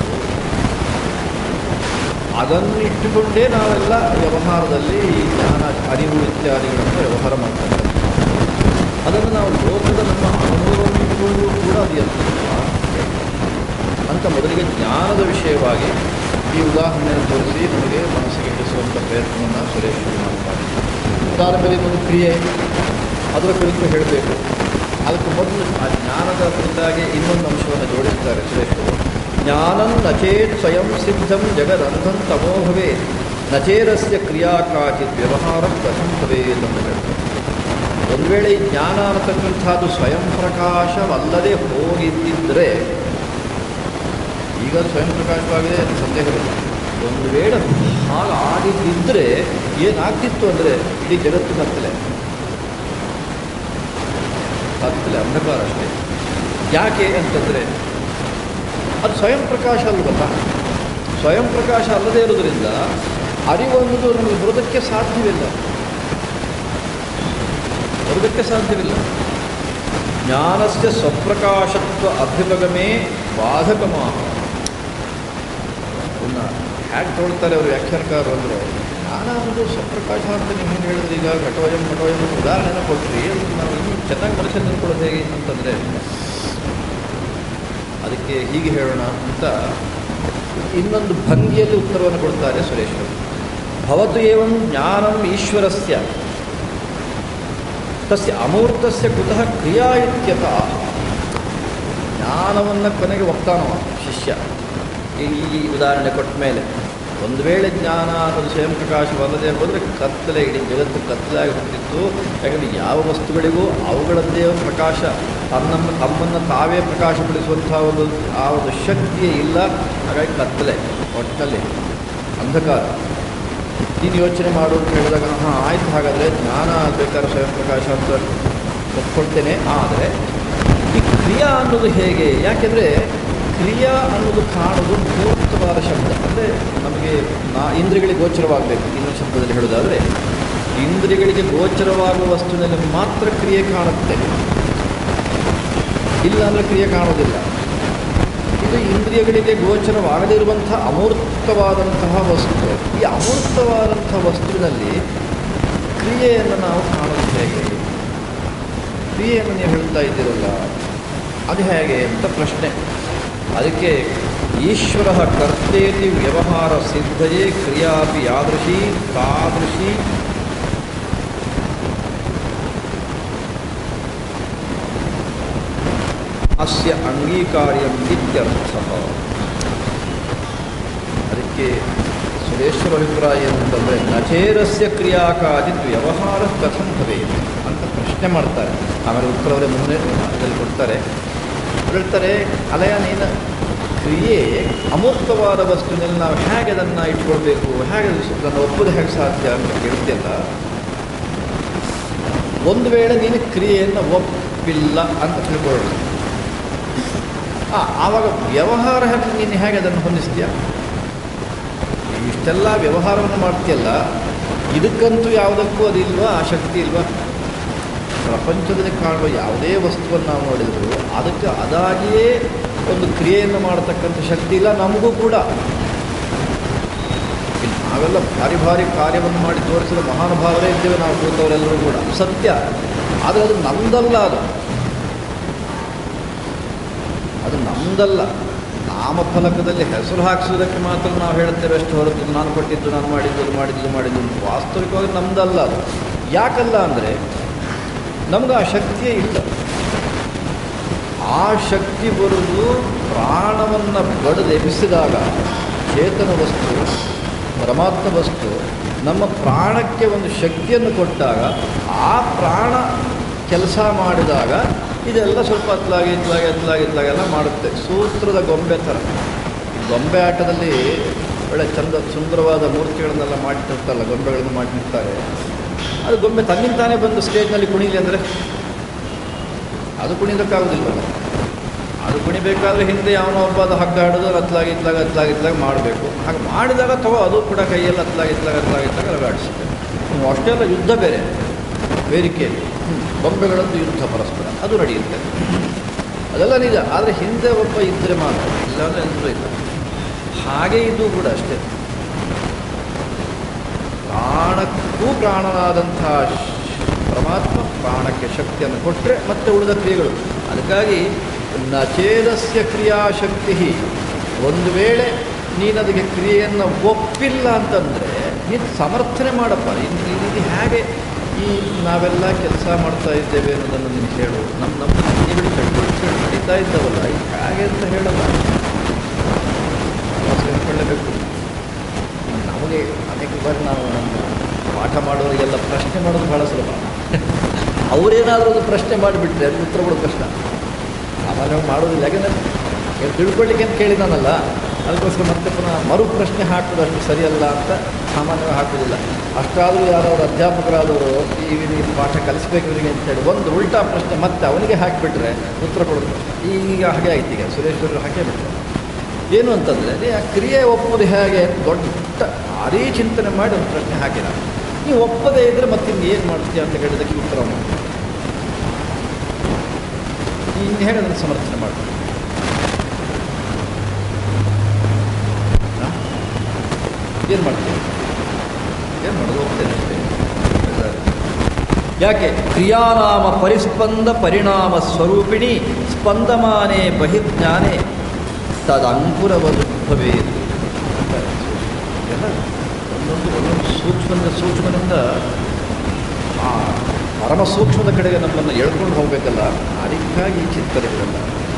ಅದನ್ನಿಟ್ಟುಕೊಂಡೇ ನಾವೆಲ್ಲ ವ್ಯವಹಾರದಲ್ಲಿ ಈ ಜ್ಞಾನ ಅರಿವು ಇತ್ಯಾದಿಗಳನ್ನು ವ್ಯವಹಾರ ಮಾಡ್ತಾರೆ ಅದನ್ನು ನಾವು ಲೋಕದ ನಮ್ಮ ಅನುಭವವನ್ನು ಇಟ್ಟುಕೊಂಡು ಕೂಡ ಅದು ಎತ್ತಲ್ಲ ಅಂತ ಮೊದಲಿಗೆ ಜ್ಞಾನದ ವಿಷಯವಾಗಿ ಈ ಉದಾಹರಣೆಯನ್ನು ತೋರಿಸಿ ನಮಗೆ ಮನಸ್ಸಿಗೆ ಹಿಡಿಸುವಂಥ ಪ್ರಯತ್ನವನ್ನು ಸುರೇಶ್ ಮಾಡ್ತಾರೆ ಉದಾದ ಮೇಲೆ ಒಂದು ಕ್ರಿಯೆ ಅದರ ಕುರಿತು ಹೇಳಬೇಕು ಅದಕ್ಕೆ ಮೊದಲು ಆ ಜ್ಞಾನದ ಕುರಿತಾಗಿ ಇನ್ನೊಂದು ಅಂಶವನ್ನು ಜೋಡಿಸ್ತಾರೆ ಸುರೇಶ್ ಅವರು ಜ್ಞಾನಂ ನಚೇತ್ ಸ್ವಯಂ ಸಿದ್ಧಂ ಜಗದಂಧಂ ತಮೋ ಭವೇತ್ ನಚೇರಸ್ಯ ಕ್ರಿಯಾ ಕಾಚಿತ್ ವ್ಯವಹಾರ ಕಥಂ ಭವೇತ್ ಅಂತ ಹೇಳ್ತಾರೆ ಒಂದು ವೇಳೆ ಈ ಜ್ಞಾನ ಅನ್ನತಕ್ಕಂಥದ್ದು ಸ್ವಯಂ ಪ್ರಕಾಶವಲ್ಲದೆ ಹೋಗಿದ್ದಿದ್ದರೆ ಈಗ ಸ್ವಯಂ ಪ್ರಕಾಶವಾಗಿದೆ ಅದು ಸಂದೇಹವಿಲ್ಲ ಒಂದು ವೇಳೆ ಹಾಗೆ ಆಗಿದ್ದಿದ್ದರೆ ಏನಾಗ್ತಿತ್ತು ಅಂದರೆ ಇಡೀ ಜಗತ್ತು ಕತ್ತಲೆ ಕತ್ತಲೆ ಅಂಧಕಾರ ಅಷ್ಟೇ ಯಾಕೆ ಅಂತಂದರೆ ಅದು ಸ್ವಯಂ ಪ್ರಕಾಶ ಅಲ್ವಲ್ಲ ಸ್ವಯಂ ಪ್ರಕಾಶ ಅಲ್ಲದೇ ಇರೋದ್ರಿಂದ ಅರಿವು ಅನ್ನೋದು ನಮಗೆ ಬರೋದಕ್ಕೆ ಸಾಧ್ಯವಿಲ್ಲ ಬರೋದಕ್ಕೆ ಸಾಧ್ಯವಿಲ್ಲ ಜ್ಞಾನಸ್ಯ ಸ್ವಪ್ರಕಾಶತ್ವ ಅಭ್ಯುಪಗಮೇ ಬಾಧಕಮಾಹ ಅದನ್ನು ಹ್ಯಾಗೆ ತೊಗೊಳ್ತಾರೆ ಅವರು ವ್ಯಾಖ್ಯಾನಕಾರರು ಅಂದರೆ ಜ್ಞಾನ ಅನ್ನೋದು ಸ್ವಪ್ರಕಾಶ ಅಂತ ನೀವು ಏನು ಹೇಳಿದ್ರೆ ಈಗ ಘಟೋಯಂ ಘಟೋಯಂ ಉದಾಹರಣೆನ ಕೊಟ್ಟರಿ ಅದನ್ನು ನಾವು ಇನ್ನೂ ಚೆನ್ನಾಗಿ ಮನುಷ್ಯ ನಿಂತ್ಕೊಳ್ಳೋದು ಹೇಗೆ ಅಂತಂದರೆ ಅದಕ್ಕೆ ಹೀಗೆ ಹೇಳೋಣ ಅಂತ ಇನ್ನೊಂದು ಭಂಗಿಯಲ್ಲಿ ಉತ್ತರವನ್ನು ಕೊಡ್ತಾರೆ ಸುರೇಶ್ವರು ಭವತು ಏವಂ ಜ್ಞಾನಂ ಈಶ್ವರಸ್ಯ ತಸ್ಯ ಅಮೂರ್ತಸ್ಯ ಕುತಃ ಕ್ರಿಯಾ ಇತ್ಯತಃ ಜ್ಞಾನವನ್ನು ಕೊನೆಗೆ ಒಪ್ತಾನವ ಶಿಷ್ಯ ಈ ಈ ಉದಾಹರಣೆ ಕೊಟ್ಟ ಮೇಲೆ ಒಂದು ವೇಳೆ ಜ್ಞಾನ ಅನ್ನೋದು ಸ್ವಯಂ ಪ್ರಕಾಶವಲ್ಲದೆ ಹೋದರೆ ಕತ್ತಲೆ ಇಡೀ ಜಗತ್ತು ಕತ್ತಲಾಗಿ ಹೋಗ್ತಿತ್ತು ಯಾಕಂದರೆ ಯಾವ ವಸ್ತುಗಳಿಗೂ ಅವುಗಳದ್ದೇ ಒಂದು ಪ್ರಕಾಶ ತನ್ನನ್ನು ತಮ್ಮನ್ನು ತಾವೇ ಪ್ರಕಾಶಪಡಿಸುವಂಥ ಒಂದು ಆ ಒಂದು ಶಕ್ತಿಯೇ ಇಲ್ಲ ಹಾಗಾಗಿ ಕತ್ತಲೆ ಒಟ್ಟಿನಲ್ಲಿ ಅಂಧಕಾರ ನೀನು ಯೋಚನೆ ಮಾಡು ಅಂತ ಹೇಳಿದಾಗ ಹಾಂ ಆಯಿತು ಹಾಗಾದರೆ ಜ್ಞಾನ ಬೇಕಾದ್ರೆ ಸ್ವಯಂ ಪ್ರಕಾಶ ಅಂತ ಒಪ್ಕೊಳ್ತೇನೆ ಆದರೆ ಈ ಕ್ರಿಯಾ ಅನ್ನೋದು ಹೇಗೆ ಯಾಕೆಂದರೆ ಕ್ರಿಯಾ ಅನ್ನೋದು ಕಾಣೋದು ಮೂರ್ತವಾದ ಶಬ್ದ ಅಂದರೆ ನಮಗೆ ನಾ ಇಂದ್ರಿಯಗಳಿಗೆ ಗೋಚರವಾಗಬೇಕು ಇನ್ನೊಂದು ಶಬ್ದದಲ್ಲಿ ಹೇಳೋದಾದರೆ ಇಂದ್ರಿಯಗಳಿಗೆ ಗೋಚರವಾಗುವ ವಸ್ತುವಿನಲ್ಲಿ ಮಾತ್ರ ಕ್ರಿಯೆ ಕಾಣುತ್ತೆ ಇಲ್ಲ ಅಂದರೆ ಕ್ರಿಯೆ ಕಾಣೋದಿಲ್ಲ ಇದು ಇಂದ್ರಿಯಗಳಿಗೆ ಗೋಚರವಾಗದೇ ಇರುವಂಥ ಅಮೂರ್ತವಾದಂತಹ ವಸ್ತು ಈ ಅಮೂರ್ತವಾದಂಥ ವಸ್ತುವಿನಲ್ಲಿ ಕ್ರಿಯೆಯನ್ನು ನಾವು ಕಾಣೋದು ಹೇಗೆ ಕ್ರಿಯೆಯನ್ನು ನೀವು ಹೇಳ್ತಾ ಇದ್ದೀರಲ್ಲ ಅದು ಹೇಗೆ ಅಂತ ಪ್ರಶ್ನೆ ಅದಕ್ಕೆ ಈಶ್ವರ ಕರ್ತೇತಿ ವ್ಯವಹಾರ ಸಿದ್ಧಯೇ ಕ್ರಿಯಾಪಿ ಯಾದೃಶಿ ತಾದೃಶಿ ಅಸ್ಯ ಅಂಗೀಕಾರ್ಯಂ ಇತ್ಯರ್ಥ ಅದಕ್ಕೆ ಸುರೇಶ್ವರ ಅಭಿಪ್ರಾಯ ಏನಂತಂದರೆ ನಚೇರಸ್ಯ ಕ್ರಿಯಾಕಾದಿತ್ ವ್ಯವಹಾರ ಕಥಂ ಭವೇತ್ ಅಂತ ಪ್ರಶ್ನೆ ಮಾಡ್ತಾರೆ ಆಮೇಲೆ ಉತ್ತರವರೇ ಮುಂದೆ ಅದರಲ್ಲಿ ಕೊಡ್ತಾರೆ ಹೇಳ್ತಾರೆ ಅಲಯ ನೀನು ಕ್ರಿಯೆ ಅಮೂರ್ತವಾದ ವಸ್ತುವಿನಲ್ಲಿ ನಾವು ಹೇಗೆ ಅದನ್ನು ಇಟ್ಕೊಳ್ಬೇಕು ಹೇಗೆ ಅದನ್ನು ಒಪ್ಪುದು ಹೇಗೆ ಸಾಧ್ಯ ಅಂತ ಕೇಳ್ತಿಯಲ್ಲ ಒಂದು ವೇಳೆ ನೀನು ಕ್ರಿಯೆಯನ್ನು ಒಪ್ಪಿಲ್ಲ ಅಂತ ತಿಳ್ಕೊಳ್ಳೋಣ ಆ, ಆವಾಗ ವ್ಯವಹಾರ ಹೇಗೆ ನೀನು ಹೇಗೆ ಅದನ್ನು ಹೊಂದಿಸ್ತೀಯ ಇಷ್ಟೆಲ್ಲ ವ್ಯವಹಾರವನ್ನು ಮಾಡ್ತೀಯಲ್ಲ ಇದಕ್ಕಂತೂ ಯಾವುದಕ್ಕೂ ಅದಿಲ್ವಾ ಆ ಶಕ್ತಿ ಇಲ್ವಾ ಪ್ರಪಂಚದಲ್ಲಿ ಕಾಣುವ ಯಾವುದೇ ವಸ್ತುವನ್ನು ನಾವು ನೋಡಿದರೂ ಅದಕ್ಕೆ ಅದಾಗಿಯೇ ಒಂದು ಕ್ರಿಯೆಯನ್ನು ಮಾಡತಕ್ಕಂಥ ಶಕ್ತಿ ಇಲ್ಲ ನಮಗೂ ಕೂಡ ಇಲ್ಲಿ ನಾವೆಲ್ಲ ಭಾರಿ ಭಾರಿ ಕಾರ್ಯವನ್ನು ಮಾಡಿ ತೋರಿಸಿದ ಮಹಾನುಭಾವರೇ ಇದ್ದೇವೆ ನಾವು ಕೂತವರೆಲ್ಲರೂ ಕೂಡ ಸತ್ಯ ಆದರೆ ಅದು ನಮ್ದಲ್ಲ ಅದು ಅದು ನಮ್ದಲ್ಲ ನಾಮಫಲಕದಲ್ಲಿ ಹೆಸರು ಹಾಕಿಸುವುದಕ್ಕೆ ಮಾತ್ರ ನಾವು ಹೇಳ್ತೇವೆ ಅಷ್ಟು ಹೊರತು ನಾನು ಕೊಟ್ಟಿದ್ದು ನಾನು ಮಾಡಿದ್ದು ಅದು ಮಾಡಿದ್ದು ಇದು ಮಾಡಿದ್ದು ಅಂತ. ವಾಸ್ತವಿಕವಾಗಿ ನಮ್ದಲ್ಲ ಅದು ಯಾಕಲ್ಲ ಅಂದರೆ ನಮ್ಗೆ ಆ ಶಕ್ತಿಯೇ ಇಲ್ಲ ಆ ಶಕ್ತಿ ಬರುವುದು ಪ್ರಾಣವನ್ನು ಬಡದು ಎಬ್ಬಿಸಿದಾಗ ಚೇತನ ವಸ್ತು ಪರಮಾತ್ಮ ವಸ್ತು ನಮ್ಮ ಪ್ರಾಣಕ್ಕೆ ಒಂದು ಶಕ್ತಿಯನ್ನು ಕೊಟ್ಟಾಗ ಆ ಪ್ರಾಣ ಕೆಲಸ ಮಾಡಿದಾಗ ಇದೆಲ್ಲ ಸ್ವಲ್ಪ ಹತ್ತಲಾಗಿ ಇತ್ಲಾಗಿ ಹತ್ತಲಾಗಿ ಇತ್ಲಾಗೆಲ್ಲ ಮಾಡುತ್ತೆ ಸೂತ್ರದ ಗೊಂಬೆ ಥರ ಈ ಗೊಂಬೆ ಆಟದಲ್ಲಿ ಒಳ್ಳೆ ಚಂದ ಸುಂದರವಾದ ಮೂರ್ತಿಗಳನ್ನೆಲ್ಲ ಮಾಡಿರ್ತಾರಲ್ಲ ಗೊಂಬೆಗಳನ್ನು ಮಾಡಿರ್ತಾರೆ ಅದು ಗೊಂಬೆ ತನ್ನಿಂತಾನೇ ಬಂದು ಸ್ಟೇಜ್ನಲ್ಲಿ ಕುಣಿಲಿ ಅಂದರೆ ಅದು ಕುಣಿಯೋದಕ್ಕಾಗೋದಿಲ್ಲಲ್ಲ ಅದು ಕುಣಿಬೇಕಾದ್ರೆ ಹಿಂದೆ ಯಾವನೋ ಒಬ್ಬ ಅದು ಹಗ್ಗ ಹಿಡಿದು ಹತ್ಲಾಗಿ ಇತ್ಲಾಗ ಹತ್ಲಾಗಿ ಇತ್ಲಾಗ ಮಾಡಬೇಕು ಹಾಗೆ ಮಾಡಿದಾಗ ಅಥವಾ ಅದು ಕೂಡ ಕೈಯಲ್ಲಿ ಹತ್ಲಾಗಿ ಇತ್ಲಾಗ ಹತ್ಲಾಗಿ ಇತ್ಲಾಗ ಅಲಗಾಡಿಸುತ್ತೆ ಹ್ಮ್, ಅಷ್ಟೇ ಅಲ್ಲ ಯುದ್ಧ ಬೇರೆ ವೇದಿಕೆಯಲ್ಲಿ ಹ್ಮ್, ಬೊಂಬೆಗಳದ್ದು ಯುದ್ಧ ಪರಸ್ಪರ ಅದು ನಡೆಯುತ್ತೆ ಅದೆಲ್ಲ ನಿಜ ಆದರೆ ಹಿಂದೆ ಒಬ್ಬ ಇದ್ದರೆ ಮಾತ್ರ ಇಲ್ಲಾಂದರೆ ಎಲ್ಲರೂ ಇಲ್ಲ ಹಾಗೆ ಇದು ಕೂಡ ಅಷ್ಟೇ ಪ್ರಾಣಕ್ಕೂ ಪ್ರಾಣನಾದಂಥ ಶ್- ಪರಮಾತ್ಮ ಪ್ರಾಣಕ್ಕೆ ಶಕ್ತಿಯನ್ನು ಕೊಟ್ಟರೆ ಮತ್ತೆ ಉಳಿದ ಕ್ರಿಯೆಗಳು ಅದಕ್ಕಾಗಿ ನಚೇದಸ್ಯ ಕ್ರಿಯಾಶಕ್ತಿ ಒಂದು ವೇಳೆ ನೀನು ಅದಕ್ಕೆ ಕ್ರಿಯೆಯನ್ನು ಒಪ್ಪಿಲ್ಲ ಅಂತಂದರೆ ನೀನು ಸಮರ್ಥನೆ ಮಾಡಪ್ಪ ಇನ್ನು ನೀನು ಇದು ಹೇಗೆ ಈ ನಾವೆಲ್ಲ ಕೆಲಸ ಮಾಡ್ತಾ ಇದ್ದೇವೆ ಅನ್ನೋದನ್ನು ನೀನು ಹೇಳು ನಮ್ಮ ನಮ್ಮ ಜೀವನ ಚಟುವಟಿಕೆಗಳು ನಡೀತಾ ಇದ್ದಾವಲ್ಲ ಇದು ಹೇಗೆ ಅಂತ ಹೇಳಲ್ಲ ಸೇರಿಕೊಳ್ಳಬೇಕು ನಮಗೆ ಅನೇಕ ಬಾರಿ ನಾವು ನಮ್ಮ ಪಾಠ ಮಾಡೋರಿಗೆಲ್ಲ ಪ್ರಶ್ನೆ ಮಾಡೋದು ಭಾಳ ಸುಲಭ ಅವರೇನಾದರೂ ಒಂದು ಪ್ರಶ್ನೆ ಮಾಡಿಬಿಟ್ರೆ ಅದಕ್ಕೆ ಉತ್ತರ ಕೊಡೋದು ಕಷ್ಟ ಸಾಮಾನ್ಯವಾಗಿ ಮಾಡೋದಿಲ್ಲ ಯಾಕಂದರೆ ಈಗ ತಿಳ್ಕೊಳ್ಳಿಕ್ಕೆ ಅಂತ ಕೇಳಿದಾನಲ್ಲ ಅದಕ್ಕೋಸ್ಕರ ಮತ್ತೆ ಪುನಃ ಮರು ಪ್ರಶ್ನೆ ಹಾಕೋದು ಅಷ್ಟು ಸರಿಯಲ್ಲ ಅಂತ ಸಾಮಾನ್ಯವಾಗಿ ಹಾಕೋದಿಲ್ಲ ಅಷ್ಟಾದರೂ ಯಾರಾದ್ರು ಅಧ್ಯಾಪಕರಾದವರು ಈ ಈ ಪಾಠ ಕಲಿಸ್ಬೇಕು ಇವರಿಗೆ ಅಂತೇಳಿ ಒಂದು ಉಲ್ಟಾ ಪ್ರಶ್ನೆ ಮತ್ತೆ ಅವನಿಗೆ ಹಾಕಿಬಿಟ್ರೆ ಉತ್ತರ ಕೊಡೋದು ಕಷ್ಟ ಈಗ ಹಾಗೆ ಆಯ್ತು ಈಗ ಸುರೇಶ್ವರು ಹಾಕೇ ಬಿಟ್ಟರು ಏನು ಅಂತಂದರೆ ನೀ ಆ ಕ್ರಿಯೆ ಒಪ್ಪೋದು ಹೇಗೆ ಅಂತ ದೊಡ್ಡ ಭಾರೀ ಚಿಂತನೆ ಮಾಡಿ ಒಂದು ಪ್ರಶ್ನೆ ಹಾಕಿದ ನೀವು ಒಪ್ಪದೇ ಇದ್ದರೆ ಮತ್ತೆ ಏನು ಮಾಡ್ತೀಯ ಅಂತ ಹೇಳಿದಕ್ಕೆ ಉತ್ತರವನ್ನು ಇನ್ನು ಹೇಗೆ ಅದನ್ನು ಸಮರ್ಥನೆ ಮಾಡ್ತೀನಿ ಏನು ಮಾಡ್ತೀನಿ ಏನು ಮಾಡೋದು ಹೋಗ್ತೇನೆ ಅಷ್ಟೇ ಯಾಕೆ ಕ್ರಿಯಾನಾಮ ಪರಿಸ್ಪಂದ ಪರಿಣಾಮ ಸ್ವರೂಪಿಣಿ ಸ್ಪಂದಮಾನೆ ಬಹಿರ್ಜ್ಞಾನೆ ತದಂಕುರವದುದ್ಭವೇ ಎಲ್ಲ ಒಂದೊಂದು ಒಂದೊಂದು ಸೂಕ್ಷ್ಮದಿಂದ ಸೂಕ್ಷ್ಮದಿಂದ ಆ ಪರಮ ಸೂಕ್ಷ್ಮದ ಕಡೆಗೆ ನಮ್ಮನ್ನು ಎಳ್ಕೊಂಡು ಹೋಗಬೇಕಲ್ಲ ಅದಕ್ಕಾಗಿ ಈ ಚಿಂತನೆಗಳೆಲ್ಲ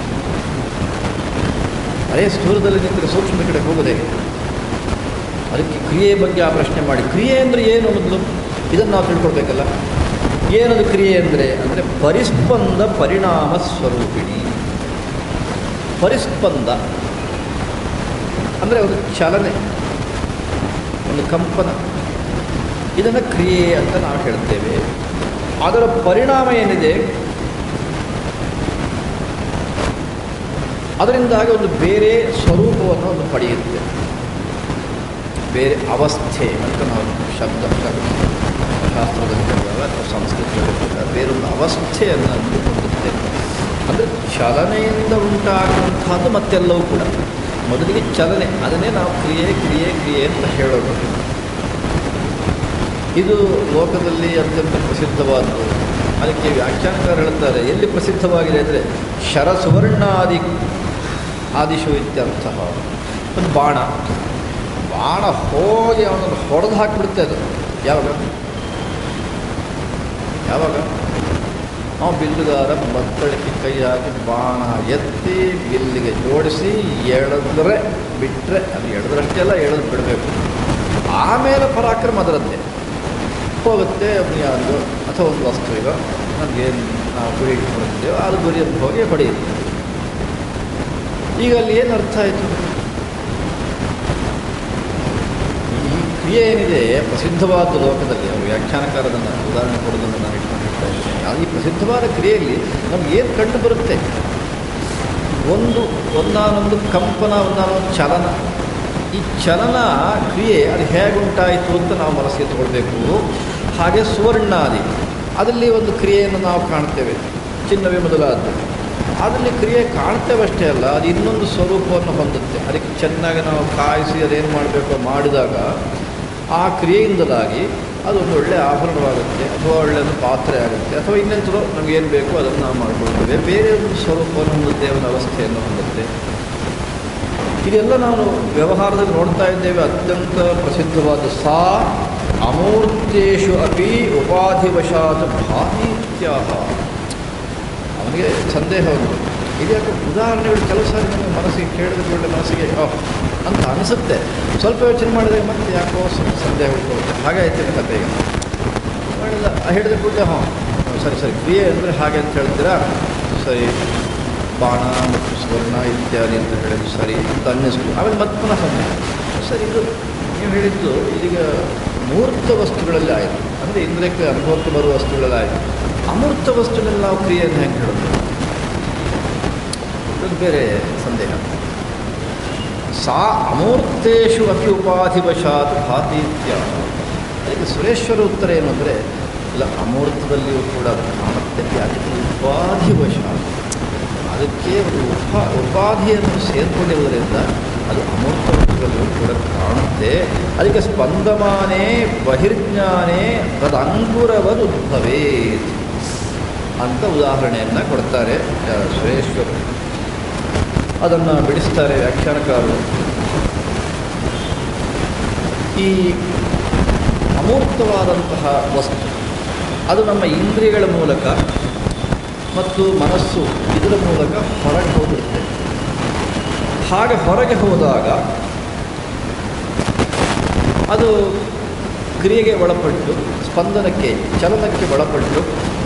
ಅದೇ ಸ್ಥೂಲದಲ್ಲಿ ನಿಂತರೆ ಸೂಕ್ಷ್ಮದ ಕಡೆ ಹೋಗೋದೇ ಅದಕ್ಕೆ ಕ್ರಿಯೆ ಬಗ್ಗೆ ಆ ಪ್ರಶ್ನೆ ಮಾಡಿ ಕ್ರಿಯೆ ಅಂದರೆ ಏನು ಅನ್ನೋದು ಇದನ್ನು ನಾವು ತಿಳ್ಕೊಳ್ಬೇಕಲ್ಲ ಏನದು ಕ್ರಿಯೆ ಅಂದರೆ ಅಂದರೆ ಪರಿಸ್ಪಂದ ಪರಿಣಾಮ ಸ್ವರೂಪಿಣಿ ಪರಿಸ್ಪಂದ ಅಂದರೆ ಒಂದು ಚಲನೆ ಒಂದು ಕಂಪನ ಇದನ್ನು ಕ್ರಿಯೆ ಅಂತ ನಾವು ಹೇಳ್ತೇವೆ ಅದರ ಪರಿಣಾಮ ಏನಿದೆ ಅದರಿಂದಾಗಿ ಒಂದು ಬೇರೆ ಸ್ವರೂಪವನ್ನು ಅದು ಪಡೆಯುತ್ತೆ ಬೇರೆ ಅವಸ್ಥೆ ಅಂತ ನಾವು ಶಬ್ದ ಶಬ್ದ ಶಾಸ್ತ್ರದಲ್ಲಿ ಹೇಳಿದಾಗ ಅಥವಾ ಸಂಸ್ಕೃತದಲ್ಲಿ ಹೇಳಿದಾಗ ಬೇರೊಂದು ಅವಸ್ಥೆಯನ್ನು ಅದು ಹೊಂದುತ್ತೆ ಅಂದರೆ ಚಲನೆಯಿಂದ ಉಂಟಾಗುವಂಥದ್ದು ಮತ್ತೆಲ್ಲವೂ ಕೂಡ ಮೊದಲಿಗೆ ಚಲನೆ ಅದನ್ನೇ ನಾವು ಕ್ರಿಯೆ ಕ್ರಿಯೆ ಕ್ರಿಯೆ ಅಂತ ಹೇಳೋದು ಇದು ಲೋಕದಲ್ಲಿ ಅತ್ಯಂತ ಪ್ರಸಿದ್ಧವಾದ್ದು ಅದಕ್ಕೆ ವ್ಯಾಖ್ಯಾನಕಾರ ಹೇಳ್ತಾರೆ ಎಲ್ಲಿ ಪ್ರಸಿದ್ಧವಾಗಿದೆ ಅಂದರೆ ಶರ ಸುವರ್ಣಾದಿ ಆದಿಶು ಇತ್ಯರ್ಥ ಒಂದು ಬಾಣ ಬಾಣ ಹೋಗಿ ಅವನನ್ನು ಹೊಡೆದು ಹಾಕಿಬಿಡುತ್ತೆ ಅದು ಯಾವಾಗ ಯಾವಾಗ ನಾವು ಬಿಲ್ಲುಗಾರ ಬತ್ತಳಿಕೆ ಕೈ ಹಾಕಿ ಬಾಣ ಎತ್ತಿ ಬಿಲ್ಲಿಗೆ ಜೋಡಿಸಿ ಎಳೆದ್ರೆ ಬಿಟ್ಟರೆ ಅದು ಎಳೆದ್ರಷ್ಟೇ ಅಲ್ಲ ಎಳೆದು ಬಿಡಬೇಕು ಆಮೇಲೆ ಪರಾಕ್ರಮ ಅದರದ್ದೇ ಹೋಗುತ್ತೆ ಅವನಿಗೆ ಅದು ಅಥವಾ ಒಂದು ವಸ್ತು ಈಗ ನಮಗೆ ನಾವು ಗುರಿ ಇಟ್ಕೊಂಡಿದ್ದೇವೆ ಅದು ಗುರಿಯನ್ನು ಹೋಗಿ ಹೊಡೆಯುತ್ತೆ ಈಗ ಅಲ್ಲಿ ಏನು ಅರ್ಥ ಆಯಿತು ಈ ಕ್ರಿಯೆ ಏನಿದೆ ಪ್ರಸಿದ್ಧವಾದ ಲೋಕದಲ್ಲಿ ಅವರು ವ್ಯಾಖ್ಯಾನಕಾರದನ್ನು ಉದಾಹರಣೆ ಕೊಡೋದನ್ನು ನಾನು ಇಟ್ಕೊಂಡು ಹೇಳ್ತಾ ಇದ್ದೇನೆ ಅದು ಈ ಪ್ರಸಿದ್ಧವಾದ ಕ್ರಿಯೆಯಲ್ಲಿ ನಮ್ಗೆ ಏನು ಕಂಡು ಬರುತ್ತೆ ಒಂದು ಒಂದಾನೊಂದು ಕಂಪನ ಒಂದಾನೊಂದು ಚಲನ ಈ ಚಲನ ಕ್ರಿಯೆ ಅದು ಹೇಗುಂಟಾಯಿತು ಅಂತ ನಾವು ಮನಸ್ಸಿಗೆ ತಗೊಳ್ಬೇಕು ಹಾಗೆ ಸುವರ್ಣಾದಿ ಅದರಲ್ಲಿ ಒಂದು ಕ್ರಿಯೆಯನ್ನು ನಾವು ಕಾಣ್ತೇವೆ ಚಿನ್ನವೇ ಮೊದಲಾದ್ದು ಅದರಲ್ಲಿ ಕ್ರಿಯೆ ಕಾಣ್ತೇವಷ್ಟೇ ಅಲ್ಲ ಅದು ಇನ್ನೊಂದು ಸ್ವರೂಪವನ್ನು ಹೊಂದುತ್ತೆ ಅದಕ್ಕೆ ಚೆನ್ನಾಗಿ ನಾವು ಕಾಯಿಸಿ ಅದೇನು ಮಾಡಬೇಕು ಮಾಡಿದಾಗ ಆ ಕ್ರಿಯೆಯಿಂದಲಾಗಿ ಅದೊಂದು ಒಳ್ಳೆಯ ಆಭರಣವಾಗುತ್ತೆ ಅಥವಾ ಒಳ್ಳೆಯ ಒಂದು ಪಾತ್ರೆ ಆಗುತ್ತೆ ಅಥವಾ ಇನ್ನೆಂಥದೋ ನಮಗೇನು ಬೇಕೋ ಅದನ್ನು ನಾವು ಮಾಡ್ಕೊಳ್ತೇವೆ ಬೇರೆ ಒಂದು ಸ್ವರೂಪವನ್ನು ಹೊಂದುತ್ತೆ ಒಂದು ಅವಸ್ಥೆಯನ್ನು ಹೊಂದುತ್ತೆ ಇದೆಲ್ಲ ನಾವು ವ್ಯವಹಾರದಲ್ಲಿ ನೋಡ್ತಾ ಇದ್ದೇವೆ ಅತ್ಯಂತ ಪ್ರಸಿದ್ಧವಾದ ಸಾ ಅಮೂರ್ತೇಶು ಅಪಿ ಉಪಾಧಿವಶಾತ್ ಭಾತೀತ್ಯಾಹ ಅವನಿಗೆ ಸಂದೇಹ ಉಂಟು ಇದ್ಯಾಕೆ ಉದಾಹರಣೆಗಳು ಕೆಲವು ಸಾರಿ ನಮಗೆ ಮನಸ್ಸಿಗೆ ಕೇಳಿದ ಕೂಡಲೇ ಮನಸ್ಸಿಗೆ ಓಹ್ ಅಂತ ಅನಿಸುತ್ತೆ ಸ್ವಲ್ಪ ಯೋಚನೆ ಮಾಡಿದಾಗ ಮತ್ತೆ ಯಾಕೋ ಸ್ವಲ್ಪ ಸಂದೇಹ ಉಳ್ಕೊಳ್ಳುತ್ತೆ ಹಾಗೆ ಆಯ್ತು ಕತೆ ಈಗ ಮಾಡಿದ ಹೇಳಿದ ಕೂಡಲೇ ಹಾಂ ಸರಿ ಸರಿ ಕ್ರಿಯೆ ಅಂದರೆ ಹಾಗೆ ಅಂತ ಹೇಳ್ತೀರಾ ಸರಿ ಬಾಣ ಮತ್ತು ಸ್ವರ್ಣ ಇತ್ಯಾದಿ ಅಂತ ಹೇಳಿದ್ದು ಸರಿ ಅಂತ ಅನ್ನಿಸ್ತು ಆಮೇಲೆ ಮತ್ತೆ ಪುನಃ ಸಂದೇಹ ಸರಿ ಇದು ನೀವು ಹೇಳಿದ್ದು ಇದೀಗ ಮೂರ್ತ ವಸ್ತುಗಳಲ್ಲಿ ಆಯಿತು ಅಂದರೆ ಇಂದ್ರಿಯಕ್ಕೆ ಅನುಭವಕ್ಕೆ ಬರುವ ವಸ್ತುಗಳಲ್ಲಿ ಆಯಿತು ಅಮೂರ್ತ ವಸ್ತುಗಳಲ್ಲಿ ನಾವು ಕ್ರಿಯೆಯನ್ನು ಹೆಂಗೆ ಹೇಳೋದು ಇದು ಬೇರೆ ಸಂದೇಹ ಸಾ ಅಮೂರ್ತೇಶು ಅಪಿ ಉಪಾಧಿವಶಾತ್ ಭಾತೀತ್ಯ ಅದಕ್ಕೆ ಸುರೇಶ್ವರ ಉತ್ತರ ಏನು ಅಂದರೆ ಇಲ್ಲ ಅಮೂರ್ತದಲ್ಲಿಯೂ ಕೂಡ ಅದು ಕಾಣುತ್ತೆ ಯಾಕೆ ಉಪಾಧಿವಶಾತ್ ಅದಕ್ಕೆ ಒಂದು ಉಪ ಉಪಾಧಿಯನ್ನು ಸೇರ್ಕೊಂಡಿರುವುದರಿಂದ ಅದು ಅಮೂರ್ತ ವಸ್ತುಗಳಲ್ಲೂ ಕೂಡ ಕಾಣುತ್ತೆ ಅದಕ್ಕೆ ಸ್ಪಂದಮಾನೇ ಬಹಿರ್ಜ್ಞಾನೇ ತದಂಕುರವದು ಉದ್ಭವೇ ಅಂತ ಉದಾಹರಣೆಯನ್ನು ಕೊಡ್ತಾರೆ ಆ, ಸುರೇಶ್ವರು ಅದನ್ನು ಬಿಡಿಸ್ತಾರೆ ವ್ಯಾಖ್ಯಾನಕಾರರು ಈ ಅಮೂರ್ತವಾದಂತಹ ವಸ್ತು ಅದು ನಮ್ಮ ಇಂದ್ರಿಯಗಳ ಮೂಲಕ ಮತ್ತು ಮನಸ್ಸು ಇದರ ಮೂಲಕ ಹೊರಗೆ ಹೋಗಿರುತ್ತೆ ಹಾಗೆ ಹೊರಗೆ ಹೋದಾಗ ಅದು ಕ್ರಿಯೆಗೆ ಒಳಪಟ್ಟು ಸ್ಪಂದನಕ್ಕೆ ಚಲನಕ್ಕೆ ಒಳಪಟ್ಟು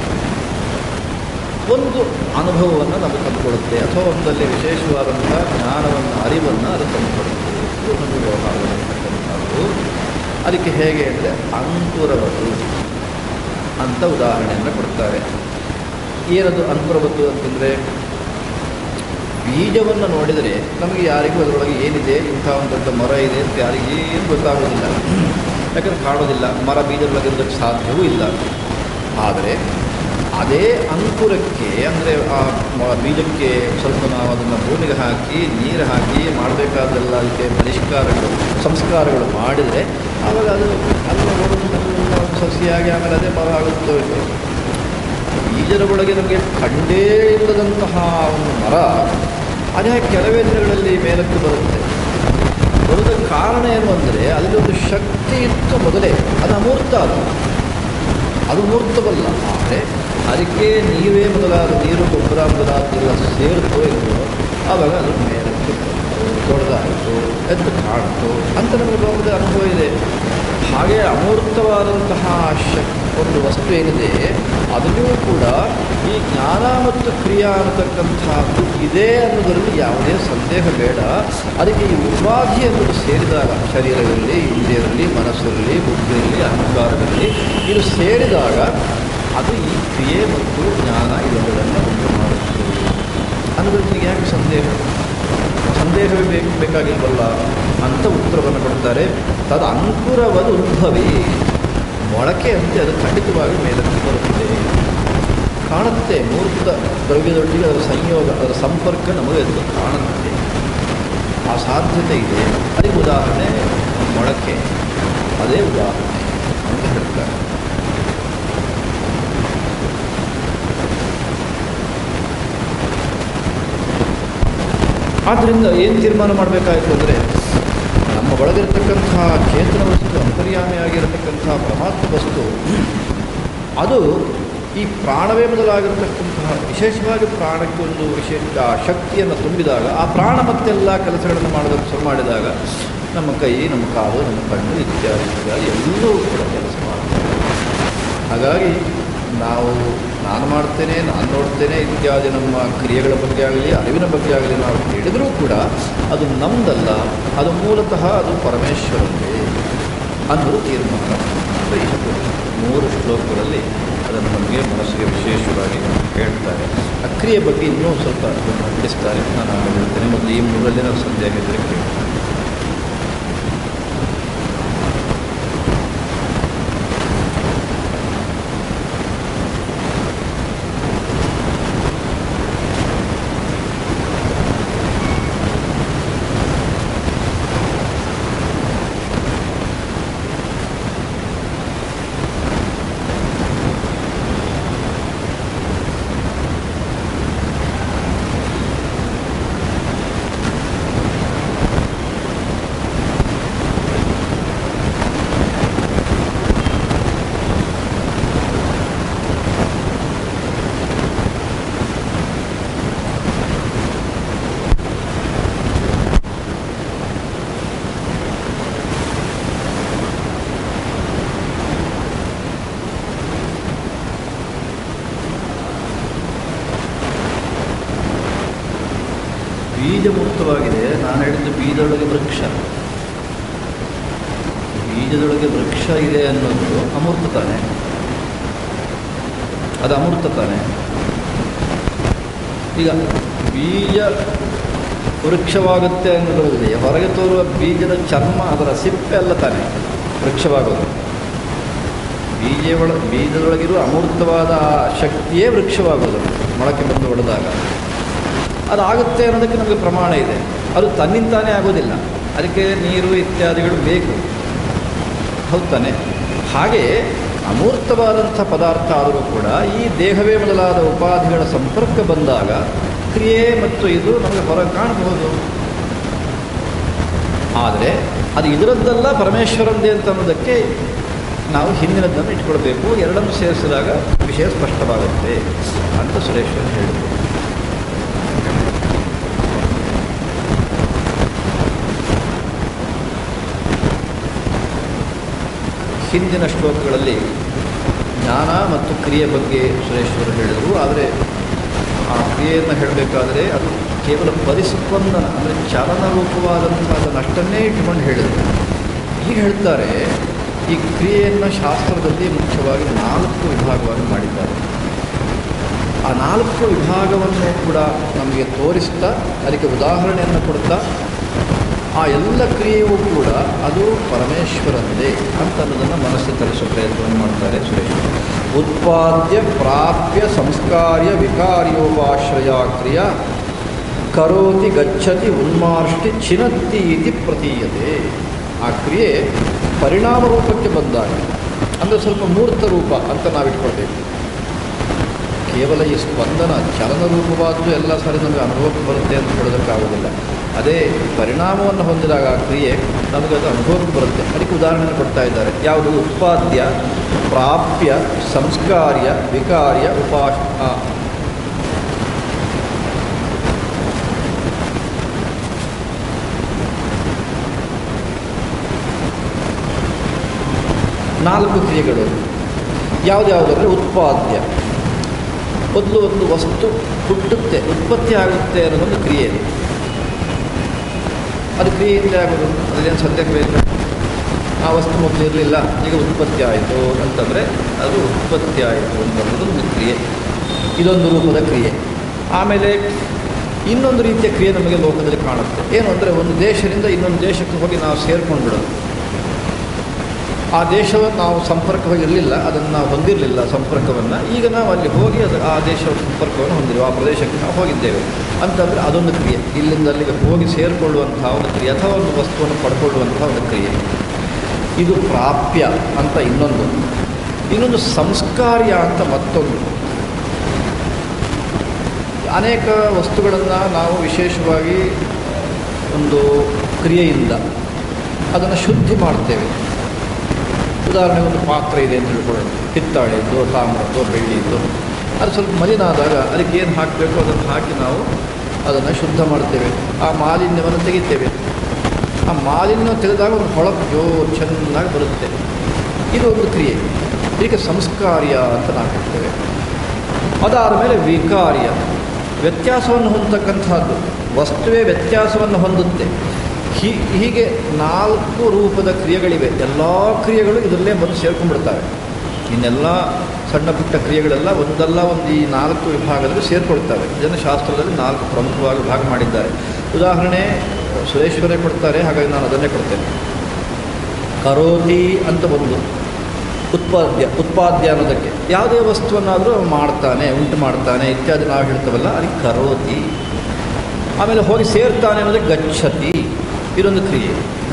ಒಂದು ಅನುಭವವನ್ನು ನಮಗೆ ತಂದುಕೊಡುತ್ತೆ ಅಥವಾ ಒಂದಲ್ಲಿ ವಿಶೇಷವಾದಂಥ ಜ್ಞಾನವನ್ನು ಅರಿವನ್ನು ಅದು ತಂದುಕೊಡುತ್ತೆ ಇದು ಒಂದು ವ್ಯವಹಾರವಾಗಿರ್ತಕ್ಕಂಥದ್ದು ಅದಕ್ಕೆ ಹೇಗೆ ಅಂದರೆ ಅಂಕುರವತ್ತು ಅಂತ ಉದಾಹರಣೆಯನ್ನು ಕೊಡ್ತಾರೆ ಏನದು ಅಂಕುರವತ್ತು ಅಂತಂದರೆ ಬೀಜವನ್ನು ನೋಡಿದರೆ ನಮಗೆ ಯಾರಿಗೂ ಅದರೊಳಗೆ ಏನಿದೆ ಇಂಥ ಒಂದು ದೊಡ್ಡ ಮರ ಇದೆ ಅಂತ ಯಾರಿಗೂ ಏನು ಗೊತ್ತಾಗೋದಿಲ್ಲ ಯಾಕಂದ್ರೆ ಕಾಣೋದಿಲ್ಲ ಮರ ಬೀಜದೊಳಗಿರೋದಕ್ಕೆ ಸಾಧ್ಯವೂ ಇಲ್ಲ ಆದರೆ ಅದೇ ಅಂಕುರಕ್ಕೆ ಅಂದರೆ ಆ ಮ- ಬೀಜಕ್ಕೆ ಸ್ವಲ್ಪ ನಾವು ಅದನ್ನು ಭೂಮಿಗೆ ಹಾಕಿ ನೀರು ಹಾಕಿ ಮಾಡಬೇಕಾದೆಲ್ಲ ಅದಕ್ಕೆ ಪರಿಷ್ಕಾರಗಳು ಸಂಸ್ಕಾರಗಳು ಮಾಡಿದರೆ ಆವಾಗ ಅದು ಅಲ್ಲ ಒಂದು ಸಸಿಯಾಗಿ ಆಮೇಲೆ ಅದೇ ಮರ ಆಗುತ್ತೋ ಇಲ್ಲೋ. ಬೀಜದ ಒಳಗೆ ನಮಗೆ ಕಂಡೇ ಇಲ್ಲದಂತಹ ಒಂದು ಮರ ಅದೇ ಕೆಲವೇ ದಿನಗಳಲ್ಲಿ ಮೇಲಕ್ಕೆ ಬರುತ್ತೆ ಬರೋದಕ್ಕೆ ಕಾರಣ ಏನು ಅಂದರೆ ಅಲ್ಲಿ ಒಂದು ಶಕ್ತಿ ಇತ್ತು ಮೊದಲೇ ಅದು ಅಮೂರ್ತ ಅದು ಅದು ಮೂರ್ತವಲ್ಲ ಆದರೆ ಅದಕ್ಕೆ ನೀವೇ ಮೊದಲಾದ ನೀರು ಗೊಬ್ಬರ ಮೊದಲಾದೆಲ್ಲ ಸೇರಿತು ಇಲ್ವೋ ಆವಾಗ ಅದು ಮೇಲಕ್ಕೆ ಬಂತು, ದೊಡ್ಡದಾಯಿತು ಎದ್ದು ಕಾಣಿತು ಅಂತ ನಮಗೆ ಲೋಕದ ಅನುಭವ ಇದೆ ಹಾಗೆ ಅಮೂರ್ತವಾದಂತಹ ಶಕ್ ಒಂದು ವಸ್ತು ಏನಿದೆ ಅದನ್ನೂ ಕೂಡ ಈ ಜ್ಞಾನ ಮತ್ತು ಕ್ರಿಯಾ ಅನ್ನತಕ್ಕಂಥದ್ದು ಇದೆ ಅನ್ನೋದರಲ್ಲಿ ಯಾವುದೇ ಸಂದೇಹ ಬೇಡ ಅದಕ್ಕೆ ಈ ಉಪಾಧಿ ಅನ್ನೋದು ಸೇರಿದಾಗ ಶರೀರದಲ್ಲಿ ಇಂದ್ರಿಯರಲ್ಲಿ ಮನಸ್ಸಲ್ಲಿ ಬುದ್ಧಿಯಲ್ಲಿ ಅಹಂಕಾರದಲ್ಲಿ ಇದು ಸೇರಿದಾಗ ಅದು ಈ ಕ್ರಿಯೆ ಮತ್ತು ಜ್ಞಾನ ಇವೆಲ್ಲವನ್ನು ಉಂಟು ಮಾಡುತ್ತದೆ ಅನ್ನೋದ್ರಲ್ಲಿ ಯಾಕೆ ಸಂದೇಹ ಸಂದೇಹವೇ ಬೇಕು ಬೇಕಾಗಿಲ್ವಲ್ಲ ಅಂತ ಉತ್ತರವನ್ನು ಕೊಡ್ತಾರೆ ತದ ಅಂಕುರವದು ಉದ್ಭವೇ ಮೊಳಕೆ ಅಂತೆ ಅದು ಖಂಡಿತವಾಗಿ ಮೇಲಕ್ಕೆ ಬರುತ್ತದೆ ಕಾಣುತ್ತೆ ಮೂರ್ತ ದ್ರವ್ಯದೊಟ್ಟಿಗೆ ಅದರ ಸಂಯೋಗ ಅದರ ಸಂಪರ್ಕ ನಮಗೆ ಅದು ಕಾಣುತ್ತೆ ಆ ಸಾಧ್ಯತೆ ಇದೆ ಅದಕ್ಕೆ ಉದಾಹರಣೆ ಮೊಳಕೆ ಅದೇ ಉದಾಹರಣೆ ಅಂತ ಹೇಳ್ತಾರೆ ಆದ್ದರಿಂದ ಏನು ತೀರ್ಮಾನ ಮಾಡಬೇಕಾಯಿತು ಅಂದರೆ ನಮ್ಮ ಒಳಗಿರತಕ್ಕಂತಹ ಚೇತನ ವಸ್ತು ಅಂತರ್ಯಾಮಿಯಾಗಿರತಕ್ಕಂತಹ ಪರಮಾತ್ಮ ವಸ್ತು ಅದು ಈ ಪ್ರಾಣವೇ ಮೊದಲಾಗಿರತಕ್ಕಂತಹ ವಿಶೇಷವಾಗಿ ಪ್ರಾಣಕ್ಕೆ ಒಂದು ವಿಶೇಷ ಆ ಶಕ್ತಿಯನ್ನು ತುಂಬಿದಾಗ ಆ ಪ್ರಾಣ ಮತ್ತೆಲ್ಲ ಕೆಲಸಗಳನ್ನು ಮಾಡೋದಕ್ಕೆ ಶುರು ಮಾಡಿದಾಗ ನಮ್ಮ ಕೈ ನಮ್ಮ ಕಾಲು ನಮ್ಮ ಕಣ್ಣು ಇತ್ಯಾದಿ ಇತ್ಯಾದಿ ಎಲ್ಲವೂ ಕೂಡ ಕೆಲಸ ಮಾಡ್ತಾರೆ ಹಾಗಾಗಿ ನಾವು ನಾನು ಮಾಡ್ತೇನೆ ನಾನು ನೋಡ್ತೇನೆ ಇತ್ಯಾದಿ ನಮ್ಮ ಕ್ರಿಯೆಗಳ ಬಗ್ಗೆ ಆಗಲಿ ಅರಿವಿನ ಬಗ್ಗೆ ಆಗಲಿ ನಾವು ಹೇಳಿದರೂ ಕೂಡ ಅದು ನಮ್ಮದಲ್ಲ ಅದು ಮೂಲತಃ ಅದು ಪರಮೇಶ್ವರನ್ನೇ ಅನ್ನೋದು ತೀರ್ಮಾನ ಅಂತ ಇಷ್ಟು ಮೂರು ಶ್ಲೋಕಗಳಲ್ಲಿ ಅದನ್ನು ನಮಗೆ ಮನಸ್ಸಿಗೆ ವಿಶೇಷವಾಗಿ ಹೇಳ್ತಾರೆ ಆ ಕ್ರಿಯೆ ಬಗ್ಗೆ ಇನ್ನೂ ಸ್ವಲ್ಪ ಅದನ್ನು ತಿಳಿಸ್ತಾರೆ ನಾನು ಆಮೇಲೆ ಹೇಳ್ತೇನೆ ಮೊದಲು ಈ ಮೂರಲ್ಲೇ ನಾವು ಸಂದೇಹ ಇದ್ದರೆ ಕೇಳ್ತೇನೆ ಬೀಜ ಮುಕ್ತವಾಗಿದೆ ನಾನು ಹೇಳಿದ್ದು ಬೀಜದೊಳಗೆ ವೃಕ್ಷ ಬೀಜದೊಳಗೆ ವೃಕ್ಷ ಇದೆ ಅನ್ನೋದು ಅಮೂರ್ತ ತಾನೆ ಅದು ಅಮೂರ್ತ ತಾನೆ ಈಗ ಬೀಜ ವೃಕ್ಷವಾಗುತ್ತೆ ಅನ್ನೋದ್ರಲ್ಲಿ ಹೊರಗೆ ತೋರುವ ಬೀಜದ ಚರ್ಮ ಅದರ ಸಿಪ್ಪೆ ಅಲ್ಲ ತಾನೆ ವೃಕ್ಷವಾಗೋದು ಬೀಜ ಒಳ ಬೀಜದೊಳಗಿರುವ ಅಮೂರ್ತವಾದ ಆ ಶಕ್ತಿಯೇ ವೃಕ್ಷವಾಗೋದು ಮೊಳಕೆ ಬಂದು ಹೊಡೆದಾಗ ಅದಾಗುತ್ತೆ ಅನ್ನೋದಕ್ಕೆ ನಮಗೆ ಪ್ರಮಾಣ ಇದೆ ಅದು ತನ್ನಿಂತಾನೇ ಆಗೋದಿಲ್ಲ ಅದಕ್ಕೆ ನೀರು ಇತ್ಯಾದಿಗಳು ಬೇಕು ಹೌದು ತಾನೆ ಹಾಗೆ ಅಮೂರ್ತವಾದಂಥ ಪದಾರ್ಥ ಆದರೂ ಕೂಡ ಈ ದೇಹವೇ ಮೊದಲಾದ ಉಪಾಧಿಗಳ ಸಂಪರ್ಕ ಬಂದಾಗ ಕ್ರಿಯೆ ಮತ್ತು ಇದು ನಮಗೆ ಹೊರಗೆ ಕಾಣಬಹುದು ಆದರೆ ಅದು ಇದರದ್ದಲ್ಲ ಪರಮೇಶ್ವರಂದೇ ಅಂತ ಅನ್ನೋದಕ್ಕೆ ನಾವು ಹಿಂದಿನದ್ದನ್ನು ಇಟ್ಕೊಳ್ಬೇಕು ಎರಡನ್ನು ಸೇರಿಸಿದಾಗ ವಿಷಯ ಸ್ಪಷ್ಟವಾಗುತ್ತೆ ಅಂತ ಸುರೇಶ್ವರ್ ಹೇಳಿದರು ಹಿಂದಿನ ಶ್ಲೋಕಗಳಲ್ಲಿ ಜ್ಞಾನ ಮತ್ತು ಕ್ರಿಯೆ ಬಗ್ಗೆ ಸುರೇಶ್ವರು ಹೇಳಿದರು ಆದರೆ ಆ ಕ್ರಿಯೆಯನ್ನು ಹೇಳಬೇಕಾದ್ರೆ ಅದು ಕೇವಲ ಪರಿಸ್ಪಂದನ ಅಂದರೆ ಚಲನ ರೂಪವಾದಂಥ ಅದನ್ನಷ್ಟನ್ನೇ ಇಟ್ಕೊಂಡು ಹೇಳಿದರು ಈಗ ಹೇಳ್ತಾರೆ ಈ ಕ್ರಿಯೆಯನ್ನು ಶಾಸ್ತ್ರದಲ್ಲಿ ಮುಖ್ಯವಾಗಿ ನಾಲ್ಕು ವಿಭಾಗವಾಗಿ ಮಾಡಿದ್ದಾರೆ ಆ ನಾಲ್ಕು ವಿಭಾಗವನ್ನು ಕೂಡ ನಮಗೆ ತೋರಿಸ್ತಾ ಅದಕ್ಕೆ ಉದಾಹರಣೆಯನ್ನು ಕೊಡ್ತಾ ಆ ಎಲ್ಲ ಕ್ರಿಯೆಯೂ ಕೂಡ ಅದು ಪರಮೇಶ್ವರನಿದೆ ಅಂತ ಅನ್ನೋದನ್ನು ಮನಸ್ಸಿಗೆ ತರಿಸೋ ಪ್ರಯತ್ನವನ್ನು ಮಾಡ್ತಾರೆ ಸುರೇಶ್ ಉತ್ಪಾದ್ಯ ಪ್ರಾಪ್ಯ ಸಂಸ್ಕಾರ್ಯ ವಿಕಾರ್ಯೋಪಾಶ್ರಯ ಕ್ರಿಯ ಕರೋತಿ ಗಚ್ಚತಿ ಉನ್ಮಾರ್ಷ್ಟಿ ಚಿನತ್ತಿ ಇತಿ ಪ್ರತೀಯತೆ ಆ ಕ್ರಿಯೆ ಪರಿಣಾಮ ರೂಪಕ್ಕೆ ಬಂದಾಗ ಅಂದರೆ ಸ್ವಲ್ಪ ಮೂರ್ತ ರೂಪ ಅಂತ ನಾವಿಟ್ಕೊಳ್ಬೇಕು ಕೇವಲ ಈ ಸ್ಪಂದನ ಚಲನ ರೂಪವಾದ್ದು ಎಲ್ಲ ಸಾರಿ ನಮಗೆ ಅನುಭವಕ್ಕೆ ಬರುತ್ತೆ ಅಂತ ಹೇಳೋದಕ್ಕಾಗೋದಿಲ್ಲ ಅದೇ ಪರಿಣಾಮವನ್ನು ಹೊಂದಿದಾಗ ಆ ಕ್ರಿಯೆ ನಮಗೆ ಅದು ಅನುಭವಕ್ಕೆ ಬರುತ್ತೆ ಅದಕ್ಕೆ ಉದಾಹರಣೆ ಕೊಡ್ತಾ ಇದ್ದಾರೆ ಯಾವುದು ಉತ್ಪಾದ್ಯ ಪ್ರಾಪ್ಯ ಸಂಸ್ಕಾರ್ಯ ವಿಕಾರ್ಯ ಉಪಾಶ ಆ, ನಾಲ್ಕು ಕ್ರಿಯೆಗಳು ಯಾವುದ್ಯಾವುದಂದರೆ ಉತ್ಪಾದ್ಯ ಮೊದಲು ಒಂದು ವಸ್ತು ಹುಟ್ಟುತ್ತೆ ಉತ್ಪತ್ತಿ ಆಗುತ್ತೆ ಅನ್ನೋದೊಂದು ಕ್ರಿಯೆ ಅದು ಕ್ರಿಯೆಯಿಂದ ಆಗೋದು ಅದೇನು ಸದ್ಯಕ್ಕೆ ಬೇಕು ಆ ವಸ್ತು ಮೊದಲು ಇರಲಿಲ್ಲ ಈಗ ಉತ್ಪತ್ತಿ ಆಯಿತು ಅಂತಂದರೆ ಅದು ಉತ್ಪತ್ತಿ ಆಯಿತು ಅಂತನ್ನೋದು ಒಂದು ಕ್ರಿಯೆ ಇದೊಂದು ರೂಪದ ಕ್ರಿಯೆ ಆಮೇಲೆ ಇನ್ನೊಂದು ರೀತಿಯ ಕ್ರಿಯೆ ನಮಗೆ ಲೋಕದಲ್ಲಿ ಕಾಣುತ್ತೆ ಏನು ಅಂದರೆ ಒಂದು ದೇಶದಿಂದ ಇನ್ನೊಂದು ದೇಶಕ್ಕೆ ಹೋಗಿ ನಾವು ಸೇರ್ಕೊಂಡು ಬಿಡೋದು ಆ ದೇಶವನ್ನು ನಾವು ಸಂಪರ್ಕವಾಗಿ ಇರಲಿಲ್ಲ ಅದನ್ನು ನಾವು ಹೊಂದಿರಲಿಲ್ಲ ಸಂಪರ್ಕವನ್ನು ಈಗ ನಾವು ಅಲ್ಲಿ ಹೋಗಿ ಅದು ಆ ದೇಶದ ಸಂಪರ್ಕವನ್ನು ಹೊಂದಿರುವ ಆ ಪ್ರದೇಶಕ್ಕೆ ನಾವು ಹೋಗಿದ್ದೇವೆ ಅಂತಂದರೆ ಅದೊಂದು ಕ್ರಿಯೆ ಇಲ್ಲಿಂದ ಅಲ್ಲಿಗೆ ಹೋಗಿ ಸೇರಿಕೊಳ್ಳುವಂತಹ ಒಂದು ಕ್ರಿಯೆ ಅಥವಾ ಒಂದು ವಸ್ತುವನ್ನು ಪಡ್ಕೊಳ್ಳುವಂತಹ ಒಂದು ಕ್ರಿಯೆ ಇದು ಪ್ರಾಪ್ಯ ಅಂತ ಇನ್ನೊಂದು ಇನ್ನೊಂದು ಸಂಸ್ಕಾರ್ಯ ಅಂತ ಮತ್ತೊಂದು ಅನೇಕ ವಸ್ತುಗಳನ್ನು ನಾವು ವಿಶೇಷವಾಗಿ ಒಂದು ಕ್ರಿಯೆಯಿಂದ ಅದನ್ನು ಶುದ್ಧಿ ಮಾಡ್ತೇವೆ ಉದಾಹರಣೆಗೆ ಒಂದು ಪಾತ್ರೆ ಇದೆ ಅಂತ ತಿಳ್ಕೊಳ್ಳೋಣ ಹಿತ್ತಾಳೆದ್ದು ತಾಮ್ರದ್ದು ಬೆಳ್ಳಿದ್ದು ಅದು ಸ್ವಲ್ಪ ಮಲಿನಾದಾಗ ಅದಕ್ಕೆ ಏನು ಹಾಕಬೇಕು ಅದನ್ನು ಹಾಕಿ ನಾವು ಅದನ್ನು ಶುದ್ಧ ಮಾಡ್ತೇವೆ ಆ ಮಾಲಿನ್ಯವನ್ನು ತೆಗಿತೇವೆ ಆ ಮಾಲಿನ್ಯ ತೆಗೆದಾಗ ಒಂದು ಹೊಳಪು ಜೋ ಚೆನ್ನಾಗಿ ಬರುತ್ತೆ ಇದು ಒಂದು ಕ್ರಿಯೆ ಇದಕ್ಕೆ ಸಂಸ್ಕಾರ್ಯ ಅಂತ ನಾವು ಹೇಳ್ತೇವೆ ಅದಾದ ಮೇಲೆ ವಿಕಾರ್ಯ ವ್ಯತ್ಯಾಸವನ್ನು ಹೊಂದತಕ್ಕಂಥದ್ದು ವಸ್ತುವೇ ವ್ಯತ್ಯಾಸವನ್ನು ಹೊಂದುತ್ತೆ ಹೀ ಹೀಗೆ ನಾಲ್ಕು ರೂಪದ ಕ್ರಿಯೆಗಳಿವೆ ಎಲ್ಲ ಕ್ರಿಯೆಗಳು ಇದರಲ್ಲೇ ಬಂದು ಸೇರ್ಕೊಂಡ್ಬಿಡ್ತವೆ ಇನ್ನೆಲ್ಲ ಸಣ್ಣ ಪುಟ್ಟ ಕ್ರಿಯೆಗಳೆಲ್ಲ ಒಂದಲ್ಲ ಒಂದು ಈ ನಾಲ್ಕು ವಿಭಾಗದಲ್ಲಿ ಸೇರಿಕೊಳ್ತವೆ ಇದನ್ನು ಶಾಸ್ತ್ರದಲ್ಲಿ ನಾಲ್ಕು ಪ್ರಮುಖವಾಗಿ ವಿಭಾಗ ಮಾಡಿದ್ದಾರೆ ಉದಾಹರಣೆ ಸುರೇಶ್ವರೇ ಕೊಡ್ತಾರೆ ಹಾಗಾಗಿ ನಾನು ಅದನ್ನೇ ಕೊಡ್ತೇನೆ ಕರೋತಿ ಅಂತ ಒಂದು ಉತ್ಪಾದ್ಯ ಉತ್ಪಾದ್ಯ ಅನ್ನೋದಕ್ಕೆ ಯಾವುದೇ ವಸ್ತುವನ್ನಾದರೂ ಅವ ಮಾಡ್ತಾನೆ ಉಂಟು ಮಾಡ್ತಾನೆ ಇತ್ಯಾದಿ ನಾವು ಹೇಳ್ತೇವಲ್ಲ ಅದಕ್ಕೆ ಕರೋತಿ ಆಮೇಲೆ ಹೋಗಿ ಸೇರ್ತಾನೆ ಅನ್ನೋದಕ್ಕೆ ಗಚ್ಚತಿ ಇದೊಂದು ಕ್ರಿಯೆ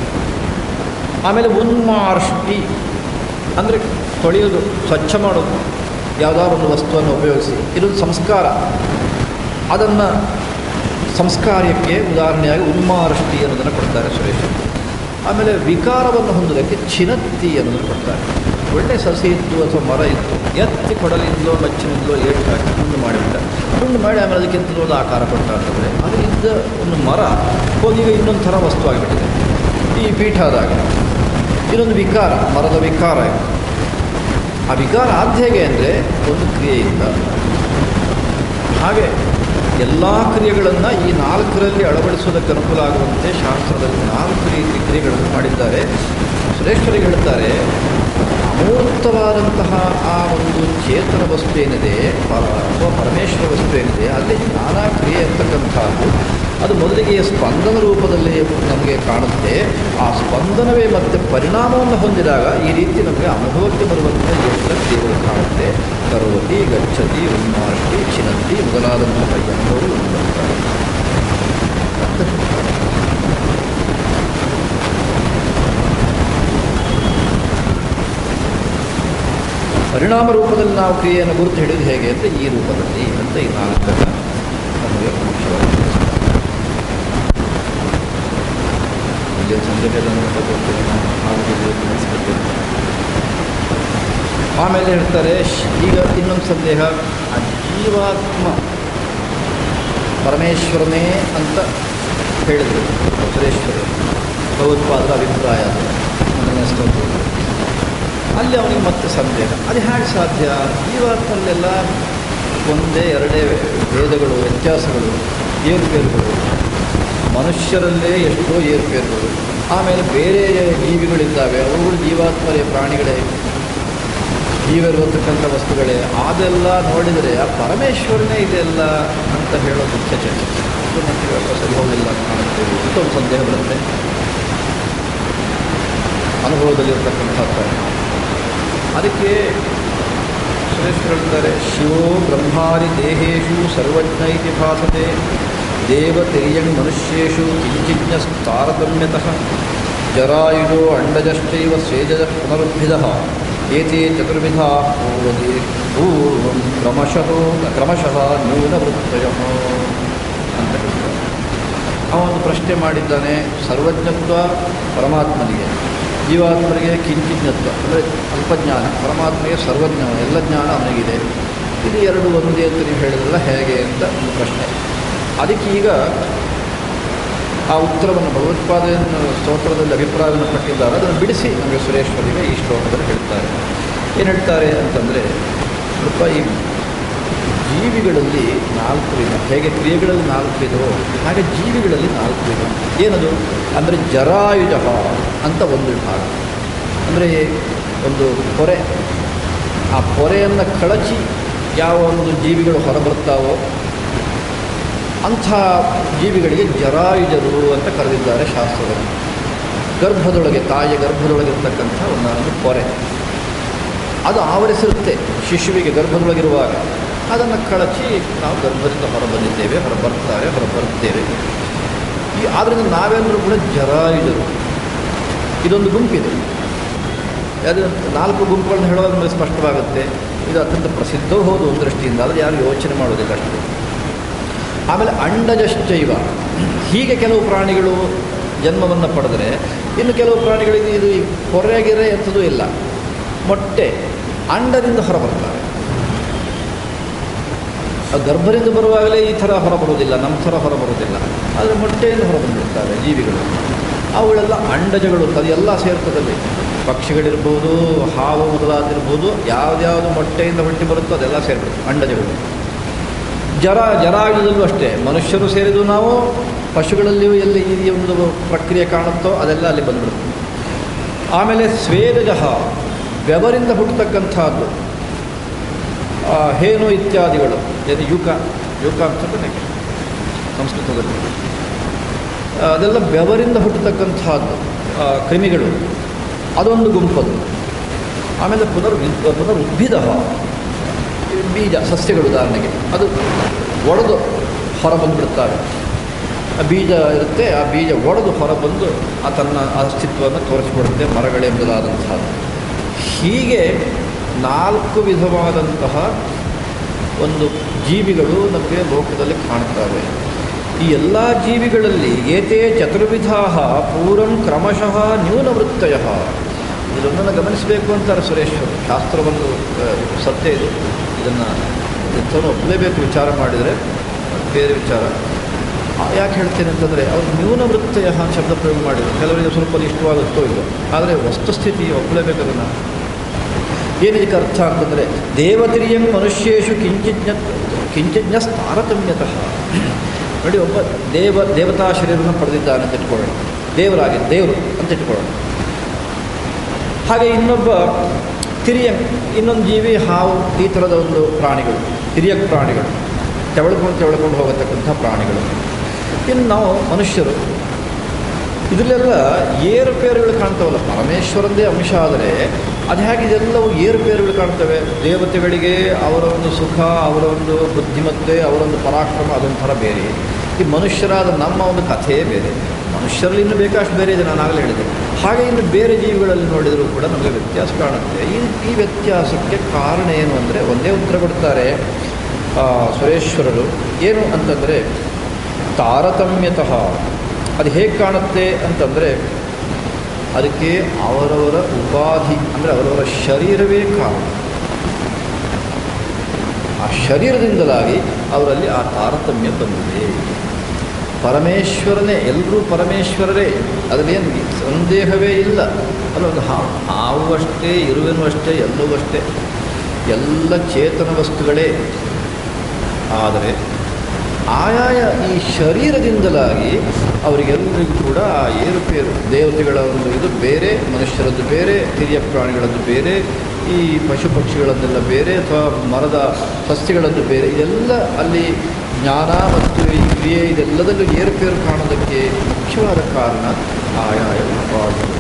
ಆಮೇಲೆ ಉನ್ಮಾರ್ಷ್ಟಿ ಅಂದರೆ ತೊಳೆಯೋದು ಸ್ವಚ್ಛ ಮಾಡೋದು ಯಾವುದಾದ್ರು ಒಂದು ವಸ್ತುವನ್ನು ಉಪಯೋಗಿಸಿ ಇದೊಂದು ಸಂಸ್ಕಾರ ಅದನ್ನು ಸಂಸ್ಕಾರ್ಯಕ್ಕೆ ಉದಾಹರಣೆಯಾಗಿ ಉನ್ಮಾರ್ಷ್ಟಿ ಅನ್ನೋದನ್ನು ಕೊಡ್ತಾರೆ ಸುರೇಶ್ ಆಮೇಲೆ ವಿಕಾರವನ್ನು ಹೊಂದೋದಕ್ಕೆ ಚಿನತ್ತಿ ಅನ್ನೋದನ್ನು ಕೊಡ್ತಾರೆ ಒಳ್ಳೆ ಸಸಿ ಇತ್ತು ಅಥವಾ ಮರ ಇತ್ತು ಎತ್ತಿ ಕೊಡಲಿಂದಲೋ ಮಚ್ಚಿನಿಂದಲೋ ಏಟು ಹಾಕಿ ತುಂಡು ಮಾಡಿಬಿಟ್ಟ ತುಂಡು ಮಾಡಿ ಆಮೇಲೆ ಅದಕ್ಕೆ ಒಂದು ಆಕಾರ ಕೊಟ್ಟ ಅಂತಂದರೆ ಅದು ಇದ್ದ ಒಂದು ಮರ ಹೋಗಿ ಈಗ ಇನ್ನೊಂದು ಥರ ವಸ್ತು ಆಗಿಬಿಟ್ಟಿದೆ ಈ ಪೀಠ ಆದಾಗ ಇದೊಂದು ವಿಕಾರ ಮರದ ವಿಕಾರ ಇದು ಆ ವಿಕಾರ ಆದ ಹೇಗೆ ಅಂದರೆ ಒಂದು ಕ್ರಿಯೆಯಿಂದ ಹಾಗೆ ಎಲ್ಲ ಕ್ರಿಯೆಗಳನ್ನು ಈ ನಾಲ್ಕರಲ್ಲಿ ಅಳವಡಿಸೋದಕ್ಕೆ ಅನುಕೂಲ ಆಗುವಂತೆ ಶಾಸ್ತ್ರದಲ್ಲಿ ನಾಲ್ಕು ರೀತಿ ಕ್ರಿಯೆಗಳನ್ನು ಮಾಡಿದ್ದಾರೆ ಸುರೇಶ್ವರಿಗೆ ಹೇಳ್ತಾರೆ ಅಮೂರ್ತವಾದಂತಹ ಆ ಒಂದು ಚೇತನ ವಸ್ತು ಏನಿದೆ ಪ- ಅಥವಾ ಪರಮೇಶ್ವರ ವಸ್ತು ಏನಿದೆ ಅಲ್ಲಿ ನಾನಾ ಕ್ರಿಯೆ ಅಂತಕ್ಕಂಥದ್ದು ಅದು ಮೊದಲಿಗೆ ಸ್ಪಂದನ ರೂಪದಲ್ಲಿ ನಮಗೆ ಕಾಣುತ್ತೆ ಆ ಸ್ಪಂದನವೇ ಮತ್ತೆ ಪರಿಣಾಮವನ್ನು ಹೊಂದಿದಾಗ ಈ ರೀತಿ ನಮಗೆ ಅನುಭವಕ್ಕೆ ಬರುವಂಥ ಎಲ್ಲ ಕ್ರಿಯೆಗಳು ಕಾಣುತ್ತೆ ಕರೋತಿ ಗಚ್ಚತಿ ಉನ್ಮಾರ್ತಿ ಚಿನಂತಿ ಮೊದಲಾದಂತಹ ಈ ಅನುಭವಗಳು ನಮಗೆ ಬರ್ತವೆ. ಪರಿಣಾಮ ರೂಪದಲ್ಲಿ ನಾವು ಕ್ರಿಯೆಯನ್ನು ಗುರುತು ಹಿಡಿದು ಹೇಗೆ ಅಂದರೆ ಈ ರೂಪದಲ್ಲಿ ಅಂತ ಈ ನಾಲ್ಕನ್ನು ನಮಗೆ ಮುಖ್ಯವಾಗಿ ತಿಳಿಸ್ತಾರೆ. ಇಲ್ಲಿ ಸಂದರ್ಭದಲ್ಲಿ ತಗೊಳ್ತೇವೆ ನಾವು ಆರೋಗ್ಯದಲ್ಲಿ ತಿಳಿಸ್ಕೊಳ್ತೇವೆ ಆಮೇಲೆ ಹೇಳ್ತಾರೆ ಶ್- ಈಗ ಇನ್ನೊಂದು ಸಂದೇಹ ಆ ಜೀವಾತ್ಮ ಪರಮೇಶ್ವರನೇ ಅಂತ ಹೇಳಿದರು ಸುರೇಶ್ವರ ಭಗವತ್ಪಾದರ ಅಭಿಪ್ರಾಯ ಅದು ಮೊದಲನೇ ಸ್ತೋತ್ರ ಅಲ್ಲಿ ಅವನಿಗೆ ಮತ್ತೆ ಸಂದೇಹ ಅದು ಹೇಗೆ ಸಾಧ್ಯ ಜೀವಾತ್ಮಲ್ಲೆಲ್ಲ ಒಂದೇ ಎರಡೇ ಭೇದಗಳು ವ್ಯತ್ಯಾಸಗಳು ಏರುಪೇರುಗಳು ಮನುಷ್ಯರಲ್ಲೇ ಎಷ್ಟೋ ಏರುಪೇರುಗಳು ಆಮೇಲೆ ಬೇರೆ ಜೀವಿಗಳಿದ್ದಾವೆ ಅವುಗಳು ಜೀವಾತ್ಮರೇ ಪ್ರಾಣಿಗಳೇ ಜೀವಿರುವತಕ್ಕಂಥ ವಸ್ತುಗಳೇ ಅದೆಲ್ಲ ನೋಡಿದರೆ ಆ ಪರಮೇಶ್ವರನೇ ಇದೆಲ್ಲ ಅಂತ ಹೇಳೋದು ಮುಖ್ಯ ಚರ್ಚೆ ಇದು ನಮಗೆ ಸ್ವಲ್ಪ ಸರಿ ಹೋಗಿಲ್ಲ ಅಂತ ಕಾಣುತ್ತೆ ಅಂತ ಒಂದು ಸಂದೇಹ ಬರುತ್ತೆ ಅನುಭವದಲ್ಲಿರ್ತಕ್ಕಂಥದ್ದು ಅದಕ್ಕೆ ಸುರೇಶ್ ಹೇಳ್ತಾರೆ ಶಿವೋ ಬ್ರಹ್ಮಾದಿ ದೇಹೇಶು ಸರ್ವಜ್ಞ ಇತಿ ಭಾಸತೆ ದೇವತೆರಿಯಣಿ ಮನುಷ್ಯೇಷು ಕಿಂಚಿಜ್ಞಸ್ತಾರತಮ್ಯತಃ ಜರಾಯುಜೋ ಅಂಡಜಶ್ಚೈವ ಸ್ವೇಜ ಪುನರುದ್ಭಿದ ಏತೆ ಚತುರ್ವಿಧ ಪೂರ್ವದಿ ಪೂರ್ವಂ ಕ್ರಮಶಃ ಕ್ರಮಶಃ ನ್ಯೂನವೃತ್ತಯ ಅಂತ ಹೇಳ್ತಾರೆ ಅವನು ಪ್ರಶ್ನೆ ಮಾಡಿದ್ದಾನೆ ಸರ್ವಜ್ಞತ್ವ ಪರಮಾತ್ಮನಿಗೆ ಜೀವಾತ್ಮನಿಗೆ ಕಿಂಚಿಜ್ಞತ್ವ ಅಂದರೆ ಅಲ್ಪಜ್ಞಾನ ಪರಮಾತ್ಮನಿಗೆ ಸರ್ವಜ್ಞ ಎಲ್ಲ ಜ್ಞಾನ ಅವನಿಗಿದೆ ಇದು ಎರಡು ಒಂದೇ ಅಂತ ನೀವು ಹೇಳಿದ್ರಲ್ಲ ಹೇಗೆ ಅಂತ ಒಂದು ಪ್ರಶ್ನೆ ಅದಕ್ಕೆ ಈಗ ಆ ಉತ್ತರವನ್ನು ಭಗವತ್ಪಾದೆಯನ್ನು ಸ್ತೋತ್ರದಲ್ಲಿ ಅಭಿಪ್ರಾಯವನ್ನು ಪಟ್ಟಿದ್ದಾರೆ ಅದನ್ನು ಬಿಡಿಸಿ ನಮಗೆ ಸುರೇಶ್ವರಿಗೆ ಈ ಶ್ಲೋಕದಲ್ಲಿ ಹೇಳ್ತಾರೆ ಏನು ಹೇಳ್ತಾರೆ ಅಂತಂದರೆ ಸ್ವಲ್ಪ ಈ ಜೀವಿಗಳಲ್ಲಿ ನಾಲ್ಕು ವಿಧ ಹೇಗೆ ಕ್ರಿಯೆಗಳಲ್ಲಿ ನಾಲ್ಕು ವಿಧವೋ ಹಾಗೆ ಜೀವಿಗಳಲ್ಲಿ ನಾಲ್ಕು ವಿಧ ಏನದು ಅಂದರೆ ಜರಾಯುಜ ಅಂತ ಒಂದು ವಿಭಾಗ ಅಂದರೆ ಒಂದು ಪೊರೆ ಆ ಪೊರೆಯನ್ನು ಕಳಚಿ ಯಾವ ಒಂದು ಜೀವಿಗಳು ಹೊರಬರ್ತಾವೋ ಅಂಥ ಜೀವಿಗಳಿಗೆ ಜರಾಯುಜರು ಅಂತ ಕರೆದಿದ್ದಾರೆ ಶಾಸ್ತ್ರದಲ್ಲಿ ಗರ್ಭದೊಳಗೆ ತಾಯಿಯ ಗರ್ಭದೊಳಗಿರ್ತಕ್ಕಂಥ ಒಂದಾನೊಂದು ಪೊರೆ ಅದು ಆವರಿಸಿರುತ್ತೆ ಶಿಶುವಿಗೆ ಗರ್ಭದೊಳಗಿರುವಾಗ ಅದನ್ನು ಕಳಚಿ ನಾವು ಗರ್ಭದಿಂದ ಹೊರ ಬಂದಿದ್ದೇವೆ ಹೊರ ಬರ್ತಾರೆ ಹೊರ ಬರ್ತೇವೆ ಈ ಆದ್ದರಿಂದ ನಾವೆಲ್ಲರೂ ಕೂಡ ಜರಾಯುಜರು ಇದೊಂದು ಗುಂಪಿದೆ ಅದು ನಾಲ್ಕು ಗುಂಪುಗಳನ್ನು ಹೇಳುವಾಗ ನಮಗೆ ಸ್ಪಷ್ಟವಾಗುತ್ತೆ ಇದು ಅತ್ಯಂತ ಪ್ರಸಿದ್ಧವೂ ಹೌದು ಒಂದು ದೃಷ್ಟಿಯಿಂದ ಆದರೆ ಯಾರು ಯೋಚನೆ ಮಾಡೋದಿಲ್ಲ ಅಷ್ಟೇ ಆಮೇಲೆ ಅಂಡಜಶ್ಚೈವ ಹೀಗೆ ಕೆಲವು ಪ್ರಾಣಿಗಳು ಜನ್ಮವನ್ನು ಪಡೆದರೆ ಇನ್ನು ಕೆಲವು ಪ್ರಾಣಿಗಳಿಗೆ ಇದು ಈ ಹೊರಗಿರೆ ಎಂಥದೂ ಇಲ್ಲ ಮೊಟ್ಟೆ ಅಂಡದಿಂದ ಹೊರಬರ್ತಾರೆ ಆ ಗರ್ಭದಿಂದ ಬರುವಾಗಲೇ ಈ ಥರ ಹೊರಬರುವುದಿಲ್ಲ ನಮ್ಮ ಥರ ಹೊರಬರುವುದಿಲ್ಲ ಆದರೆ ಮೊಟ್ಟೆಯಿಂದ ಹೊರಬಂದಿರ್ತಾರೆ ಜೀವಿಗಳು ಅವುಗಳೆಲ್ಲ ಅಂಡಜಗಳು ಅದೆಲ್ಲ ಸೇರ್ತದಲ್ಲಿ ಪಕ್ಷಿಗಳಿರ್ಬೋದು ಹಾವು ಮೊದಲಾದಿರ್ಬೋದು ಯಾವ್ದ್ಯಾವುದು ಮೊಟ್ಟೆಯಿಂದ ಹುಟ್ಟಿ ಬರುತ್ತೋ ಅದೆಲ್ಲ ಸೇರಿಬಿಡುತ್ತೆ ಅಂಡಜಗಳು ಜರ ಜರಾಯುಧದಲ್ಲೂ ಅಷ್ಟೇ ಮನುಷ್ಯರು ಸೇರಿದು ನಾವು ಪಶುಗಳಲ್ಲಿಯೂ ಎಲ್ಲಿ ಈ ಒಂದು ಪ್ರಕ್ರಿಯೆ ಕಾಣುತ್ತೋ ಅದೆಲ್ಲ ಅಲ್ಲಿ ಬಂದ್ಬಿಡುತ್ತೆ ಆಮೇಲೆ ಸ್ವೇದಜಃ ಬೆವರಿಂದ ಹುಟ್ಟತಕ್ಕಂಥದ್ದು ಆ, ಹೇನು ಇತ್ಯಾದಿಗಳು ಏನು ಯೂಕ ಯೂಕ ಅಂತಂದ್ರೆ ಸಂಸ್ಕೃತದಲ್ಲಿ ಆ, ಅದೆಲ್ಲ ಬೆವರಿಂದ ಹುಟ್ಟತಕ್ಕಂಥದ್ದು ಆ, ಕ್ರಿಮಿಗಳು ಅದೊಂದು ಗುಂಪದು ಆಮೇಲೆ ಪುನರ್ ಪುನರ್ ಉದ್ಭಿದ ಬೀಜ ಸಸ್ಯಗಳು ಉದಾಹರಣೆಗೆ ಅದು ಒಡೆದು ಹೊರ ಬಂದುಬಿಡ್ತಾರೆ ಆ ಬೀಜ ಇರುತ್ತೆ ಆ ಬೀಜ ಒಡೆದು ಹೊರಬಂದು ಆ ತನ್ನ ಅಸ್ತಿತ್ವವನ್ನು ತೋರಿಸಿಕೊಡುತ್ತೆ ಮರಗಳೇ ಮೊದಲಾದಂಥದ್ದು ಹೀಗೆ ನಾಲ್ಕು ವಿಧವಾದಂತಹ ಒಂದು ಜೀವಿಗಳು ನಮಗೆ ಲೋಕದಲ್ಲಿ ಕಾಣ್ತವೆ ಈ ಎಲ್ಲ ಜೀವಿಗಳಲ್ಲಿ ಏತೇ ಚತುರ್ವಿಧಾ ಪೂರಂ ಕ್ರಮಶಃ ನ್ಯೂನವೃತ್ತಯ ಇದೊಂದನ್ನು ಗಮನಿಸಬೇಕು ಅಂತಾರೆ ಸುರೇಶ್ವರು ಶಾಸ್ತ್ರವನ್ನು ಆ, ಸತ್ಯ ಇದು ಇದನ್ನು ಇಂಥವನ್ನು ಒಪ್ಪಲೇಬೇಕು ವಿಚಾರ ಮಾಡಿದರೆ ಬೇರೆ ವಿಚಾರ ಆ, ಯಾಕೆ ಹೇಳ್ತೇನೆ ಅಂತಂದರೆ ಅವರು ನ್ಯೂನವೃತ್ತಯ ಶಬ್ದ ಪ್ರಯೋಗ ಮಾಡಿದರು ಕೆಲವರಿಗೆ ಸ್ವಲ್ಪ ಇಷ್ಟವಾಗುತ್ತೋ ಇಲ್ಲ ಆದರೆ ವಸ್ತುಸ್ಥಿತಿ ಒಪ್ಪಲೇಬೇಕು ಅದನ್ನು ಏನಿದಕ್ಕೆ ಅರ್ಥ ಅಂತಂದರೆ ದೇವತಿರಿಯಂ ಮನುಷ್ಯೇಶು ಕಿಂಚಿಜ್ಞ ಕಿಂಚಿಜ್ಞ ತಾರತಮ್ಯತಃ ನೋಡಿ ಒಬ್ಬ ದೇವ ದೇವತಾ ಶರೀರವನ್ನು ಪಡೆದಿದ್ದಾನೆ ಅಂತ ಇಟ್ಕೊಳ್ಳೋಣ ದೇವರಾಗಿ ದೇವರು ಅಂತ ಇಟ್ಕೊಳ್ಳೋಣ ಹಾಗೆ ಇನ್ನೊಬ್ಬ ತಿರಿಯಂ ಇನ್ನೊಂದು ಜೀವಿ ಹಾವು ಈ ಥರದ ಒಂದು ಪ್ರಾಣಿಗಳು ತಿರಿಯಕ್ ಪ್ರಾಣಿಗಳು ತೆವಳ್ಕೊಂಡು ತೆವಳ್ಕೊಂಡು ಹೋಗತಕ್ಕಂಥ ಪ್ರಾಣಿಗಳು ಇನ್ನು ನಾವು ಮನುಷ್ಯರು ಇದರಲ್ಲೆಲ್ಲ ಏರುಪೇರುಗಳು ಕಾಣ್ತಾವಲ್ಲ ಪರಮೇಶ್ವರಂದೇ ಅಂಶ ಆದರೆ ಅದು ಹೇಗೆ ಇದೆಲ್ಲವೂ ಏರುಪೇರುಗಳು ಕಾಣ್ತವೆ ದೇವತೆಗಳಿಗೆ ಅವರ ಒಂದು ಸುಖ ಅವರ ಒಂದು ಬುದ್ಧಿಮತ್ತೆ ಅವರ ಒಂದು ಪರಾಕ್ರಮ ಅದೊಂಥರ ಬೇರೆ ಈ ಮನುಷ್ಯರಾದ ನಮ್ಮ ಒಂದು ಕಥೆಯೇ ಬೇರೆ ಮನುಷ್ಯರಲ್ಲಿ ಇನ್ನೂ ಬೇಕಷ್ಟು ಬೇರೆ ಇದೆ ನಾನು ಆಗಲೇ ಹೇಳಿದೆ ಹಾಗೆ ಇನ್ನು ಬೇರೆ ಜೀವಿಗಳಲ್ಲಿ ನೋಡಿದರೂ ಕೂಡ ನಮಗೆ ವ್ಯತ್ಯಾಸ ಕಾಣುತ್ತೆ ಈ ಈ ವ್ಯತ್ಯಾಸಕ್ಕೆ ಕಾರಣ ಏನು ಅಂದರೆ ಒಂದೇ ಉತ್ತರ ಕೊಡ್ತಾರೆ ಆ, ಸುರೇಶ್ವರರು ಏನು ಅಂತಂದರೆ ತಾರತಮ್ಯತಃ ಅದು ಹೇಗೆ ಕಾಣುತ್ತೆ ಅಂತಂದರೆ ಅದಕ್ಕೆ ಅವರವರ ಉಪಾಧಿ ಅಂದರೆ ಅವರವರ ಶರೀರವೇ ಕಾರಣ ಆ ಶರೀರದಿಂದಲಾಗಿ ಅವರಲ್ಲಿ ಆ ತಾರತಮ್ಯ ಬಂದಿದೆ ಪರಮೇಶ್ವರನೇ ಎಲ್ಲರೂ ಪರಮೇಶ್ವರರೇ ಅದರಲ್ಲೇನು ಸಂದೇಹವೇ ಇಲ್ಲ ಅಲ್ಲೊಂದು ಹಾ ಹಾವು ಅಷ್ಟೇ ಇರುವೆನೂ ಅಷ್ಟೇ ಎಲ್ಲವೂ ಅಷ್ಟೇ ಎಲ್ಲ ಚೇತನ ವಸ್ತುಗಳೇ ಆದರೆ ಆಯಾಯ ಈ ಶರೀರದಿಂದಲಾಗಿ ಅವರಿಗೆಲ್ಲರಿಗೂ ಕೂಡ ಆ ಏರುಪೇರು ದೇವತೆಗಳ ಒಂದು ಇದು ಬೇರೆ ಮನುಷ್ಯರದ್ದು ಬೇರೆ ಹಿರಿಯ ಪ್ರಾಣಿಗಳದ್ದು ಬೇರೆ ಈ ಪಶು ಪಕ್ಷಿಗಳದ್ದೆಲ್ಲ ಬೇರೆ ಅಥವಾ ಮರದ ಸಸ್ಯಗಳದ್ದು ಬೇರೆ ಇದೆಲ್ಲ ಅಲ್ಲಿ ಜ್ಞಾನ ಮತ್ತು ಈ ಕ್ರಿಯೆ ಇದೆಲ್ಲದಲ್ಲೂ ಏರುಪೇರು ಕಾಣೋದಕ್ಕೆ ಮುಖ್ಯವಾದ ಕಾರಣ ಆಯಾಯ ಉಪಾಧಿಗಳು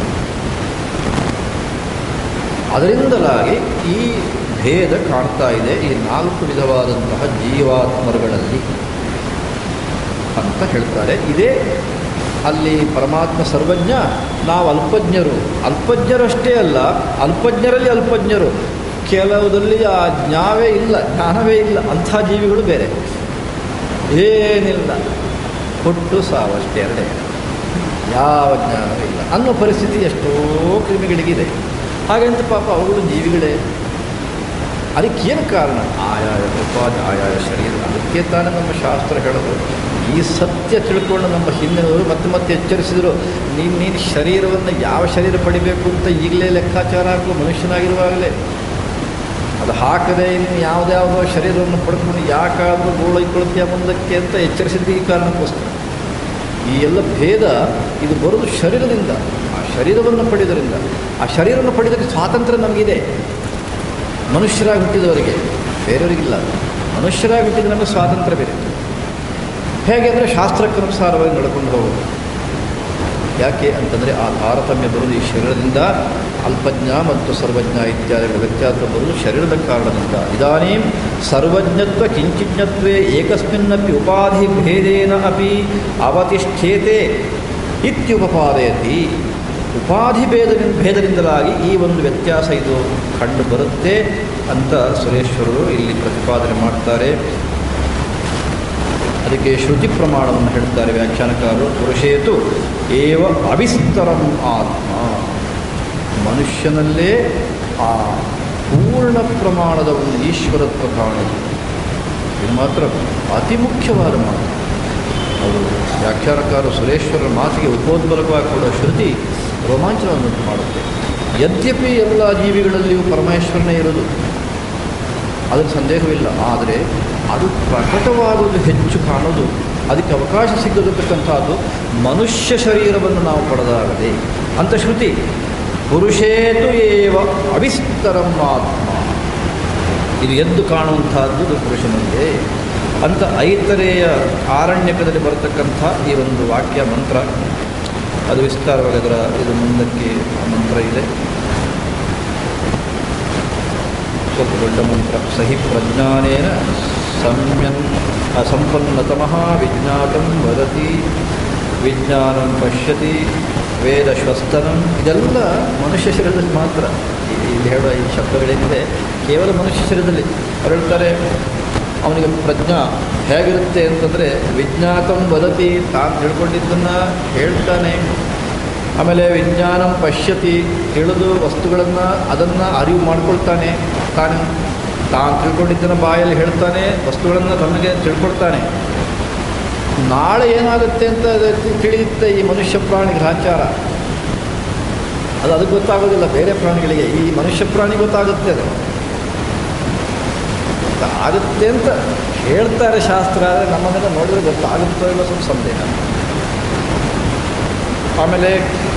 ಅದರಿಂದಲಾಗಿ ಈ ಭೇದ ಕಾಣ್ತಾ ಇದೆ ಈ ನಾಲ್ಕು ವಿಧವಾದಂತಹ ಜೀವಾತ್ಮರುಗಳಲ್ಲಿ ಅಂತ ಹೇಳ್ತಾರೆ ಇದೇ ಅಲ್ಲಿ ಪರಮಾತ್ಮ ಸರ್ವಜ್ಞ ನಾವು ಅಲ್ಪಜ್ಞರು ಅಲ್ಪಜ್ಞರಷ್ಟೇ ಅಲ್ಲ ಅಲ್ಪಜ್ಞರಲ್ಲಿ ಅಲ್ಪಜ್ಞರು ಕೆಲವುದಲ್ಲಿ ಆ ಜ್ಞಾವೇ ಇಲ್ಲ ಜ್ಞಾನವೇ ಇಲ್ಲ ಅಂಥ ಜೀವಿಗಳು ಬೇರೆ ಏನಿಲ್ಲ ಹುಟ್ಟು ಸಾವಷ್ಟೇ ಎರಡೇ ಯಾವ ಜ್ಞಾನವೂ ಇಲ್ಲ ಅನ್ನೋ ಪರಿಸ್ಥಿತಿ ಎಷ್ಟೋ ಕ್ರಿಮಿಗಳಿಗಿದೆ ಹಾಗಂತ ಪಾಪ ಅವುಗಳು ಜೀವಿಗಳೇ ಅದಕ್ಕೇನು ಕಾರಣ ಆಯಾಯ ಉಪಾಧಿ ಆಯಾಯ ಶರೀರ ಅದಕ್ಕೆ ತಾನೇ ನಮ್ಮ ಶಾಸ್ತ್ರ ಹೇಳೋದು ಈ ಸತ್ಯ ತಿಳ್ಕೊಂಡು ನಮ್ಮ ಹಿಂದಿನವರು ಮತ್ತೆ ಮತ್ತೆ ಎಚ್ಚರಿಸಿದರು ನೀನು ನೀನು ಶರೀರವನ್ನು ಯಾವ ಶರೀರ ಪಡಿಬೇಕು ಅಂತ ಈಗಲೇ ಲೆಕ್ಕಾಚಾರ ಹಾಕು ಮನುಷ್ಯನಾಗಿರುವಾಗಲೇ ಅದು ಹಾಕದೆ ಇನ್ನು ಯಾವುದ್ಯಾವುದೋ ಶರೀರವನ್ನು ಪಡ್ಕೊಂಡು ಯಾಕಾದರೂ ಗೋಳೈಕೊಳ್ತೀಯ ಮುಂದಕ್ಕೆ ಅಂತ ಎಚ್ಚರಿಸಿದ್ದು ಈ ಕಾರಣಕ್ಕೋಸ್ಕರ ಈ ಎಲ್ಲ ಭೇದ ಇದು ಬರೋದು ಶರೀರದಿಂದ ಆ ಶರೀರವನ್ನು ಪಡೆಯೋದರಿಂದ ಆ ಶರೀರವನ್ನು ಪಡೆಯೋದಕ್ಕೆ ಸ್ವಾತಂತ್ರ್ಯ ನಮಗಿದೆ ಮನುಷ್ಯರಾಗಿ ಹುಟ್ಟಿದವರಿಗೆ ಬೇರೆಯವರಿಗಿಲ್ಲ ಮನುಷ್ಯರಾಗಿ ಹುಟ್ಟಿದ ನಮಗೆ ಸ್ವಾತಂತ್ರ್ಯ ಬೇರೆ ಹೇಗೆ ಅಂದರೆ ಶಾಸ್ತ್ರಕ್ಕನುಸಾರವಾಗಿ ನಡ್ಕೊಂಡು ಹೋಗೋದು ಯಾಕೆ ಅಂತಂದರೆ ಆ ತಾರತಮ್ಯ ಬರುವುದು ಈ ಶರೀರದಿಂದ ಅಲ್ಪಜ್ಞ ಮತ್ತು ಸರ್ವಜ್ಞ ಇತ್ಯಾದಿಗಳ ವ್ಯತ್ಯಾಸ ಬರುವುದು ಶರೀರದ ಕಾರಣದಿಂದ ಇದಾನೀಂ ಸರ್ವಜ್ಞತ್ವ ಕಿಂಚಿಜ್ಞತ್ವೇ ಏಕಸ್ಮಿನ್ನಪಿ ಉಪಾಧಿ ಭೇದೇನ ಅಪಿ ಅವತಿಷ್ಠೇತೆ ಇತ್ಯುಪಪಾದಯತಿ ಉಪಾಧಿ ಭೇದದಿಂದ ಭೇದದಿಂದಲಾಗಿ ಈ ಒಂದು ವ್ಯತ್ಯಾಸ ಇದು ಕಂಡು ಬರುತ್ತೆ ಅಂತ ಸುರೇಶ್ವರರು ಇಲ್ಲಿ ಪ್ರತಿಪಾದನೆ ಮಾಡ್ತಾರೆ ಅದಕ್ಕೆ ಶ್ರುತಿ ಪ್ರಮಾಣವನ್ನು ಹೇಳ್ತಾರೆ ವ್ಯಾಖ್ಯಾನಕಾರರು ಪುರುಷೇತು ಏವ ಅವಿಸ್ತರಂ ಆತ್ಮ ಮನುಷ್ಯನಲ್ಲೇ ಆ ಪೂರ್ಣ ಪ್ರಮಾಣದ ಒಂದು ಈಶ್ವರತ್ವ ಕಾಣುವುದು ಇದು ಮಾತ್ರ ಅತಿ ಮುಖ್ಯವಾದ ಮಾತು ಅವರು ವ್ಯಾಖ್ಯಾನಕಾರ ಸುರೇಶ್ವರರ ಮಾತಿಗೆ ಉಪೋದ್ಬಲಕವಾಗಿ ಕೊಡುವ ಶ್ರುತಿ ರೋಮಾಂಚನವನ್ನುಂಟು ಮಾಡುತ್ತೆ ಯದ್ಯಪಿ ಎಲ್ಲ ಜೀವಿಗಳಲ್ಲಿಯೂ ಪರಮೇಶ್ವರನೇ ಇರೋದು ಅದರ ಸಂದೇಹವಿಲ್ಲ ಆದರೆ ಅದು ಪ್ರಕಟವಾಗುವುದು ಹೆಚ್ಚು ಕಾಣೋದು ಅದಕ್ಕೆ ಅವಕಾಶ ಸಿಗದಿರ್ತಕ್ಕಂಥದ್ದು ಮನುಷ್ಯ ಶರೀರವನ್ನು ನಾವು ಪಡೆದಾಗದೆ ಅಂತ ಶ್ರುತಿ ಪುರುಷೇತು ಏವ ಅವಿಸ್ತರಂ ಆತ್ಮ ಇದು ಎದ್ದು ಕಾಣುವಂತಹದ್ದು ಇದು ಪುರುಷನಲ್ಲೇ ಅಂತ ಐತರೆಯ ಆರಣ್ಯಕದಲ್ಲಿ ಬರತಕ್ಕಂಥ ಈ ಒಂದು ವಾಕ್ಯ ಮಂತ್ರ ಅದು ವಿಸ್ತಾರವಾಗಿ ಅದರ ಇದು ಮುಂದಕ್ಕೆ ಆ ಮಂತ್ರ ಇದೆ ಸ್ವಲ್ಪ ದೊಡ್ಡ ಮಂತ್ರ ಸಹಿ ಪ್ರಜ್ಞಾನೇನ ಸಂಯನ್ ಸಂಪನ್ನತಮಃ ವಿಜ್ಞಾತಂ ವದತಿ ವಿಜ್ಞಾನಂ ಪಶ್ಯತಿ ವೇದ ಶ್ವಸ್ತನಂ ಇದೆಲ್ಲ ಮನುಷ್ಯ ಶರೀರದಲ್ಲಿ ಮಾತ್ರ ಈ- ಇಲ್ಲಿ ಹೇಳುವ ಈ ಶಬ್ದಗಳೇನಿದೆ ಕೇವಲ ಮನುಷ್ಯ ಶರೀರದಲ್ಲಿ ಅವ್ರು ಹೇಳ್ತಾರೆ ಅವನಿಗೆ ಪ್ರಜ್ಞಾ ಹೇಗಿರುತ್ತೆ ಅಂತಂದರೆ ವಿಜ್ಞಾತಂ ವದತಿ ತಾನು ತಿಳ್ಕೊಂಡಿದ್ದನ್ನು ಹೇಳ್ತಾನೆ ಆಮೇಲೆ ವಿಜ್ಞಾನಂ ಪಶ್ಯತಿ ತಿಳಿದು ವಸ್ತುಗಳನ್ನು ಅದನ್ನು ಅರಿವು ಮಾಡ್ಕೊಳ್ತಾನೆ ತಾನು ತಾನು ತಿಳ್ಕೊಂಡಿದ್ದನ್ನು ಬಾಯಲ್ಲಿ ಹೇಳ್ತಾನೆ ವಸ್ತುಗಳನ್ನು ತನಗೆ ತಿಳ್ಕೊಳ್ತಾನೆ ನಾಳೆ ಏನಾಗುತ್ತೆ ಅಂತ ಅದು ತಿಳಿಯುತ್ತೆ ಈ ಮನುಷ್ಯ ಪ್ರಾಣಿ ಗ್ರಹಚಾರ ಅದು ಅದಕ್ಕೆ ಗೊತ್ತಾಗೋದಿಲ್ಲ ಬೇರೆ ಪ್ರಾಣಿಗಳಿಗೆ ಈ ಮನುಷ್ಯ ಪ್ರಾಣಿ ಗೊತ್ತಾಗುತ್ತೆ ಅದು ಆಗುತ್ತೆ ಅಂತ ಹೇಳ್ತಾರೆ ಶಾಸ್ತ್ರ ಆದರೆ ನಮ್ಮನ್ನೆಲ್ಲ ನೋಡಿದ್ರೆ ಗೊತ್ತಾಗುತ್ತೋ ಇಲ್ಲ ಸ್ವಲ್ಪ ಸಂದೇಹ ಆಮೇಲೆ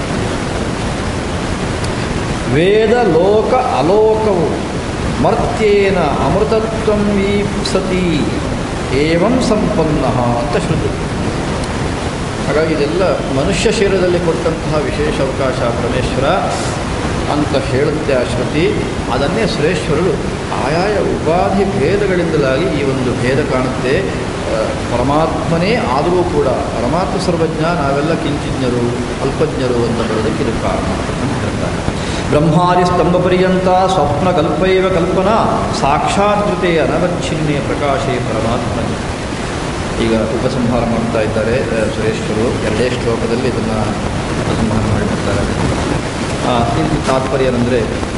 ವೇದ ಲೋಕ ಅಲೋಕವು ಮರ್ತ್ಯೇನ ಅಮೃತತ್ವಂ ಈಪ್ಸತಿ ಏವಂ ಸಂಪನ್ನ ಅಂತ ಶ್ರುತಿ ಹಾಗಾಗಿ ಇದೆಲ್ಲ ಮನುಷ್ಯ ಶರೀರದಲ್ಲಿ ಕೊಟ್ಟಂತಹ ವಿಶೇಷ ಅವಕಾಶ ಪರಮೇಶ್ವರ ಅಂತ ಹೇಳುತ್ತೆ ಆ ಶ್ರುತಿ ಅದನ್ನೇ ಸುರೇಶ್ವರರು ಆಯಾಯ ಉಪಾಧಿ ಭೇದಗಳಿಂದಲಾಗಿ ಈ ಒಂದು ಭೇದ ಕಾಣುತ್ತೆ ಆ, ಪರಮಾತ್ಮನೇ ಆದರೂ ಕೂಡ ಪರಮಾತ್ಮ ಸರ್ವಜ್ಞ ನಾವೆಲ್ಲ ಕಿಂಚಿಜ್ಞರು ಅಲ್ಪಜ್ಞರು ಅಂತ ಬರೋದಕ್ಕೆ ಇದು ಕಾರಣ ಅಂತ ಹೇಳ್ತಾರೆ ಬ್ರಹ್ಮಾದಿ ಸ್ತಂಭ ಪರ್ಯಂತ ಸ್ವಪ್ನ ಕಲ್ಪೈವ ಕಲ್ಪನಾ ಸಾಕ್ಷಾತ್ಕೃತೆ ಅನವಚ್ಛಿನ್ನೇ ಪ್ರಕಾಶೇ ಪರಮಾತ್ಮ ಈಗ ಉಪಸಂಹಾರ ಮಾಡ್ತಾ ಇದ್ದಾರೆ ಆ, ಸುರೇಶ್ವರು ಎರಡೇ ಶ್ಲೋಕದಲ್ಲಿ ಇದನ್ನು ಉಪಸಂಹಾರ ಮಾಡಿರ್ತಾರೆ ಆ, ಇಲ್ಲಿ ತಾತ್ಪರ್ಯ ಏನಂದರೆ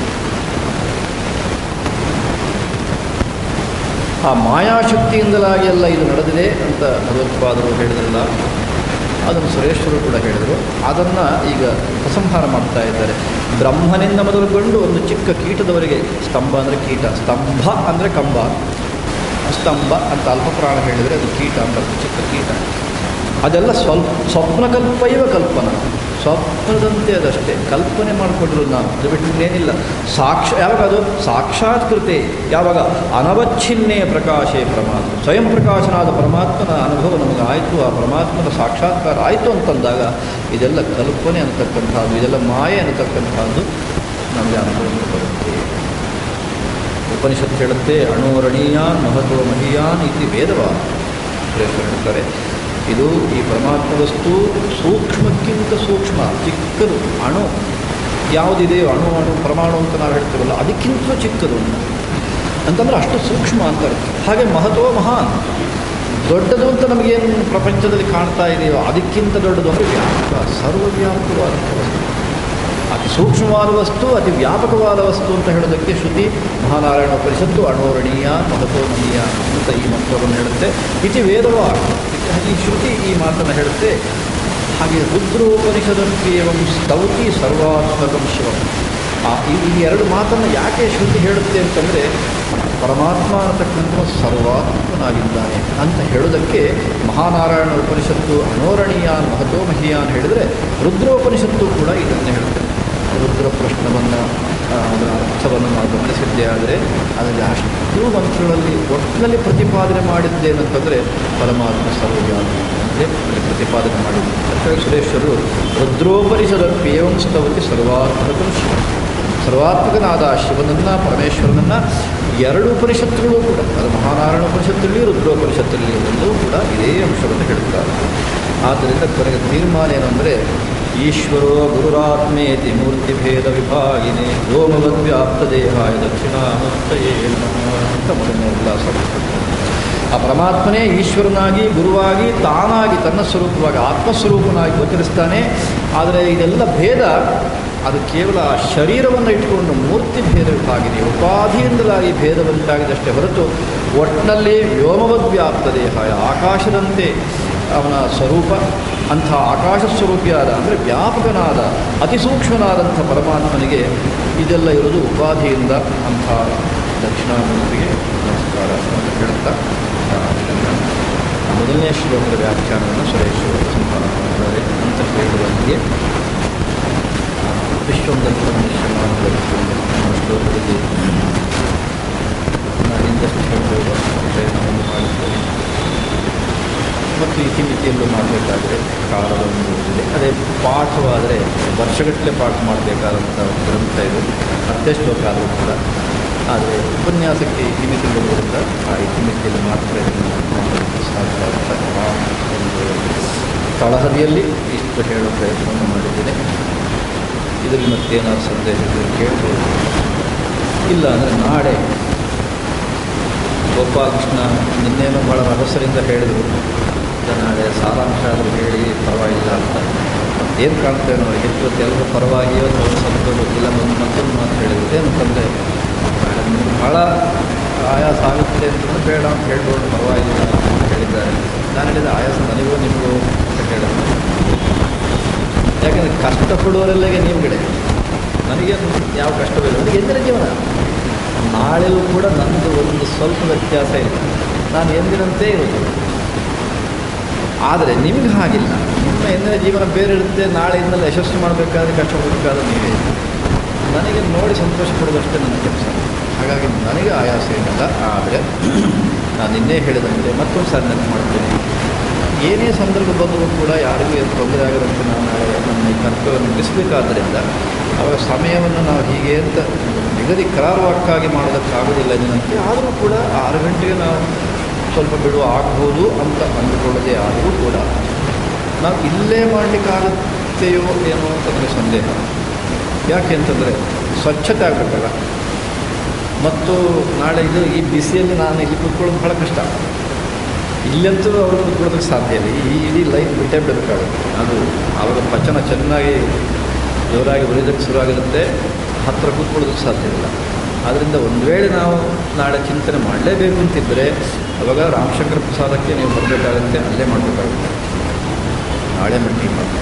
ಆ ಮಾಯಾಶಕ್ತಿಯಿಂದಲಾಗಿ ಎಲ್ಲ ಇದು ನಡೆದಿದೆ ಅಂತ ಭಗವತ್ಪಾದರು ಹೇಳಿದ್ರಲ್ಲ ಅದನ್ನು ಸುರೇಶ್ವರು ಕೂಡ ಹೇಳಿದರು ಅದನ್ನು ಈಗ ಉಪಸಂಹಾರ ಮಾಡ್ತಾ ಇದ್ದಾರೆ ಬ್ರಹ್ಮನಿಂದ ಮೊದಲುಗೊಂಡು ಒಂದು ಚಿಕ್ಕ ಕೀಟದವರೆಗೆ ಸ್ತಂಭ ಅಂದರೆ ಕೀಟ ಸ್ತಂಭ ಅಂದರೆ ಕಂಬ ಸ್ತಂಭ ಅಂತ ಅಲ್ಪಪ್ರಾಣ ಹೇಳಿದರೆ ಅದು ಕೀಟ ಅಂತ ಅರ್ಥ, ಚಿಕ್ಕ ಕೀಟ ಅದೆಲ್ಲ ಸ್ವಲ್ಪ ಸ್ವಪ್ನಕಲ್ಪೈವ ಕಲ್ಪನಾ ಸ್ವಪ್ನದಂತೆ ಅದಷ್ಟೇ ಕಲ್ಪನೆ ಮಾಡಿಕೊಂಡಿರೋದು ನಾವು ಅದು ಬಿಟ್ಟು ಇನ್ನೇನಿಲ್ಲ ಸಾಕ್ಷ ಯಾವಾಗ ಅದು ಸಾಕ್ಷಾತ್ಕೃತೆ ಯಾವಾಗ ಅನವಚ್ಛಿನ್ನೆಯ ಪ್ರಕಾಶೇ ಪರಮಾತ್ಮ ಸ್ವಯಂ ಪ್ರಕಾಶನಾದ ಪರಮಾತ್ಮನ ಅನುಭವ ನಮಗೆ ಆಯಿತು ಆ ಪರಮಾತ್ಮನ ಸಾಕ್ಷಾತ್ಕಾರ ಆಯಿತು ಅಂತಂದಾಗ ಇದೆಲ್ಲ ಕಲ್ಪನೆ ಅಂತಕ್ಕಂಥದ್ದು ಇದೆಲ್ಲ ಮಾಯೆ ಅನ್ನತಕ್ಕಂಥದ್ದು ನಮಗೆ ಅನುಭವಕ್ಕೆ ಬರುತ್ತೆ ಉಪನಿಷತ್ತು ಹೇಳುತ್ತೆ ಅಣೋರಣೀಯಾನ್ ಮಹತ್ವ ಮಹೀಯಾನ್ ಇತಿ ವೇದವ ಹೇಳ್ತಾರೆ ಇದು ಈ ಪರಮಾತ್ಮ ವಸ್ತು ಸೂಕ್ಷ್ಮಕ್ಕಿಂತ ಸೂಕ್ಷ್ಮ ಚಿಕ್ಕದು ಅಣು ಯಾವುದಿದೆಯೋ ಅಣು ಅಣು ಪರಮಾಣು ಅಂತ ನಾವು ಹೇಳ್ತೀವಲ್ಲ ಅದಕ್ಕಿಂತ ಚಿಕ್ಕದು ಅಂತಂದ್ರೆ ಅಷ್ಟು ಸೂಕ್ಷ್ಮ ಅಂತ ಅರ್ಥ. ಹಾಗೆ ಮಹತ್ವ ಮಹಾನ್ ದೊಡ್ಡದು ಅಂತ ನಮಗೇನು ಪ್ರಪಂಚದಲ್ಲಿ ಕಾಣ್ತಾ ಇದೆಯೋ ಅದಕ್ಕಿಂತ ದೊಡ್ಡದು ಅಂದರೆ ವ್ಯಾಪಕ ಸರ್ವವ್ಯಾಪಕವಾದಂಥ ವಸ್ತು ಅತಿ ಸೂಕ್ಷ್ಮವಾದ ವಸ್ತು ಅತಿ ವ್ಯಾಪಕವಾದ ವಸ್ತು ಅಂತ ಹೇಳೋದಕ್ಕೆ ಶ್ರುತಿ ಮಹಾನಾರಾಯಣ ಉಪನಿಷತ್ತು ಅಣೋರಣೀಯ ಮಹತ್ವಮನೀಯ ಅಂತ ಈ ಮಂತ್ರವನ್ನು ಹೇಳುತ್ತೆ ಇತಿ ವೇದವ ಈ ಶ್ರುತಿ ಈ ಮಾತನ್ನು ಹೇಳುತ್ತೆ ಹಾಗೆ ರುದ್ರೋಪನಿಷದಕ್ಕೆ ಏವಂ ಸ್ತೌತಿ ಸರ್ವಾತ್ಮಕಂ ಶಿವಂ ಆ ಈ ಈ ಎರಡು ಮಾತನ್ನು ಯಾಕೆ ಶ್ರುತಿ ಹೇಳುತ್ತೆ ಅಂತಂದರೆ ಪರಮಾತ್ಮ ಅನ್ನತಕ್ಕಂಥ ಸರ್ವಾತ್ಮನಾಗಿದ್ದಾನೆ ಅಂತ ಹೇಳೋದಕ್ಕೆ ಮಹಾನಾರಾಯಣ ಉಪನಿಷತ್ತು ಅಣೋರಣೀಯ ಮಹತೋ ಮಹಿಯಾನ್ ಹೇಳಿದರೆ ರುದ್ರೋಪನಿಷತ್ತು ಕೂಡ ಇದನ್ನೇ ಹೇಳುತ್ತೆ ರುದ್ರ ಪ್ರಶ್ನವನ್ನು ಅದರ ಅರ್ಥವನ್ನು ನಾವು ಗಮನಿಸಿದ್ದೇ ಆದರೆ ಅದರಲ್ಲಿ ಅಷ್ಟು ಮಂತ್ರಗಳಲ್ಲಿ ಒಟ್ಟಿನಲ್ಲಿ ಪ್ರತಿಪಾದನೆ ಮಾಡಿದ್ದೇನಂತಂದರೆ ಪರಮಾತ್ಮ ಸರ್ವವ್ಯಾಪಿ ಅಂತ ಅಂತೇಳಿ ಅಲ್ಲಿ ಪ್ರತಿಪಾದನೆ ಮಾಡಿದ್ರು ಅದಕ್ಕಾಗಿ ಸುರೇಶ್ವರು ರುದ್ರೋಪರಿಷದಪ್ಪೇವಂ ಸ್ತವತಿ ಸರ್ವಾತ್ಮಕಂ ಶಿವ ಸರ್ವಾತ್ಮಕನಾದ ಆ ಶಿವನನ್ನು ಪರಮೇಶ್ವರನನ್ನು ಎರಡು ಉಪನಿಷತ್ತುಗಳು ಕೂಡ ಅದು ಮಹಾನಾರಾಯಣ ಉಪನಿಷತ್ತಲ್ಲಿ ರುದ್ರೋಪನಿಷತ್ತಲ್ಲಿ ಎಲ್ಲವೂ ಕೂಡ ಇದೇ ಅಂಶವನ್ನು ಹೇಳುತ್ತಾರೆ ಆದ್ದರಿಂದ ಕೊನೆಗೆ ತೀರ್ಮಾನ ಏನು ಅಂದರೆ ಈಶ್ವರೋ ಗುರುರಾತ್ಮೇತಿ ಮೂರ್ತಿಭೇದ ವಿಭಾಗಿನಿ ವ್ಯೋಮವದ್ವ್ಯಾಪ್ತ ದೇಹಾಯ ದಕ್ಷಿಣಾಮೂರ್ತಯೇ ನಮಃ ಅಂತ ಮೊದಲನೇ ಉಲ್ಲಾಸ ಆ ಪರಮಾತ್ಮನೇ ಈಶ್ವರನಾಗಿ ಗುರುವಾಗಿ ತಾನಾಗಿ ತನ್ನ ಸ್ವರೂಪವಾಗಿ ಆತ್ಮಸ್ವರೂಪನಾಗಿ ಗೋಚರಿಸ್ತಾನೆ ಆದರೆ ಇದೆಲ್ಲ ಭೇದ ಅದು ಕೇವಲ ಆ ಶರೀರವನ್ನು ಇಟ್ಟುಕೊಂಡು ಮೂರ್ತಿ ಭೇದ ವಿಭಾಗಿದೆ ಉಪಾಧಿಯಿಂದಲಾಗಿ ಭೇದ ಉಂಟಾಗಿದಷ್ಟೇ ಹೊರತು ಒಟ್ಟಿನಲ್ಲಿ ವ್ಯೋಮವದ್ವ್ಯಾಪ್ತ ದೇಹ ಆಕಾಶದಂತೆ ಅವನ ಸ್ವರೂಪ ಅಂಥ ಆಕಾಶ ಸ್ವರೂಪಿಯಾದ ಅಂದರೆ ವ್ಯಾಪಕನಾದ ಅತಿ ಸೂಕ್ಷ್ಮನಾದಂಥ ಪರಮಾತ್ಮನಿಗೆ ಇದೆಲ್ಲ ಇರೋದು ಉಪಾಧಿಯಿಂದ ಅಂಥ ದಕ್ಷಿಣಾಮೂರ್ತಿಗೆ ನಮಸ್ಕಾರ ಅಂತ ಹೇಳುತ್ತಾ ಆ, ಇದನ್ನ ಮೊದಲನೇ ಶ್ಲೋಕದ ವ್ಯಾಖ್ಯಾನವನ್ನು ಸುರೇಶ್ವರ ಸಂಪಾದನೆ ಮಾಡಿದ್ದಾರೆ ಅಂತ ಹೇಳುವಂತೆಯೇ ವಿಶ್ವದಲ್ಲಿ ಮನುಷ್ಯಮಾನದಲ್ಲಿ ಶ್ಲೋಕದಲ್ಲಿ ನಾನು ಇಂದಷ್ಟು ಹೇಳಬಹುದು ಪ್ರಯತ್ನವನ್ನು ಮಾಡುತ್ತೇನೆ ಮತ್ತು ಇತಿಮಿತಿಯಲ್ಲೂ ಮಾಡಬೇಕಾದ್ರೆ ಕಾಲದ ಒಂದು ಇದೆ ಅದೇ ಪಾಠವಾದರೆ ವರ್ಷಗಟ್ಟಲೆ ಪಾಠ ಮಾಡಬೇಕಾದಂಥ ಗ್ರಂಥ ಇದು ಹತ್ತೇ ಶ್ಲೋಕ ಆದರೂ ಕೂಡ ಆದರೆ ಉಪನ್ಯಾಸಕ್ಕೆ ಇತಿಮಿತಿ ಬರುವುದರಿಂದ ಆ ಇತಿಮಿತಿಯಲ್ಲಿ ಮಾತ್ರ ಇದನ್ನು ಮಾಡೋದಕ್ಕೆ ಸಾಧ್ಯವಾದಂಥ ಆ ಒಂದು ತಳಹದಿಯಲ್ಲಿ ಇಷ್ಟು ಹೇಳೋ ಪ್ರಯತ್ನವನ್ನು ಮಾಡಿದ್ದೇನೆ ಇದರಲ್ಲಿ ಮತ್ತೇನಾದ್ರು ಸಂದೇಹ ಇದ್ದರೆ ಕೇಳ್ಬೋದು ಇಲ್ಲ ಅಂದರೆ ನಾಳೆ ಗೋಪಾಲಕೃಷ್ಣ ನಿನ್ನೇನೋ ಭಾಳ ರಭಸರಿಂದ ಹೇಳಿದರು ಇಲ್ಲ ನಾಳೆ ಸಾರಾಂಶ ಆದರೂ ಹೇಳಿ ಪರವಾಗಿಲ್ಲ ಅಂತ ಏನು ಕಾಣ್ತೇವೆ ನೋಡಿ ಹೆಚ್ಚು ಎಲ್ಲರೂ ಪರವಾಗಿಯೋ ಅಥವಾ ಸ್ವಲ್ಪ ಗೊತ್ತಿಲ್ಲ ಒಂದು ಮತ್ತೊಂದು ಮಾತು ಹೇಳಿದ್ರು ಏನಂತಂದರೆ ನಾಳೆ ನಿಮ್ಗೆ ಭಾಳ ಆಯಾಸ ಆಗುತ್ತೆ ಅಂತಂದ್ರೆ ಬೇಡ ಅಂತ ಹೇಳ್ಬೋದು ಪರವಾಗಿಲ್ಲ ಅಂತ ಹೇಳಿದ್ದಾರೆ ನಾನು ಹೇಳಿದ ಆಯಾಸ ನನಗೂ ನಿಮಗೂ ಅಂತ ಹೇಳಿದೆ ಯಾಕೆಂದರೆ ಕಷ್ಟಪಡುವವರೆಲ್ಲಗೆ ನೀವು ಕಡೆ ನನಗೆ ಯಾವ ಕಷ್ಟವಿಲ್ಲ ನನಗೆ ಎಂದಿನ ಜೀವನ ನಾಳೆಯೂ ಕೂಡ ನನ್ನದು ಒಂದು ಸ್ವಲ್ಪ ವ್ಯತ್ಯಾಸ ಇಲ್ಲ ನಾನು ಎಂದಿನಂತೆ ಇರೋದು ಆದರೆ ನಿಮಗೆ ಹಾಗಿಲ್ಲ ನಿಮ್ಮ ಎಂದಿನ ಜೀವನ ಬೇರೆ ಇರುತ್ತೆ ನಾಳೆಯಿಂದಲೇ ಯಶಸ್ಸು ಮಾಡಬೇಕಾದ್ರೆ ಕಷ್ಟಪಡಬೇಕಾದ್ರೆ ನೀವೇ ನನಗೆ ನೋಡಿ ಸಂತೋಷ ಪಡೋದಷ್ಟೇ ನನ್ನ ಕೆಲಸ ಹಾಗಾಗಿ ನನಗೆ ಆಯಾಸ ಏನಿಲ್ಲ ಆದರೆ ನಾನು ನಿನ್ನೆ ಹೇಳಿದಂತೆ ಮತ್ತೊಂದು ಸಾರಿ ನೆನಪು ಮಾಡ್ತೇನೆ ಏನೇ ಸಂದರ್ಭ ಬಂದರೂ ಕೂಡ ಯಾರಿಗೂ ಏನು ತೊಂದರೆ ಆಗದಂತೆ ನಾವು ನಾಳೆ ನಮ್ಮ ಈ ಕರ್ತವ್ಯವನ್ನು ಮುಗಿಸಬೇಕಾದ್ದರಿಂದ ಅವಾಗ ಸಮಯವನ್ನು ನಾವು ಹೀಗೆ ಅಂತ ನಿಗದಿ ಕರಾರುವಕ್ಕಾಗಿ ಮಾಡೋದಕ್ಕಾಗೋದಿಲ್ಲ ದಿನಕ್ಕೆ ಆದರೂ ಕೂಡ ಆರು ಗಂಟೆಗೆ ನಾವು ಸ್ವಲ್ಪ ಬಿಡುವ ಆಗ್ಬೋದು ಅಂತ ಅಂದುಕೊಳ್ಳದೆ ಆದರೂ ಕೂಡ ನಾವು ಇಲ್ಲೇ ಮಾಡಲಿಕ್ಕಾಗುತ್ತೆಯೋ ಏನೋ ಅಂತ ನನಗೆ ಸಂದೇಹ ಯಾಕೆ ಅಂತಂದರೆ ಸ್ವಚ್ಛತೆ ಆಗಬೇಕಲ್ಲ ಮತ್ತು ನಾಳೆ ಇದು ಈ ಬಿಸಿಯಲ್ಲಿ ನಾನು ಇಲ್ಲಿ ಕೂತ್ಕೊಳ್ಳೋದು ಭಾಳ ಕಷ್ಟ ಇಲ್ಲಂತೂ ಅವರು ಕೂತ್ಕೊಳ್ಳೋದಕ್ಕೆ ಸಾಧ್ಯ ಇಲ್ಲ ಈ ಇಡೀ ಲೈಫ್ ಬಿಟ್ಟೇ ಬಿಡಬೇಕಾಗುತ್ತೆ ಅದು ಅವರ ಪಚನ ಚೆನ್ನಾಗಿ ಜೋರಾಗಿ ಉರಿಯೋದಕ್ಕೆ ಶುರುವಾಗಿರುತ್ತೆ ಹತ್ತಿರ ಕೂತ್ಕೊಳ್ಳೋದಕ್ಕೆ ಸಾಧ್ಯ ಇಲ್ಲ ಆದ್ದರಿಂದ ಒಂದು ವೇಳೆ ನಾವು ನಾಳೆ ಚಿಂತನೆ ಮಾಡಲೇಬೇಕು ಅಂತಿದ್ದರೆ ಅವಾಗ ರಾಮಶಂಕರ ಪ್ರಸಾದಕ್ಕೆ ನೀವು ಬರಬೇಕಾಗುತ್ತೆ ಅಲ್ಲೇ ಮಾಡಬೇಕಾಗುತ್ತೆ ನಾಳೆ ಮಟ್ಟಿಗೆ ಮಾಡಬೇಕು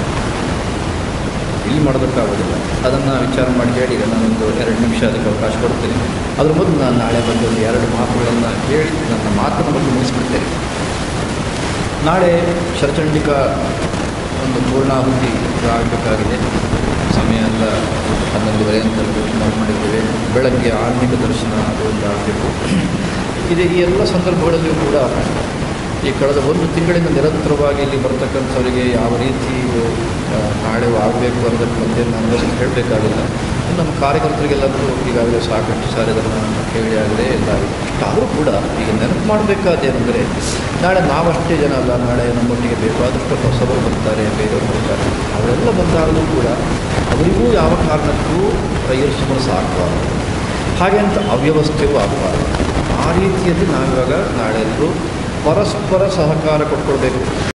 ಇಲ್ಲಿ ಮಾಡೋದಕ್ಕಾಗೋದಿಲ್ಲ ಅದನ್ನು ವಿಚಾರ ಮಾಡಿ ಹೇಳಿ ಈಗ ನಾನೊಂದು ಎರಡು ನಿಮಿಷ ಅದಕ್ಕೆ ಅವಕಾಶ ಕೊಡ್ತೀನಿ ಅದ್ರ ಮೊದಲು ನಾನು ನಾಳೆ ಬಂದು ಒಂದು ಎರಡು ಮಾತುಗಳನ್ನು ಹೇಳಿ ನನ್ನ ಮಾತನ್ನು ಬಂದು ಮುಗಿಸ್ಬಿಡ್ತೇನೆ ನಾಳೆ ಶರಚಂಡಿಕಾ ಒಂದು ಪೂರ್ಣಾಹುತಿ ಆಗಬೇಕಾಗಿದೆ ಸಮಯ ಎಲ್ಲ ಹನ್ನೊಂದುವರೆ ಅಂತ ನಾವು ಮಾಡಿದ್ದೇವೆ ಬೆಳಗ್ಗೆ ಆತ್ಮಿಕ ದರ್ಶನ ಅದು ಒಂದು ಆಗಬೇಕು ಇದೆ ಈ ಎಲ್ಲ ಸಂದರ್ಭಗಳಲ್ಲಿಯೂ ಕೂಡ ಈ ಕಳೆದ ಒಂದು ತಿಂಗಳಿಂದ ನಿರಂತರವಾಗಿ ಇಲ್ಲಿ ಬರ್ತಕ್ಕಂಥವರಿಗೆ ಯಾವ ರೀತಿ ಇದು ಆ, ನಾಳೆ ಆಗಬೇಕು ಅನ್ನೋದಕ್ಕೆ ಮತ್ತೆ ನಾನು ಹೇಳಬೇಕಾಗಿಲ್ಲ ಇನ್ನು ನಮ್ಮ ಕಾರ್ಯಕರ್ತರಿಗೆಲ್ಲರೂ ಈಗಾಗಲೇ ಸಾಕಷ್ಟು ಸಾರಿ ಅದನ್ನು ಕೇಳಿ ಆಗಿದೆ ಎಲ್ಲ ಆಗಿದೆ ಆದರೂ ಕೂಡ ಈಗ ನೆನಪು ಮಾಡಬೇಕಾದೇನೆಂದರೆ ನಾಳೆ ನಾವಷ್ಟೇ ಜನ ಅಲ್ಲ ನಾಳೆ ನಮ್ಮೊಟ್ಟಿಗೆ ಬೇಕಾದಷ್ಟು ಹೊಸಬರು ಬರ್ತಾರೆ ಬೇರೆಯವರು ಬರ್ತಾರೆ ಅವರೆಲ್ಲ ಬಂದಾಗಲೂ ಕೂಡ ಅವರಿಗೂ ಯಾವ ಕಾರಣಕ್ಕೂ ಕೈಯಲ್ಲಿ ಸುಮ್ಮನೆ ಸಾಕಬಾರ್ದು ಹಾಗೆ ಅಂತ ಅವ್ಯವಸ್ಥೆಯೂ ಆಗಬಾರ್ದು ಆ ರೀತಿಯಲ್ಲಿ ನಾವಿವಾಗ ನಾಳೆ ಎಲ್ಲರೂ ಪರಸ್ಪರ ಸಹಕಾರ ಕೊಟ್ಕೊಳ್ಬೇಕು